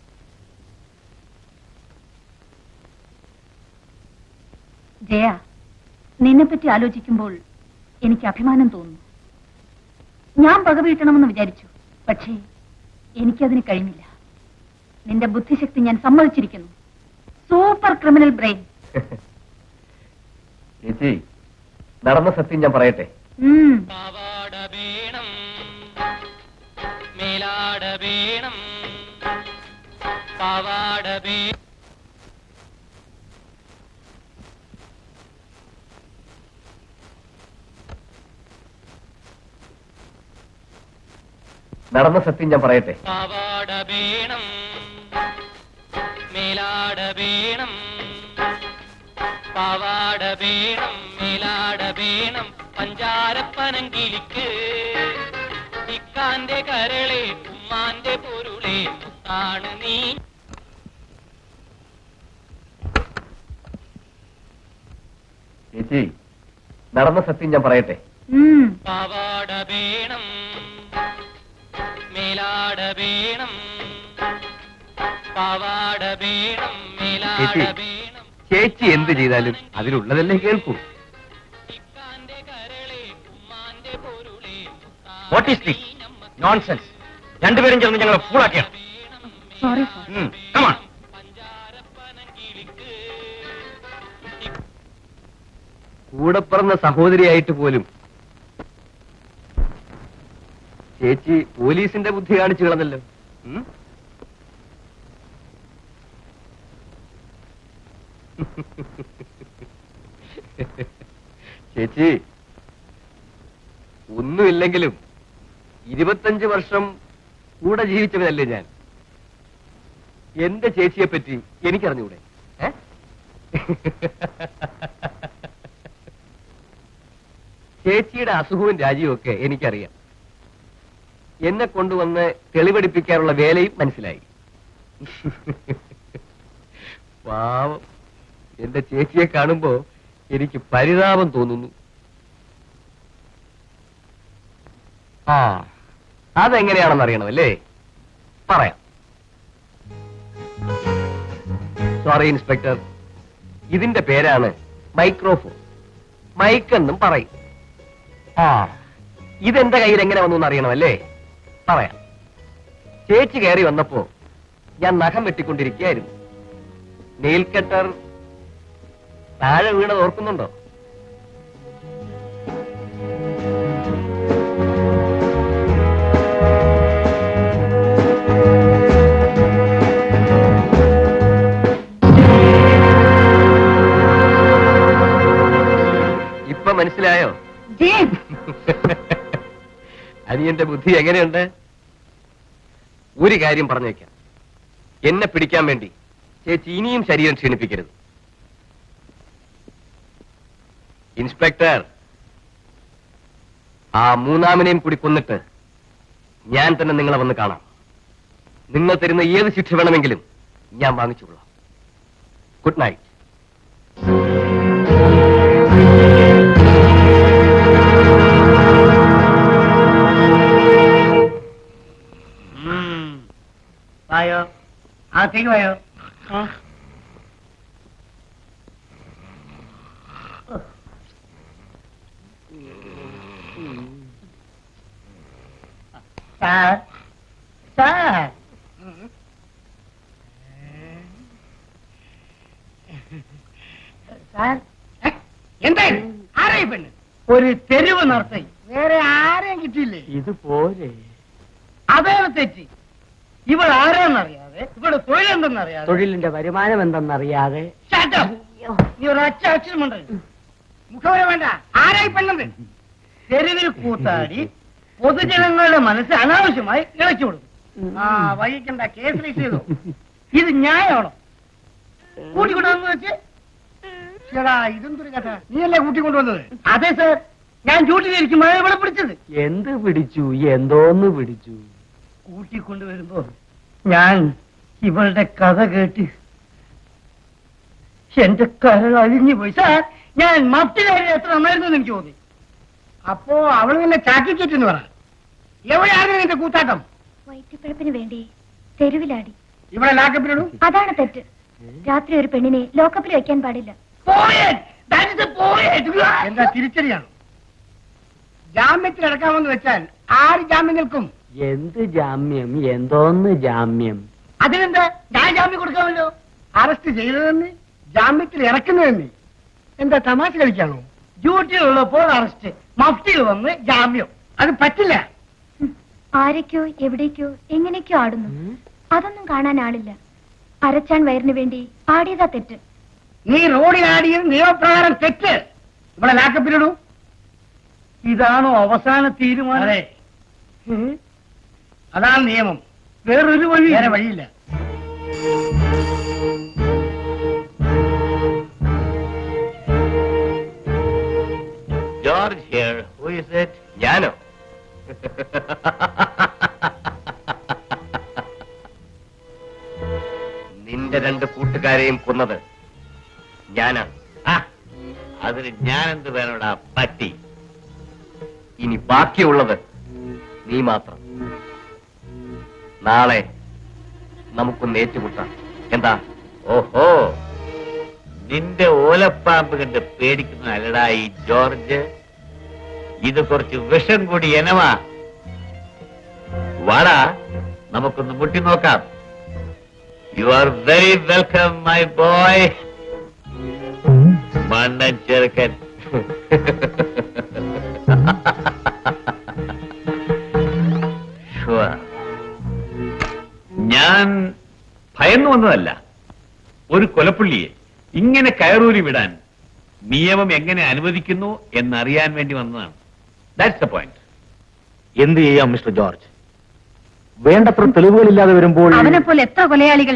ജയ നിന്നെപ്പറ്റി ആലോചിക്കുമ്പോൾ എനിക്ക് അഭിമാനം തോന്നുന്നു ഞാൻ പകവീട്ടണമെന്ന് വിചാരിച്ചു പക്ഷേ എനിക്കതിന് കഴിഞ്ഞില്ല നിന്റെ ബുദ്ധിശക്തി ഞാൻ സമ്മതിച്ചിരിക്കുന്നു സൂപ്പർ ക്രിമിനൽ ബ്രെയിൻ ചേച്ചി നടന്ന സത്യം ഞാൻ പറയട്ടെ ഉം മേലാട വേണം പാവാട വേ നടന്ന സത്യം ഞാൻ പറയട്ടെ പാവാട വേണം മേലാട വേണം പാവാട വേണം മേലാട വേണം പഞ്ചാരപ്പനങ്കിളിക്ക് ഇക്കാന്റെ കരളെ ഉമ്മാന്റെ പൊരുളെ മുത്താണ് നീ ചേച്ചി നടന്ന സത്യം ഞാൻ പറയട്ടെ ഉം പാവാട വേണം മേലാട വേണം പാവാട വേണം മേലാട ചേച്ചി വേണം ചേച്ചി എന്ത് ചെയ്താലും അതിലുള്ളതല്ലേ കേൾക്കൂ വാട്ട് ഈസ് ദിസ് നോൺസെൻസ് രണ്ടുപേരും ചേർന്ന് ഞങ്ങളെ ഫൂളാക്കിയാണ് സോറി സാർ കമാൺ കൂടെ പറഞ്ഞ സഹോദരിയായിട്ട് പോലും ചേച്ചി പോലീസിന്റെ ബുദ്ധി കാണിച്ചു കളഞ്ഞല്ലോ ഉം? ചേച്ചി ഒന്നുമില്ലെങ്കിലും ഇരുപത്തഞ്ച് വർഷം കൂടെ ജീവിച്ചവനല്ലേ ഞാൻ എന്റെ ചേച്ചിയെ പറ്റി എനിക്കറിഞ്ഞൂടെ ഏ? ചേച്ചിയുടെ അസുഖവും രാജിയും ഒക്കെ എനിക്കറിയാം എന്നെ കൊണ്ടുവന്ന് തെളിവെടുപ്പിക്കാനുള്ള വേലയും മനസ്സിലായി പാവം എന്റെ ചേച്ചിയെ കാണുമ്പോ എനിക്ക് പരിതാപം തോന്നുന്നു ആ അതെങ്ങനെയാണെന്ന് അറിയണം അല്ലേ പറയാം സോറി ഇൻസ്പെക്ടർ ഇതിന്റെ പേരാണ് മൈക്രോഫോൺ മൈക്ക് എന്നും പറയും ആ ഇതെന്റെ കയ്യിൽ എങ്ങനെ വന്നു എന്ന് അറിയണമല്ലേ പറയാം ചേച്ചി കയറി വന്നപ്പോ ഞാൻ നഖം വെട്ടിക്കൊണ്ടിരിക്കുകയായിരുന്നു നെയിൽ കട്ടർ താഴെ വീണത് ഓർക്കുന്നുണ്ടോ ഇപ്പൊ മനസ്സിലായോ ജയൻ അനിയന്റെ ബുദ്ധി എങ്ങനെയുണ്ട് ഒരു കാര്യം പറഞ്ഞേക്കാം എന്നെ പിടിക്കാൻ വേണ്ടി ചേച്ചി ഇനിയും ശരീരം ക്ഷീണിപ്പിക്കരുത് ഇൻസ്പെക്ടർ ആ മൂന്നാമനെയും കൂടി കൊന്നിട്ട് ഞാൻ തന്നെ നിങ്ങളെ വന്ന് കാണാം നിങ്ങൾ തരുന്ന ഏത് ശിക്ഷ വേണമെങ്കിലും ഞാൻ വാങ്ങിച്ചുകൊള്ളാം ഗുഡ് നൈറ്റ് വായോ അകത്തേക്ക് വായോ ആ. സാർ സാർ സാർ എന്താ ആരായി പെണ്ണ് ഒരു തെരുവ് നടത്തി വേറെ ആരെയും കിട്ടിയില്ലേ ഇത് പോരെ അതേറെ തെറ്റി ഇവൾ ആരാന്നറിയാതെ ഇവിടെ തൊഴിലെന്തെന്നറിയാതെ തൊഴിലിന്റെ വരുമാനം എന്തെന്നറിയാതെ Shut up. നീ ഒരു അച്ഛ അച്ഛനുമുണ്ട് മുഖവര വേണ്ട ആരായി പെണ്ണത് തെരുവിൽ കൂത്താടി പൊതുജനങ്ങളുടെ മനസ്സ് അനാവശ്യമായി ഇളച്ചു കൊടുക്കും ആ വൈകിക്കണ്ട കേസ് രജിസ്റ്റർ ചെയ്തു ഇത് ന്യായമാണോ കൂട്ടിക്കൊണ്ടുവന്നു വെച്ച് ചേടാ ഇതെന്തൊരു കഥ നീയല്ലേ കൂട്ടിക്കൊണ്ടുവന്നത് അതെ സാർ ഞാൻ ഡ്യൂട്ടിയിലിരിക്കുമ്പോഴാണ് ഇവിടെ പിടിച്ചത് എന്ത് പിടിച്ചു എന്തോന്ന് പിടിച്ചു കൂട്ടിക്കൊണ്ടുവരുമ്പോ ഞാൻ ഇവളുടെ കഥ കേട്ട് എന്റെ കരൾ അഴിഞ്ഞു പോയി സാർ ഞാൻ മത്തിലായിരുന്നു എത്ര നന്നായിരുന്നു എന്ന് എനിക്ക് തോന്നി അപ്പോ അവൾ നിന്നെ ചാക്കിച്ചെറ്റെന്ന് പറ എവിടെയായിരുന്നു നിന്റെ കൂത്താട്ടം വയറ്റിപ്പിഴപ്പിന് വേണ്ടി തെരുവിലാടി ഇവിടെ ലാക്കപ്പിലിടും അതാണ് തെറ്റ് രാത്രി ഒരു പെണ്ണിനെ ലോക്കപ്പിൽ വെക്കാൻ പാടില്ല എന്താ തിരിച്ചടിയാണ് ജാമ്യത്തിൽ അടക്കാമെന്ന് വെച്ചാൽ ആര് ജാമ്യം നിൽക്കും എന്ത് ജാമ്യം എന്തോന്ന് ജാമ്യം അതിനെന്താ ഞാൻ ജാമ്യം കൊടുക്കാമല്ലോ അറസ്റ്റ് ചെയ്തതെന്ന് ജാമ്യത്തിൽ ഇറക്കുന്നതെന്ന് എന്താ തമാശ കളിക്കാണോ ഡ്യൂട്ടിയിലുള്ളപ്പോൾ അറസ്റ്റ് മഫ്റ്റിയിൽ വന്ന് ജാമ്യം അത് പറ്റില്ല ആരൊക്കെയോ എവിടേക്കോ എങ്ങനെയൊക്കെയോ ആടുന്നു അതൊന്നും കാണാൻ ആളില്ല അരച്ചാൻ വയറിന് വേണ്ടി ആടിയതാ തെറ്റ് നീ റോഡിൽ ആടിയത് നിയമപ്രകാരം തെറ്റ് ഇവിടെ ലാക്കപ്പിലിടൂ ഇതാണോ അവസാന തീരുമാനം ഉം. അതാണ് നിയമം വേറൊരു വഴി വേറെ വഴിയില്ല George here. Who is it? ഞാനോ നിന്റെ രണ്ട് കൂട്ടുകാരെയും കൊന്നത് ഞാനാണ് ആ, അതിന് ഞാൻ എന്ത് വേണോടാ പറ്റി ഇനി ബാക്കിയുള്ളത് നീ മാത്രം നാളെ നമുക്കൊന്ന് ഏറ്റുമുട്ടാം എന്താ ഓഹോ നിന്റെ ഓലപ്പാമ്പ് കണ്ട് പേടിക്കുന്ന അല്ലടാ ഈ ജോർജ് ഇത് കുറച്ച് വിഷം കൂടി എനവാ വാടാ നമുക്കൊന്ന് മുട്ടി നോക്കാം you are very welcome my boy മണ്ണൻ ചെറുക്കൻ Sure. ഞാൻ ഭയന്നു വന്നതല്ല ഒരു കൊലപ്പുള്ളിയെ ഇങ്ങനെ കയറൂരി വിടാൻ നിയമം എങ്ങനെ അനുവദിക്കുന്നു എന്നറിയാൻ വേണ്ടി വന്നതാണ് ദാറ്റ്സ് ദ പോയിന്റ് എന്ത് ചെയ്യാം മിസ്റ്റർ ജോർജ് വേണ്ടത്ര തെളിവുകളില്ലാതെ വരുമ്പോൾ അവനെ പോലെ എത്ര കൊലയാളികൾ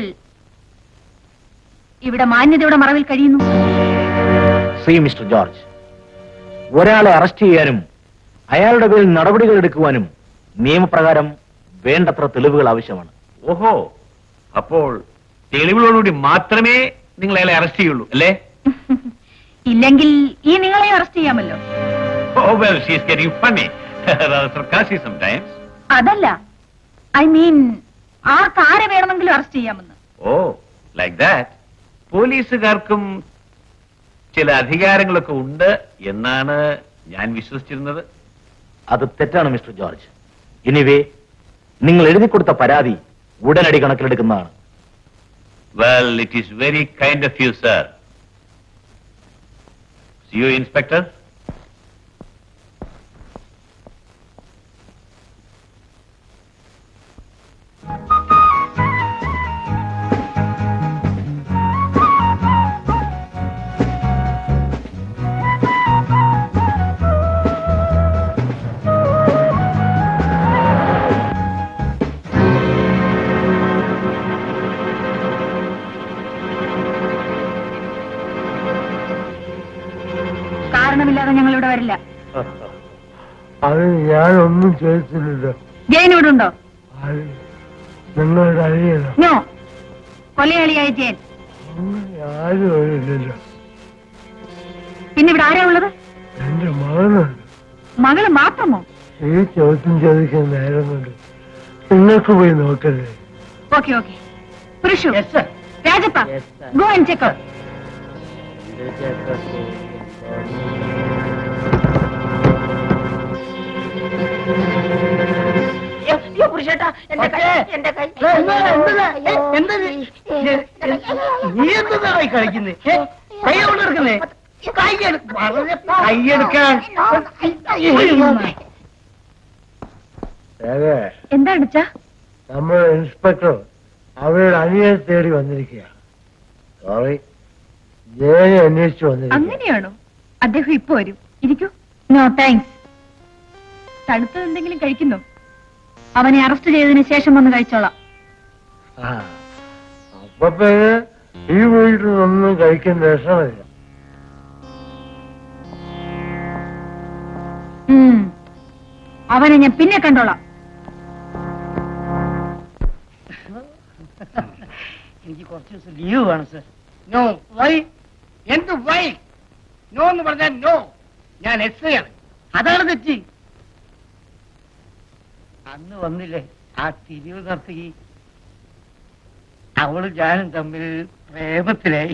ഇവിടെ മാന്യതയുടെ മറവിൽ കഴിയുന്നു സി മിസ്റ്റർ ജോർജ് ഒരാളെ അറസ്റ്റ് ചെയ്യാനും അയാളുടെ പേരിൽ നടപടികൾ എടുക്കുവാനും നിയമപ്രകാരം വേണ്ടത്ര തെളിവുകൾ ആവശ്യമാണ് ഓഹോ അപ്പോൾ തെളിവുകളോടുകൂടി മാത്രമേ നിങ്ങൾ അയാളെ അറസ്റ്റ് ചെയ്യുള്ളൂ അല്ലേ ഇല്ലെങ്കിൽ ഈ നിങ്ങളെ അറസ്റ്റ് ചെയ്യാമല്ലോ oh well she's getting funny sarcastic sometimes അതല്ല ഐ മീൻ ആർക്ക് ആരെ വേണമെങ്കിലും അറസ്റ്റ് ചെയ്യാമെന്ന് ഓ ലൈക്ക് ദാറ്റ് പോലീസുകാർക്കും ചില അധികാരങ്ങളൊക്കെ ഉണ്ട് എന്നാണ് ഞാൻ വിശ്വസിച്ചിരുന്നത് അത് തെറ്റാണ് മിസ്റ്റർ ജോർജ് എനിവേ നിങ്ങൾ എഴുതി കൊടുത്ത പരാതി ഉടനടി കണക്കിലെടുക്കുന്നതാണ് well it is very kind of you sir you inspector കാറിന് കാരണമില്ലാതെ ഞങ്ങൾ ഇവിടെ വരില്ല അത് ഞാനൊന്നും ചെയ്തില്ലല്ലോ ജയൻ ഇവിടെ ഉണ്ടോ അത് നിങ്ങളുടെ അനിയനോ നോ കൊലയാളിയായ ജയൻ അങ്ങനെ ആരും ഇല്ലല്ലോ പിന്നെ ഇവിടെ ആരാ ഉള്ളത് എന്റെ മകനുണ്ട് മകള് മാത്രമോ ഈ ചോദ്യം ചോദിക്കുന്ന നേരം കൊണ്ട് നിങ്ങൾക്ക് പോയി നോക്കല്ലേ okay okay Purushu Rajappa go and check അയ്യോ പുരുഷേട്ടാ എന്റെ കൈ എന്റെ കൈ നീ എന്താ കൈ കളിക്കുന്നേ കൈ കൊണ്ട് എടുക്കുന്നേ കൈയെടുക്കാൻ അതെ എന്താണ് അച്ഛാ നമ്മുടെ ഇൻസ്പെക്ടർ അവരുടെ അനിയനെ തേടി വന്നിരിക്കുക സോറി ജയനെ അന്വേഷിച്ചു വന്നിരിക്കുക അങ്ങനെയാണോ അദ്ദേഹം ഇപ്പൊ വരും ഇരിക്കൂ നോ താങ്ക്സ് തണുത്തത് എന്തെങ്കിലും കഴിക്കുന്നോ അവനെ അറസ്റ്റ് ചെയ്തതിന് ശേഷം വന്ന് കഴിച്ചോളാം ആ അപ്പൊ പിന്നെ ഈ വീട്ടിൽ ഒന്നും കഴിക്കുന്ന രസമില്ല ഉം. അവനെ ഞാൻ പിന്നെ കണ്ടോളാം എനിക്ക് കുറച്ച് ദിവസം ലീവ് വേണം സർ നോ വൈ എന്ത് വൈ നോ എന്ന് പറഞ്ഞാൽ നോ ഞാൻ എസ് ഐ ആണ് അതാണ് തെറ്റ് അന്ന് വന്നില്ലേ ആ തിരിവ് നർത്തകി അവളും ഞാനും തമ്മിൽ പ്രേമത്തിലായി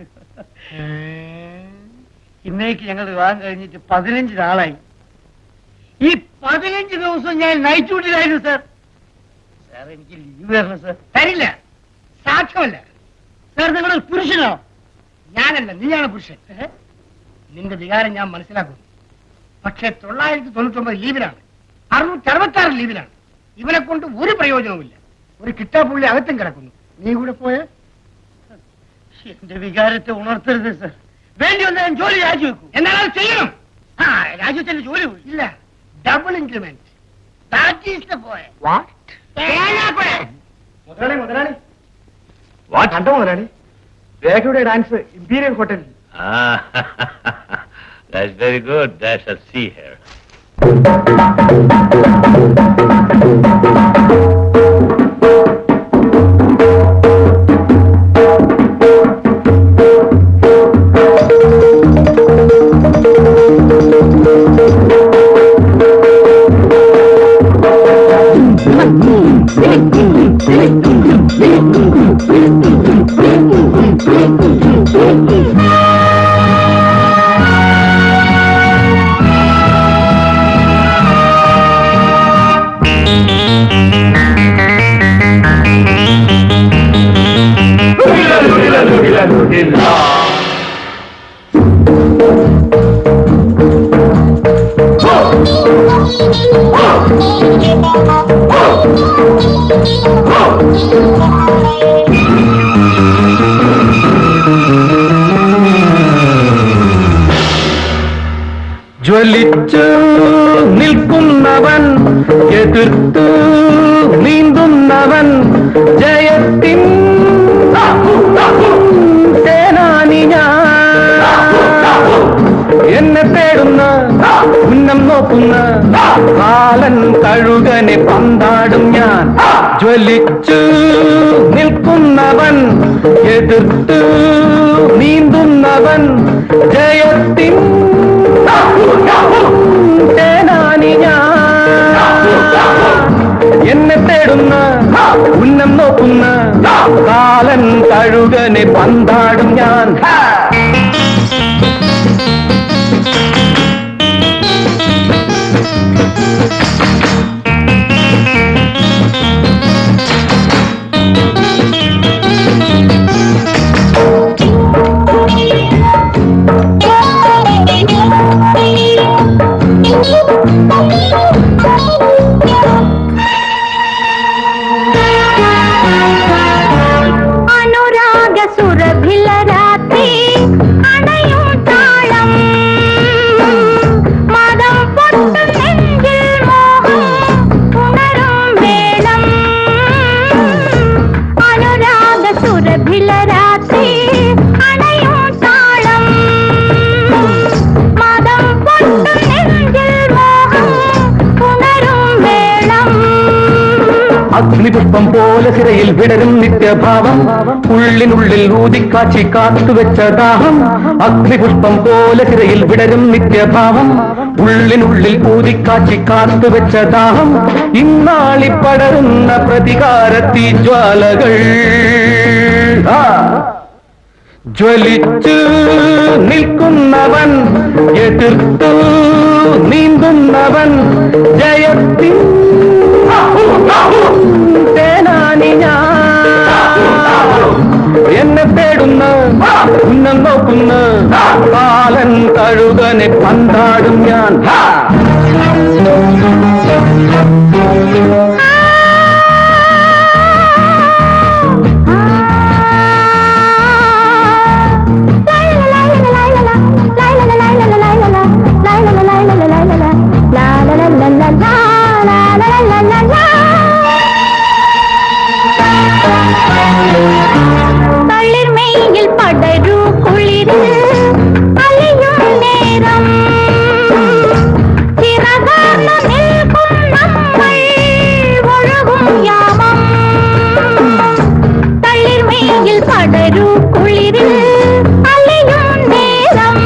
ഇന്നേക്ക് ഞങ്ങൾ വിവാഹം കഴിഞ്ഞിട്ട് പതിനഞ്ച് നാളായി ഈ പതിനഞ്ച് ദിവസം ഞാൻ നൈറ്റ് ഡ്യൂട്ടിയിലായിരുന്നു സാർ സാർ എനിക്ക് ലീവ് തരണം സാർ തരില്ല സാധ്യമല്ല സാർ നിങ്ങളൊരു പുരുഷനോ ഞാനല്ല നീയാണ് പുരുഷൻ ഏ? നിന്റെ വികാരം ഞാൻ മനസ്സിലാക്കുന്നു പക്ഷെ തൊള്ളായിരത്തി തൊണ്ണൂറ്റൊമ്പത് ലീവിലാണ് അറുന്നൂറ്റി അറുപത്തി ആറ് ലീവിലാണ് ഇവനെ കൊണ്ട് ഒരു പ്രയോജനവുമില്ല ഒരു കിട്ടാപ്പുള്ളി അകത്തും കിടക്കുന്നു നീ കൂടെ പോയ എന്റെ വികാരത്തെ ഉണർത്തരുത് സർ വേണ്ടി വന്ന ഞാൻ ജോലി രാജിവെക്കും എന്നാൽ അത് ചെയ്യണം ആ രാജിവെച്ചെന്റെ ജോലി പോയി. ഇല്ല double increment that is the boy മുതലാളി മുതലാളി കണ്ടോ മുതലാളി രേഖയുടെ ഡാൻസ് ഇമ്പീരിയൽ ഹോട്ടലിൽ Ah, that's very good. I shall see her. ജ്വലിച്ചു നിൽക്കുന്നവൻ എതിർത്തു നീന്തുന്നവൻ ജയത്തിൻ സേനാനി ഞാൻ എന്നെ തേടുന്ന ഉന്നം നോക്കുന്ന കാലൻ കഴുകനെ പന്താടും ഞാൻ ജ്വലിച്ചു നിൽക്കുന്നവൻ എതിർത്ത് നീന്തുന്നവൻ ജയത്തിൻ സേനാനി ഞാൻ എന്നെ തേടുന്ന ഉന്നം നോക്കുന്ന കാലൻ കഴുകനെ പന്താടും ഞാൻ അനുരാഗ സുരഭില രാത്രി അഗ്നിപുഷ്പം പോലെ സിരയിൽ വിടരും നിത്യഭാവം ഉള്ളിനുള്ളിൽ ഊതിക്കാച്ചി കാത്തുവെച്ച ദാഹം അഗ്നിപുഷ്പം പോലെ സിരയിൽ വിടരും നിത്യഭാവം ഉള്ളിനുള്ളിൽ ഊതിക്കാച്ചി കാത്തുവെച്ച ദാഹം ഇന്നാളി പടരുന്ന പ്രതികാരത്തി ജ്വാലകൾ ആ ജ്വലിച്ചു നിൽക്കുന്നവൻ എതിർത്തു നീന്തുന്നവൻ ജയത്തിൻ സേനാനി ഞാൻ എന്നെ തേടുന്ന ഉന്നം നോക്കുന്ന കാലൻ കഴുകനെ പന്താടും ഞാൻ തളിർമയിൽ പടരൂ കുളിര് അലിയും നേരം ചിറകാർന്നു നിൽക്കും നമ്മൾ ഒഴുകും യാമം തളിർമയിൽ പടരൂ കുളിര് അലിയും നേരം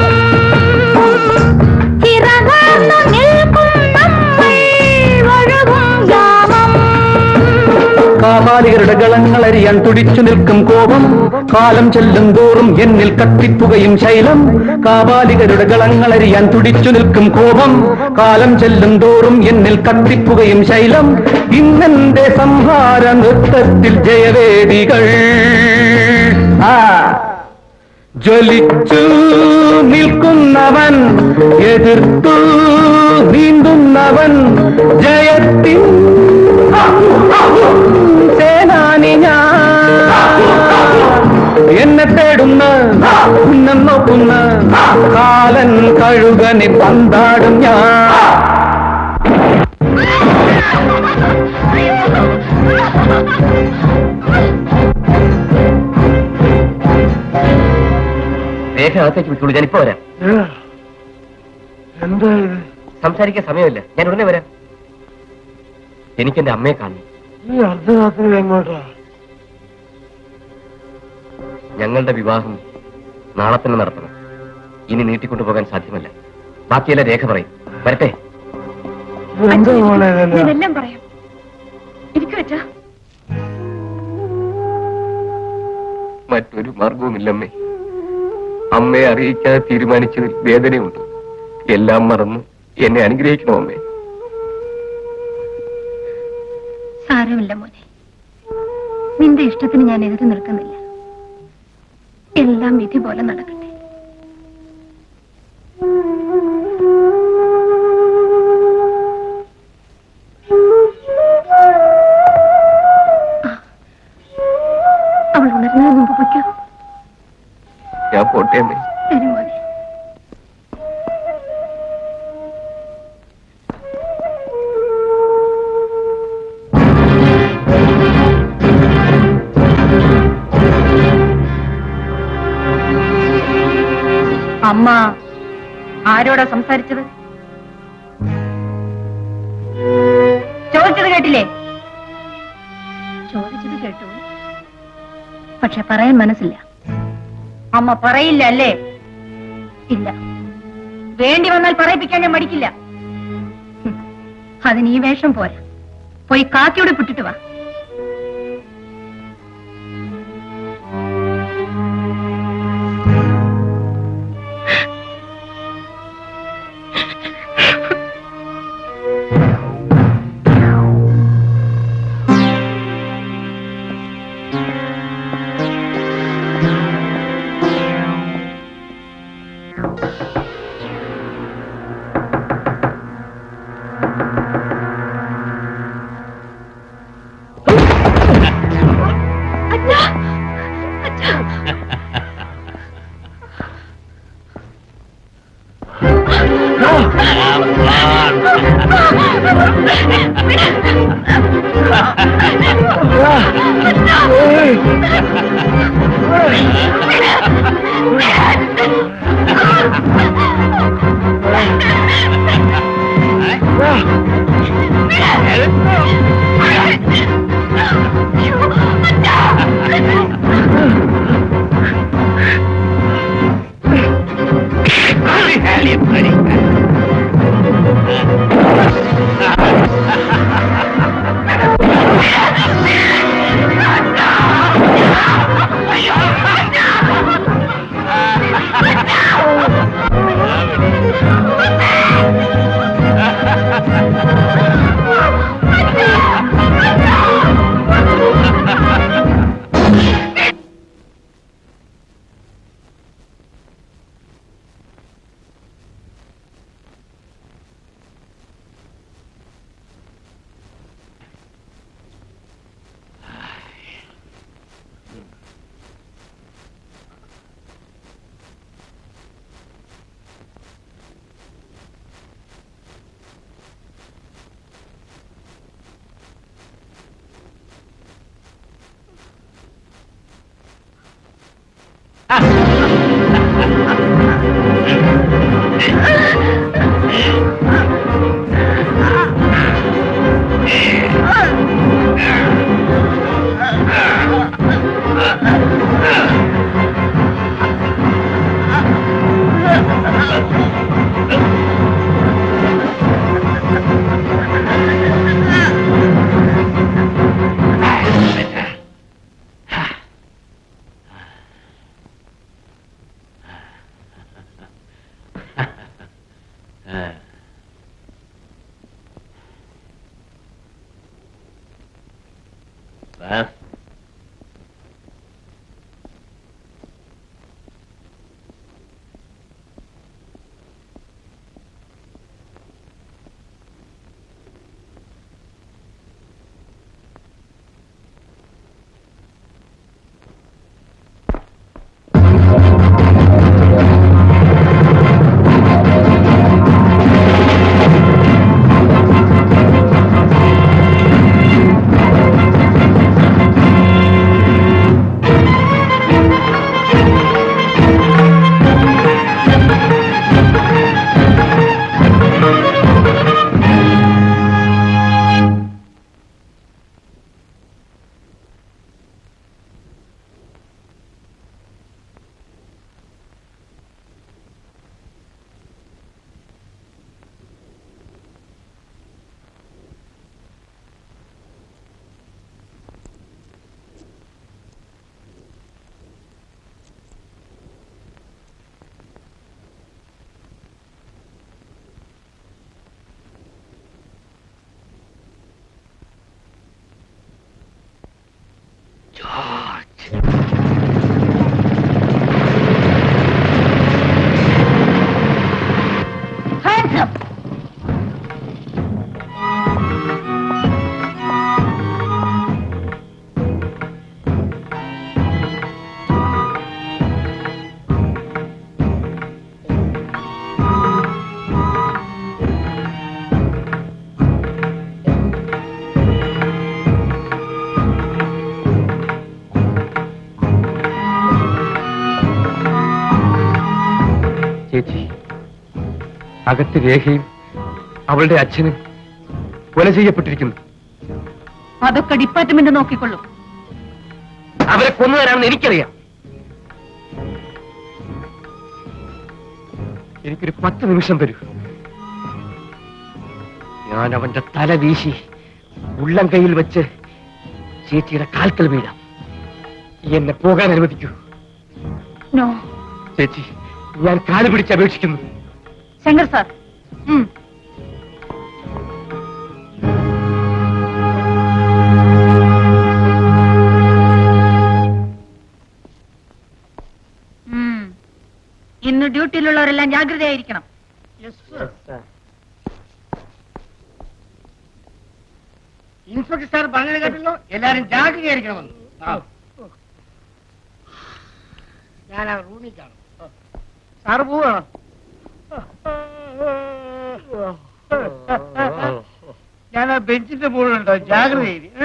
ചിറകാർന്നു നിൽക്കും നമ്മൾ ഒഴുകും യാമം കാപാലികരുടെ ഗളങ്ങളറിയാൻ തുടിച്ചു നിൽക്കും കോപം കാലം ചെല്ലും തോറും എന്നിൽ കത്തിപ്പുകയും ശൈലം കാപാലികരുടെ ഗളങ്ങളറിയാൻ തുടിച്ചു നിൽക്കും കോപം കാലം ചെല്ലും തോറും എന്നിൽ കത്തിപ്പുകയും ശൈലം ഇന്നെന്റെ സംഹാര നൃത്തത്തിൽ ജയവേദികൾ ആ ജ്വലിച്ചു നിൽക്കുന്നവൻ എതിർത്തു നീന്തുന്നവൻ ജയത്തിൻ സേനാനി ഞാൻ എന്നെ തേടുന്ന ഉന്നം നോക്കുന്ന കാലൻ കഴുകനെ പന്താടും ഞാൻ രേഖ അകത്തേക്ക് വിട്ടോളൂ ഞാനിപ്പോ വരാം എന്താ ഇത് സംസാരിക്കാൻ സമയമില്ല ഞാൻ ഉടനെ വരാം എനിക്ക് എന്റെ അമ്മയെ കാണണം ഈ അർദ്ധരാത്രി എങ്ങോട്ടാ ഞങ്ങളുടെ വിവാഹം നാളെ തന്നെ നടത്തണം ഇനി നീട്ടിക്കൊണ്ടു പോകാൻ സാധ്യമല്ല ബാക്കിയെല്ലാം രേഖ പറയും വരട്ടെ എന്താ മോളെ ഇതെല്ലാം? ഞാനെല്ലാം പറയാം ഇരിക്കു വെച്ചാ മറ്റൊരു മാർഗവുമില്ലമ്മേ അമ്മയെ അറിയിക്കാതെ തീരുമാനിച്ചതിൽ വേദനയുണ്ട് എല്ലാം മറന്ന് എന്നെ അനുഗ്രഹിക്കണോ അമ്മേ സാരമില്ല മോനെ നിന്റെ ഇഷ്ടത്തിന് ഞാൻ എതിര് നിൽക്കുന്നില്ല എല്ലാം വിധി പോലെ നടക്കട്ടെ ആ, അവൾ ഉണരുന്നതിന് മുമ്പ് പൊയ്ക്കോ ഞാൻ പോട്ടെ അമ്മേ ശരി മോനെ അമ്മ ആരോടാ സംസാരിച്ചത് ചോദിച്ചത് കേട്ടില്ലേ ചോദിച്ചത് കേട്ടു പക്ഷെ പറയാൻ മനസ്സില്ല അമ്മ പറയില്ല അല്ലേ ഇല്ല വേണ്ടി വന്നാൽ പറയിപ്പിക്കാൻ ഞാൻ മടിക്കില്ല ഹും, അതിന് ഈ വേഷം പോരാ പോയി കാക്കിയോടെ പിട്ടിട്ട് വാ Well, Hands up! ചേച്ചി അകത്ത് രേഖയും അവളുടെ അച്ഛനും കൊല ചെയ്യപ്പെട്ടിരിക്കുന്നു അതൊക്കെ ഡിപ്പാർട്ട്മെന്റ് നോക്കിക്കൊള്ളൂ അവരെ കൊന്നുതരാമെന്ന് എനിക്കറിയാം എനിക്കൊരു പത്ത് നിമിഷം തരൂ ഞാൻ അവന്റെ തല വീശി ഉള്ളം കയ്യിൽ വെച്ച് ചേച്ചിയുടെ കാൽക്കൽ വീഴാം എന്നെ പോകാൻ അനുവദിക്കൂ നോ ചേച്ചി ഞാൻ കാല് പിടിച്ച് അപേക്ഷിക്കുന്നു ശങ്കർ സാർ ഉം. ഉം. ഇന്ന് ഡ്യൂട്ടിയിലുള്ളവരെല്ലാം ജാഗ്രതയായിരിക്കണം ഇൻസ്പെക്ടർ സാർ പറഞ്ഞത് കേട്ടല്ലോ എല്ലാരും ജാഗ്രതയായിരിക്കണമെന്ന് ആ. ഞാൻ ആ റൂമിൽ കാണും സാറ് പോവാണോ ഞാൻ ആ ബെഞ്ചിന്റെ മുകളിലുണ്ടോ ജാഗ്രത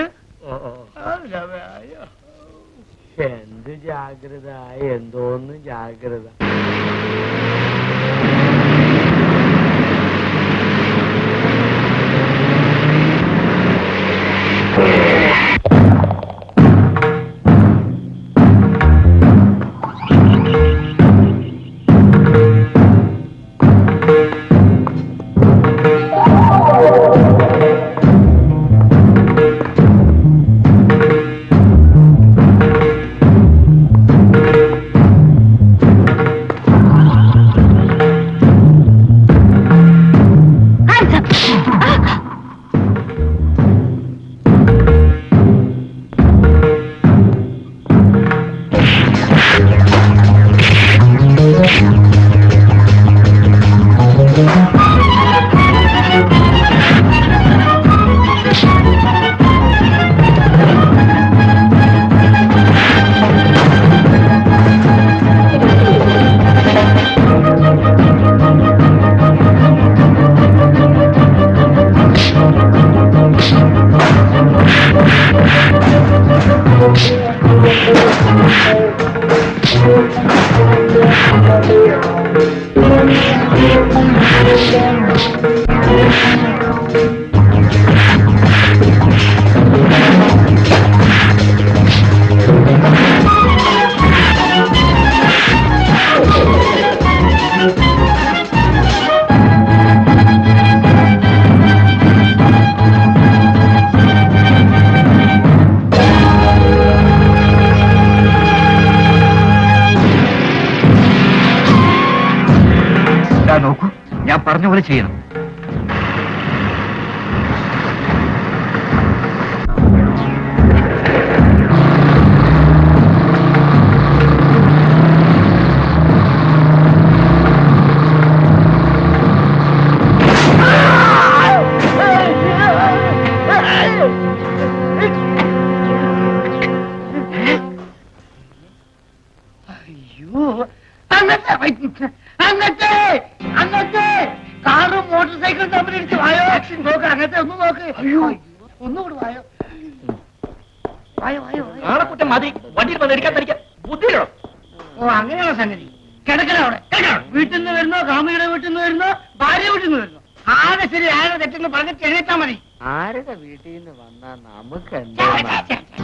എന്ത് ജാഗ്രത എന്തോന്ന് ജാഗ്രത ആ ദാ നോക്കൂ ഞാൻ പറഞ്ഞ പോലെ ചെയ്യണം അയ്യോ അങ്ങത്തെ അങ്ങത്തെ അങ്ങത്തെ കാറും മോട്ടോർ സൈക്കിളും തമ്മിലിടിച്ച് വായോ നോക്ക് അങ്ങത്തെ ഒന്ന് നോക്ക് അയ്യോ ഒന്നുകൂടി വായോ വായോ വായോ വായോ. ആളെക്കുറ്റം മതി വണ്ടിയിൽ വന്ന് എടുക്കാൻ തനിക്ക് ബുദ്ധിയിലോ ഓ അങ്ങനെയുള്ള സംഗതി കിടക്കണ അവിടെ കിടക്കണം വീട്ടിൽ നിന്ന് വരുന്നോ കാമുകിയുടെ വീട്ടിൽ നിന്ന് വരുന്നോ ഭാര്യ വീട്ടിൽ നിന്ന് വരുന്നോ ആരെ ശരി ആരെ തെറ്റെന്ന് പറഞ്ഞിട്ട് എഴുന്നേറ്റാ മതി ആരുടെ വീട്ടിൽ നിന്ന് വന്നാ നമുക്ക് ഛെ, എന്താ ഛെ, ഛെ, ഛെ.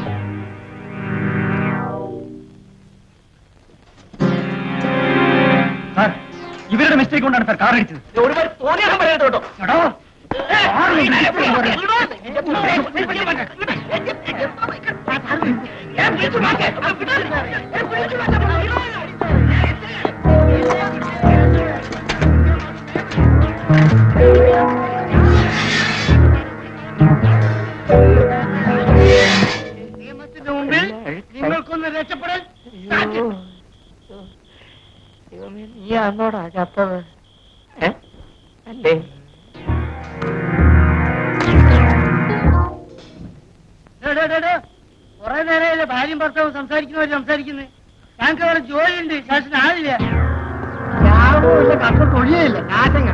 സാർ ഇവരുടെ മിസ്റ്റേക്ക് കൊണ്ടാണ് സാർ കാർ അടിച്ചത് ഒരുപാട് തോന്നിയാലും പറയാൻ കേട്ടോ എടോ, കാറ് ഇടിച്ച് പോരെ. നിയമത്തിന്റെ മുമ്പിൽ നിങ്ങൾക്കൊന്ന് രക്ഷപ്പെടാൻ സാധിക്കും. ദൈവമേ, നീ അന്നോടാ ചത്തത് ഏ? അല്ലേ ഡേ, ഡേ, ഡേ, ഡേ. കുറെ നേരമല്ലേ ഭാര്യയും ഭർത്താവും സംസാരിക്കുന്നവര് സംസാരിക്കുന്നത് ഞങ്ങൾക്ക് അവിടെ ജോലിയുണ്ട് ശാസന ആളില്ല യാതൊന്നുമില്ല കത്ത തൊഴിയില്ല നാശങ്ങൾ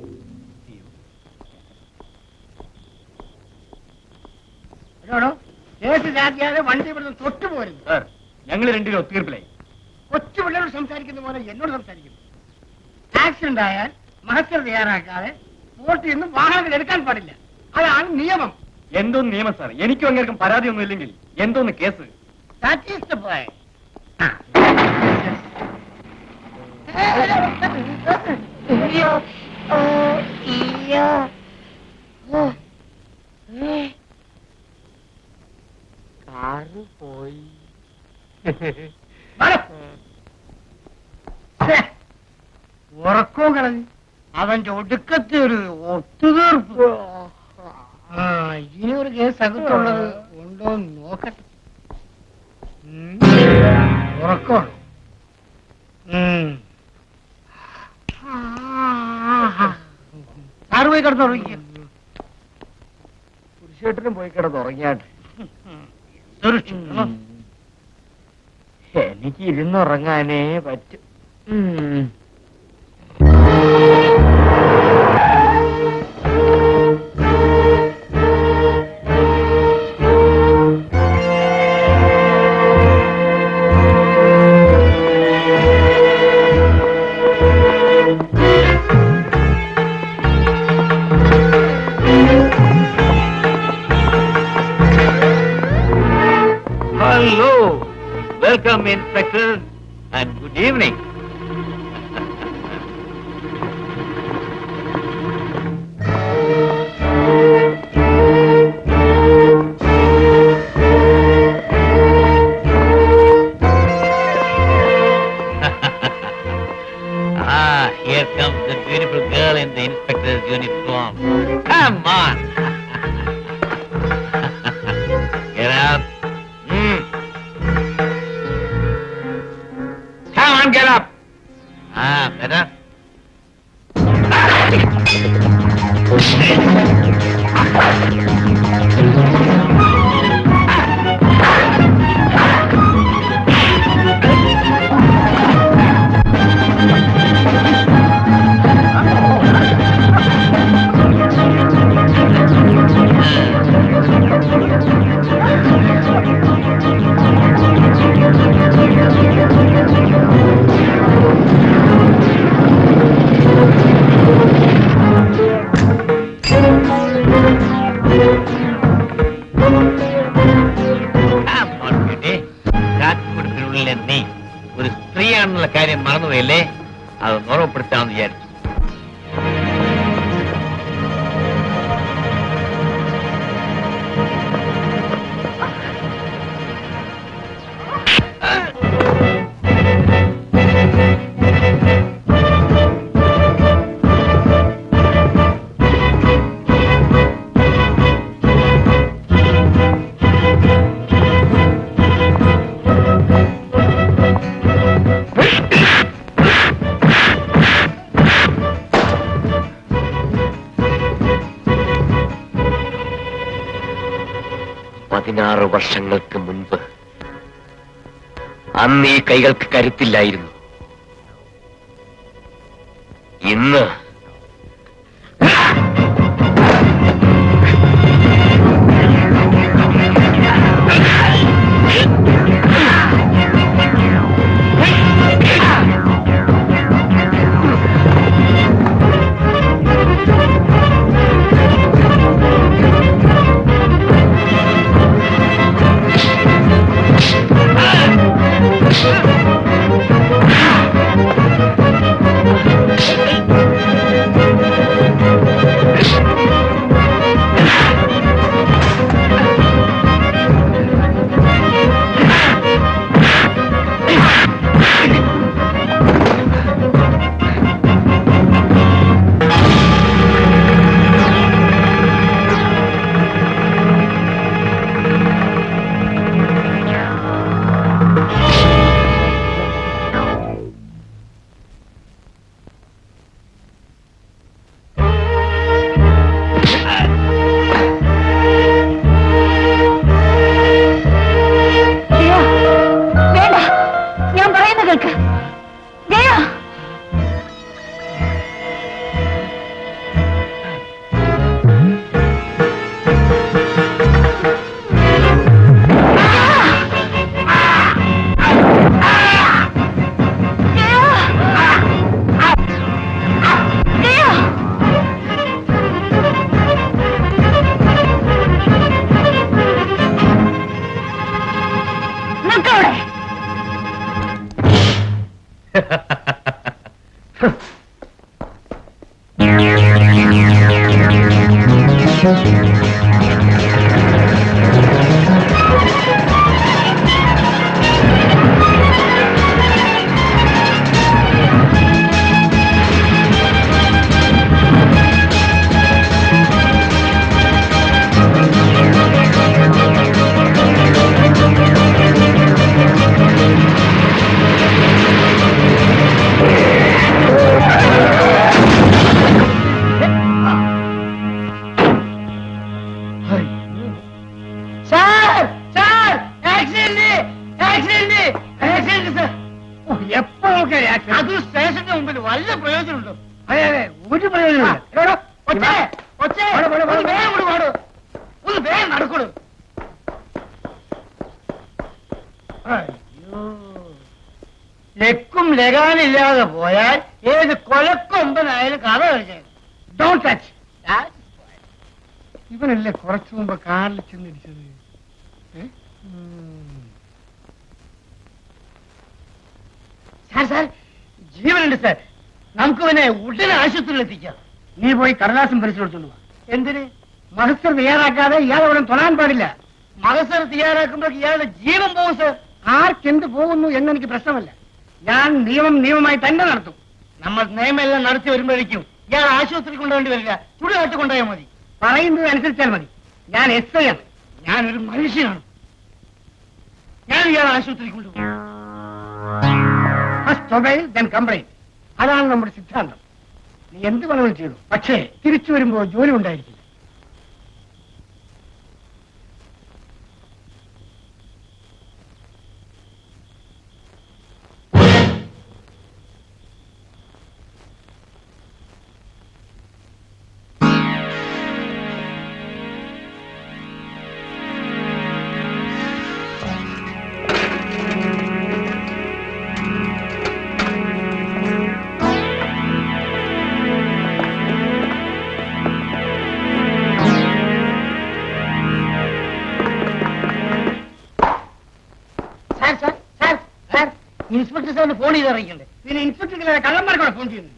കേസ് രാജ്യാതെ വണ്ടി ഇവിടുന്ന് തൊട്ടു പോരുന്നു സാർ ഞങ്ങൾ രണ്ടുപേരും ഒത്തുതീർപ്പിലായി കൊച്ചു പിള്ളേരോട് സംസാരിക്കുന്ന പോലെ എന്നോട് സംസാരിക്കുന്നു ആക്സിഡന്റ് ആയാൽ മഹസ്തർ തയ്യാറാക്കാതെ കോർട്ടിൽ നിന്ന് വാഹനങ്ങൾ എടുക്കാൻ പാടില്ല അതാണ് നിയമം എന്തോന്ന് നിയമം സാർ എനിക്കും അങ്ങേർക്കും പരാതിയൊന്നും ഇല്ലെങ്കിൽ എന്തോന്ന് case that is the boy അയ്യോ ഓ അയ്യോ ഓ ഏ. കാറ് പോയി ഉറക്കവും കളഞ്ഞു അവന്റെ ഒടുക്കത്തെ ഒരു ഒത്തുതീർപ്പ് ആ ഇനി ഒരു കേസ് അകത്തുള്ളത് ഉണ്ടോ എന്ന് നോക്കട്ടെ ഉം. ഉറക്കമാണ് ഉം. സാറ് പോയി കിടന്നുറങ്ങിക്കും പുരുഷേട്ടനും പോയി കിടന്നുറങ്ങിയാട്ടെ സുരക്ഷിതം എനിക്ക് ഇരുന്നുറങ്ങാനേ പറ്റും ഉം. Hello. Welcome, Inspector, and good evening. ah, here comes the beautiful girl in the inspector's uniform. Come on. Get up. Hmm. Come on, get up. Ah, better. Come on, beauty. കാട്ടിക്കൊടുപ്പിനുള്ളിലെ നീ ഒരു സ്ത്രീയാണെന്നുള്ള കാര്യം മറന്നുപോയല്ലേ അത് ഓർമ്മപ്പെടുത്താമെന്ന് വിചാരിച്ചു പതിനാറ് വർഷങ്ങൾക്ക് മുൻപ് അന്ന് ഈ കൈകൾക്ക് കരുത്തില്ലായിരുന്നു ഇന്ന് ജയ വേണ്ട ഞാൻ പറയുന്ന കേൾക്ക് ജയ നിൽക്കവിടെ sir sir accident accident accident sir എപ്പോ അത് സ്റ്റേഷന്റെ മുമ്പിൽ വല്ല പ്രയോജനമുണ്ടോ അതെ അതെ ഒരു പ്രയോജനമില്ല ഒച്ചേ ഒച്ചേ ഒന്ന് വേഗം കൂടി പാടൂ ഒന്ന് വേഗം നടക്കൂടൂ ലക്കും ലഗാനില്ലാതെ പോയാൽ ഏത് കൊലക്കൊമ്പനായാലും കഥ കഴിച്ചേ ഡോണ്ട് ടച്ച് ഇവനല്ലേ കുറച്ചു മുമ്പ് കാറിൽ ചെന്നിടിച്ചത് ഏ? ഉം. സാർ സാർ ജീവനുണ്ട് സാർ നമുക്ക് ഇവനെ ഉടനെ ആശുപത്രിയിൽ എത്തിക്കാം നീ പോയി കടലാസം പരിശോധിച്ചോണ്ട് വാ എന്തിന് മഹസർ തയ്യാറാക്കാതെ ഇയാളെ ഉടൻ തൊടാൻ പാടില്ല മഹസർ തയ്യാറാക്കുമ്പോൾ ഇയാളുടെ ജീവൻ പോകും സാർ ആർക്കെന്ത് പോകുന്നു എന്നെനിക്ക് പ്രശ്നമല്ല ഞാൻ നിയമം നിയമമായി തന്നെ നടത്തും നമ്മൾ നിയമമെല്ലാം നടത്തി വരുമ്പോഴേക്കും ഇയാൾ ആശുപത്രി കൊണ്ടുവേണ്ടി വരില്ല ചുടുകാട്ട് കൊണ്ടുപോയാൽ മതി പറയുന്നത് അനുസരിച്ചാൽ മതി ഞാൻ എസ് ഐ ആണ് ഞാനൊരു മനുഷ്യനാണ് ഞാൻ ഇയാൾ ആശുപത്രി കൊണ്ടുപോകും ഫസ്റ്റ് മൊബൈൽ ദെൻ കംപ്ലൈന്റ് അതാണ് നമ്മുടെ സിദ്ധാന്തം നീ എന്ത് വേണമെങ്കിലും ചെയ്തു പക്ഷേ തിരിച്ചു വരുമ്പോ ജോലി ഉണ്ടായിരിക്കില്ല sir sir sir sir inspector സാറിന് ഫോൺ ചെയ്ത് അറിയിക്കണ്ടേ പിന്നെ ഇൻസ്പെക്ടർ കള്ളന്മാർക്കാണ് ഫോൺ ചെയ്യുന്നത്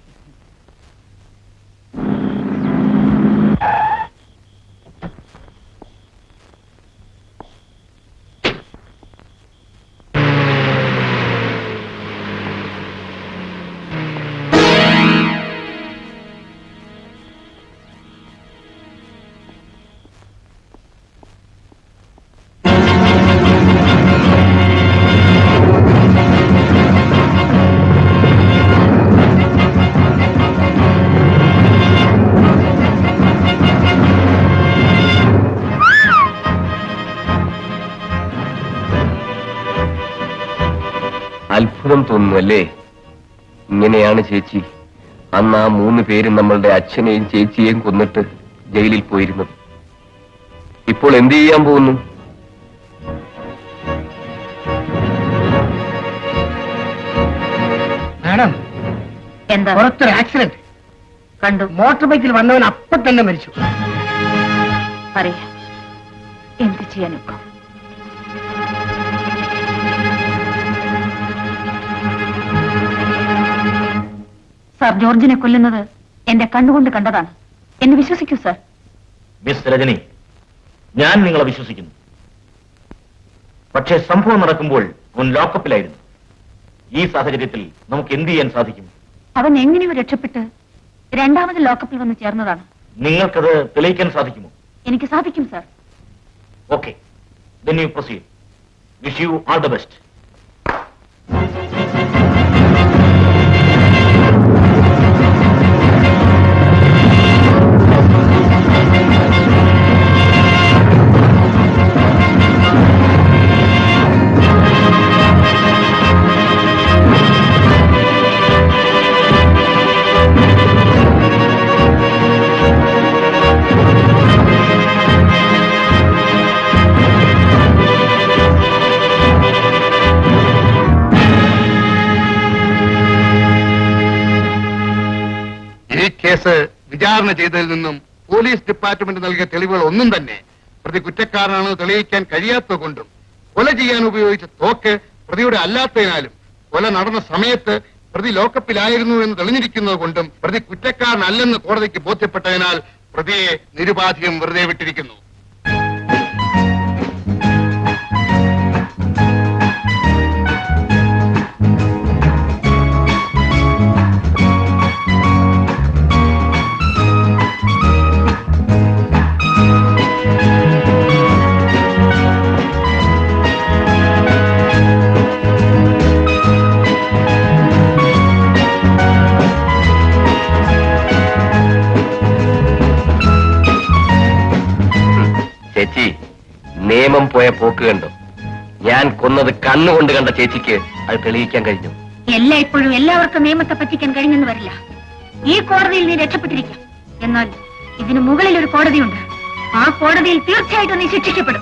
അത്ഭുതം തോന്നുന്നു അല്ലേ ഇങ്ങനെയാണ് ചേച്ചി അന്ന് ആ മൂന്ന് പേരും നമ്മളുടെ അച്ഛനെയും ചേച്ചിയെയും കൊന്നിട്ട് ജയിലിൽ പോയിരുന്നത് ഇപ്പോൾ എന്ത് ചെയ്യാൻ പോകുന്നു മാഡം എന്താ പുറത്തൊരു ആക്സിഡന്റ് കണ്ടു മോട്ടോർ ബൈക്കിൽ വന്നവൻ അപ്പൊ തന്നെ മരിച്ചു അറിയാം എന്ത് ചെയ്യാനൊക്കെ സാർ ജോർജിനെ കൊല്ലുന്നത് എന്റെ കണ്ണുകൊണ്ട് കണ്ടതാണ് എന്നെ വിശ്വസിക്കൂ സാർ മിസ് രജനി ഞാൻ നിങ്ങളെ വിശ്വസിക്കുന്നു പക്ഷേ സംഭവം നടക്കുമ്പോൾ അവൻ ലോക്കപ്പിലായിരുന്നു ഈ സാഹചര്യത്തിൽ നമുക്ക് എന്ത് ചെയ്യാൻ സാധിക്കും അവൻ എങ്ങനെയോ രക്ഷപ്പെട്ട് രണ്ടാമത് ലോക്കപ്പിൽ വന്ന് ചേർന്നതാണ് നിങ്ങൾക്കത് തെളിയിക്കാൻ സാധിക്കുമോ എനിക്ക് സാധിക്കും sir okay then you proceed wish you all the best ഈ കേസ് വിചാരണ ചെയ്തതിൽ നിന്നും പോലീസ് ഡിപ്പാർട്ട്മെന്റ് നൽകിയ തെളിവുകൾ ഒന്നും തന്നെ പ്രതി കുറ്റക്കാരനാണെന്ന് തെളിയിക്കാൻ കഴിയാത്തത് കൊണ്ടും കൊല ചെയ്യാൻ ഉപയോഗിച്ച തോക്ക് പ്രതിയുടെ അല്ലാത്തതിനാലും കൊല നടന്ന സമയത്ത് പ്രതി ലോക്കപ്പിലായിരുന്നു എന്ന് തെളിഞ്ഞിരിക്കുന്നത് കൊണ്ടും പ്രതി കുറ്റക്കാരനല്ലെന്ന് കോടതിക്ക് ബോധ്യപ്പെട്ടതിനാൽ പ്രതിയെ നിരുപാധികം വെറുതെ വിട്ടിരിക്കുന്നു ചേച്ചി നിയമം പോയ പോക്ക് കണ്ടു ഞാൻ കൊന്നത് കണ്ണുകൊണ്ട് കണ്ട ചേച്ചിക്ക് അത് തെളിയിക്കാൻ കഴിഞ്ഞു എല്ലാ ഇപ്പോഴും എല്ലാവർക്കും നിയമത്തെ പറ്റിക്കാൻ കഴിഞ്ഞെന്ന് വരില്ല ഈ കോടതിയിൽ നീ രക്ഷപ്പെട്ടിരിക്കാം എന്നാൽ ഇതിനു മുകളിൽ ഒരു കോടതിയുണ്ട് ആ കോടതിയിൽ തീർച്ചയായിട്ടും നീ ശിക്ഷിക്കപ്പെടും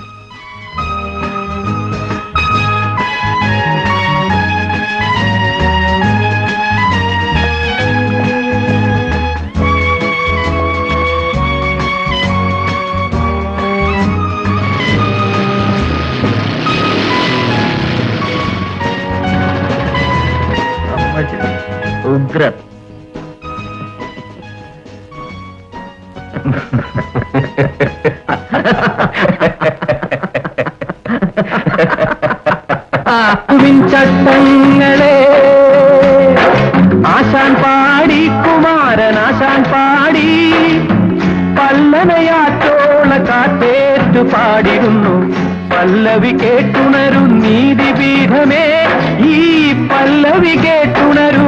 ഉഗ്രം ചട്ടങ്ങളെ ആശാൻ പാടി കുമാരൻ ആശാൻ പാടി പല്ലനയാറ്റോള കാറ്റേറ്റു പാടിടുന്നു പല്ലവി കേട്ടുണരു നീതിപീഠമേ ഈ പല്ലവി കേട്ടുണരു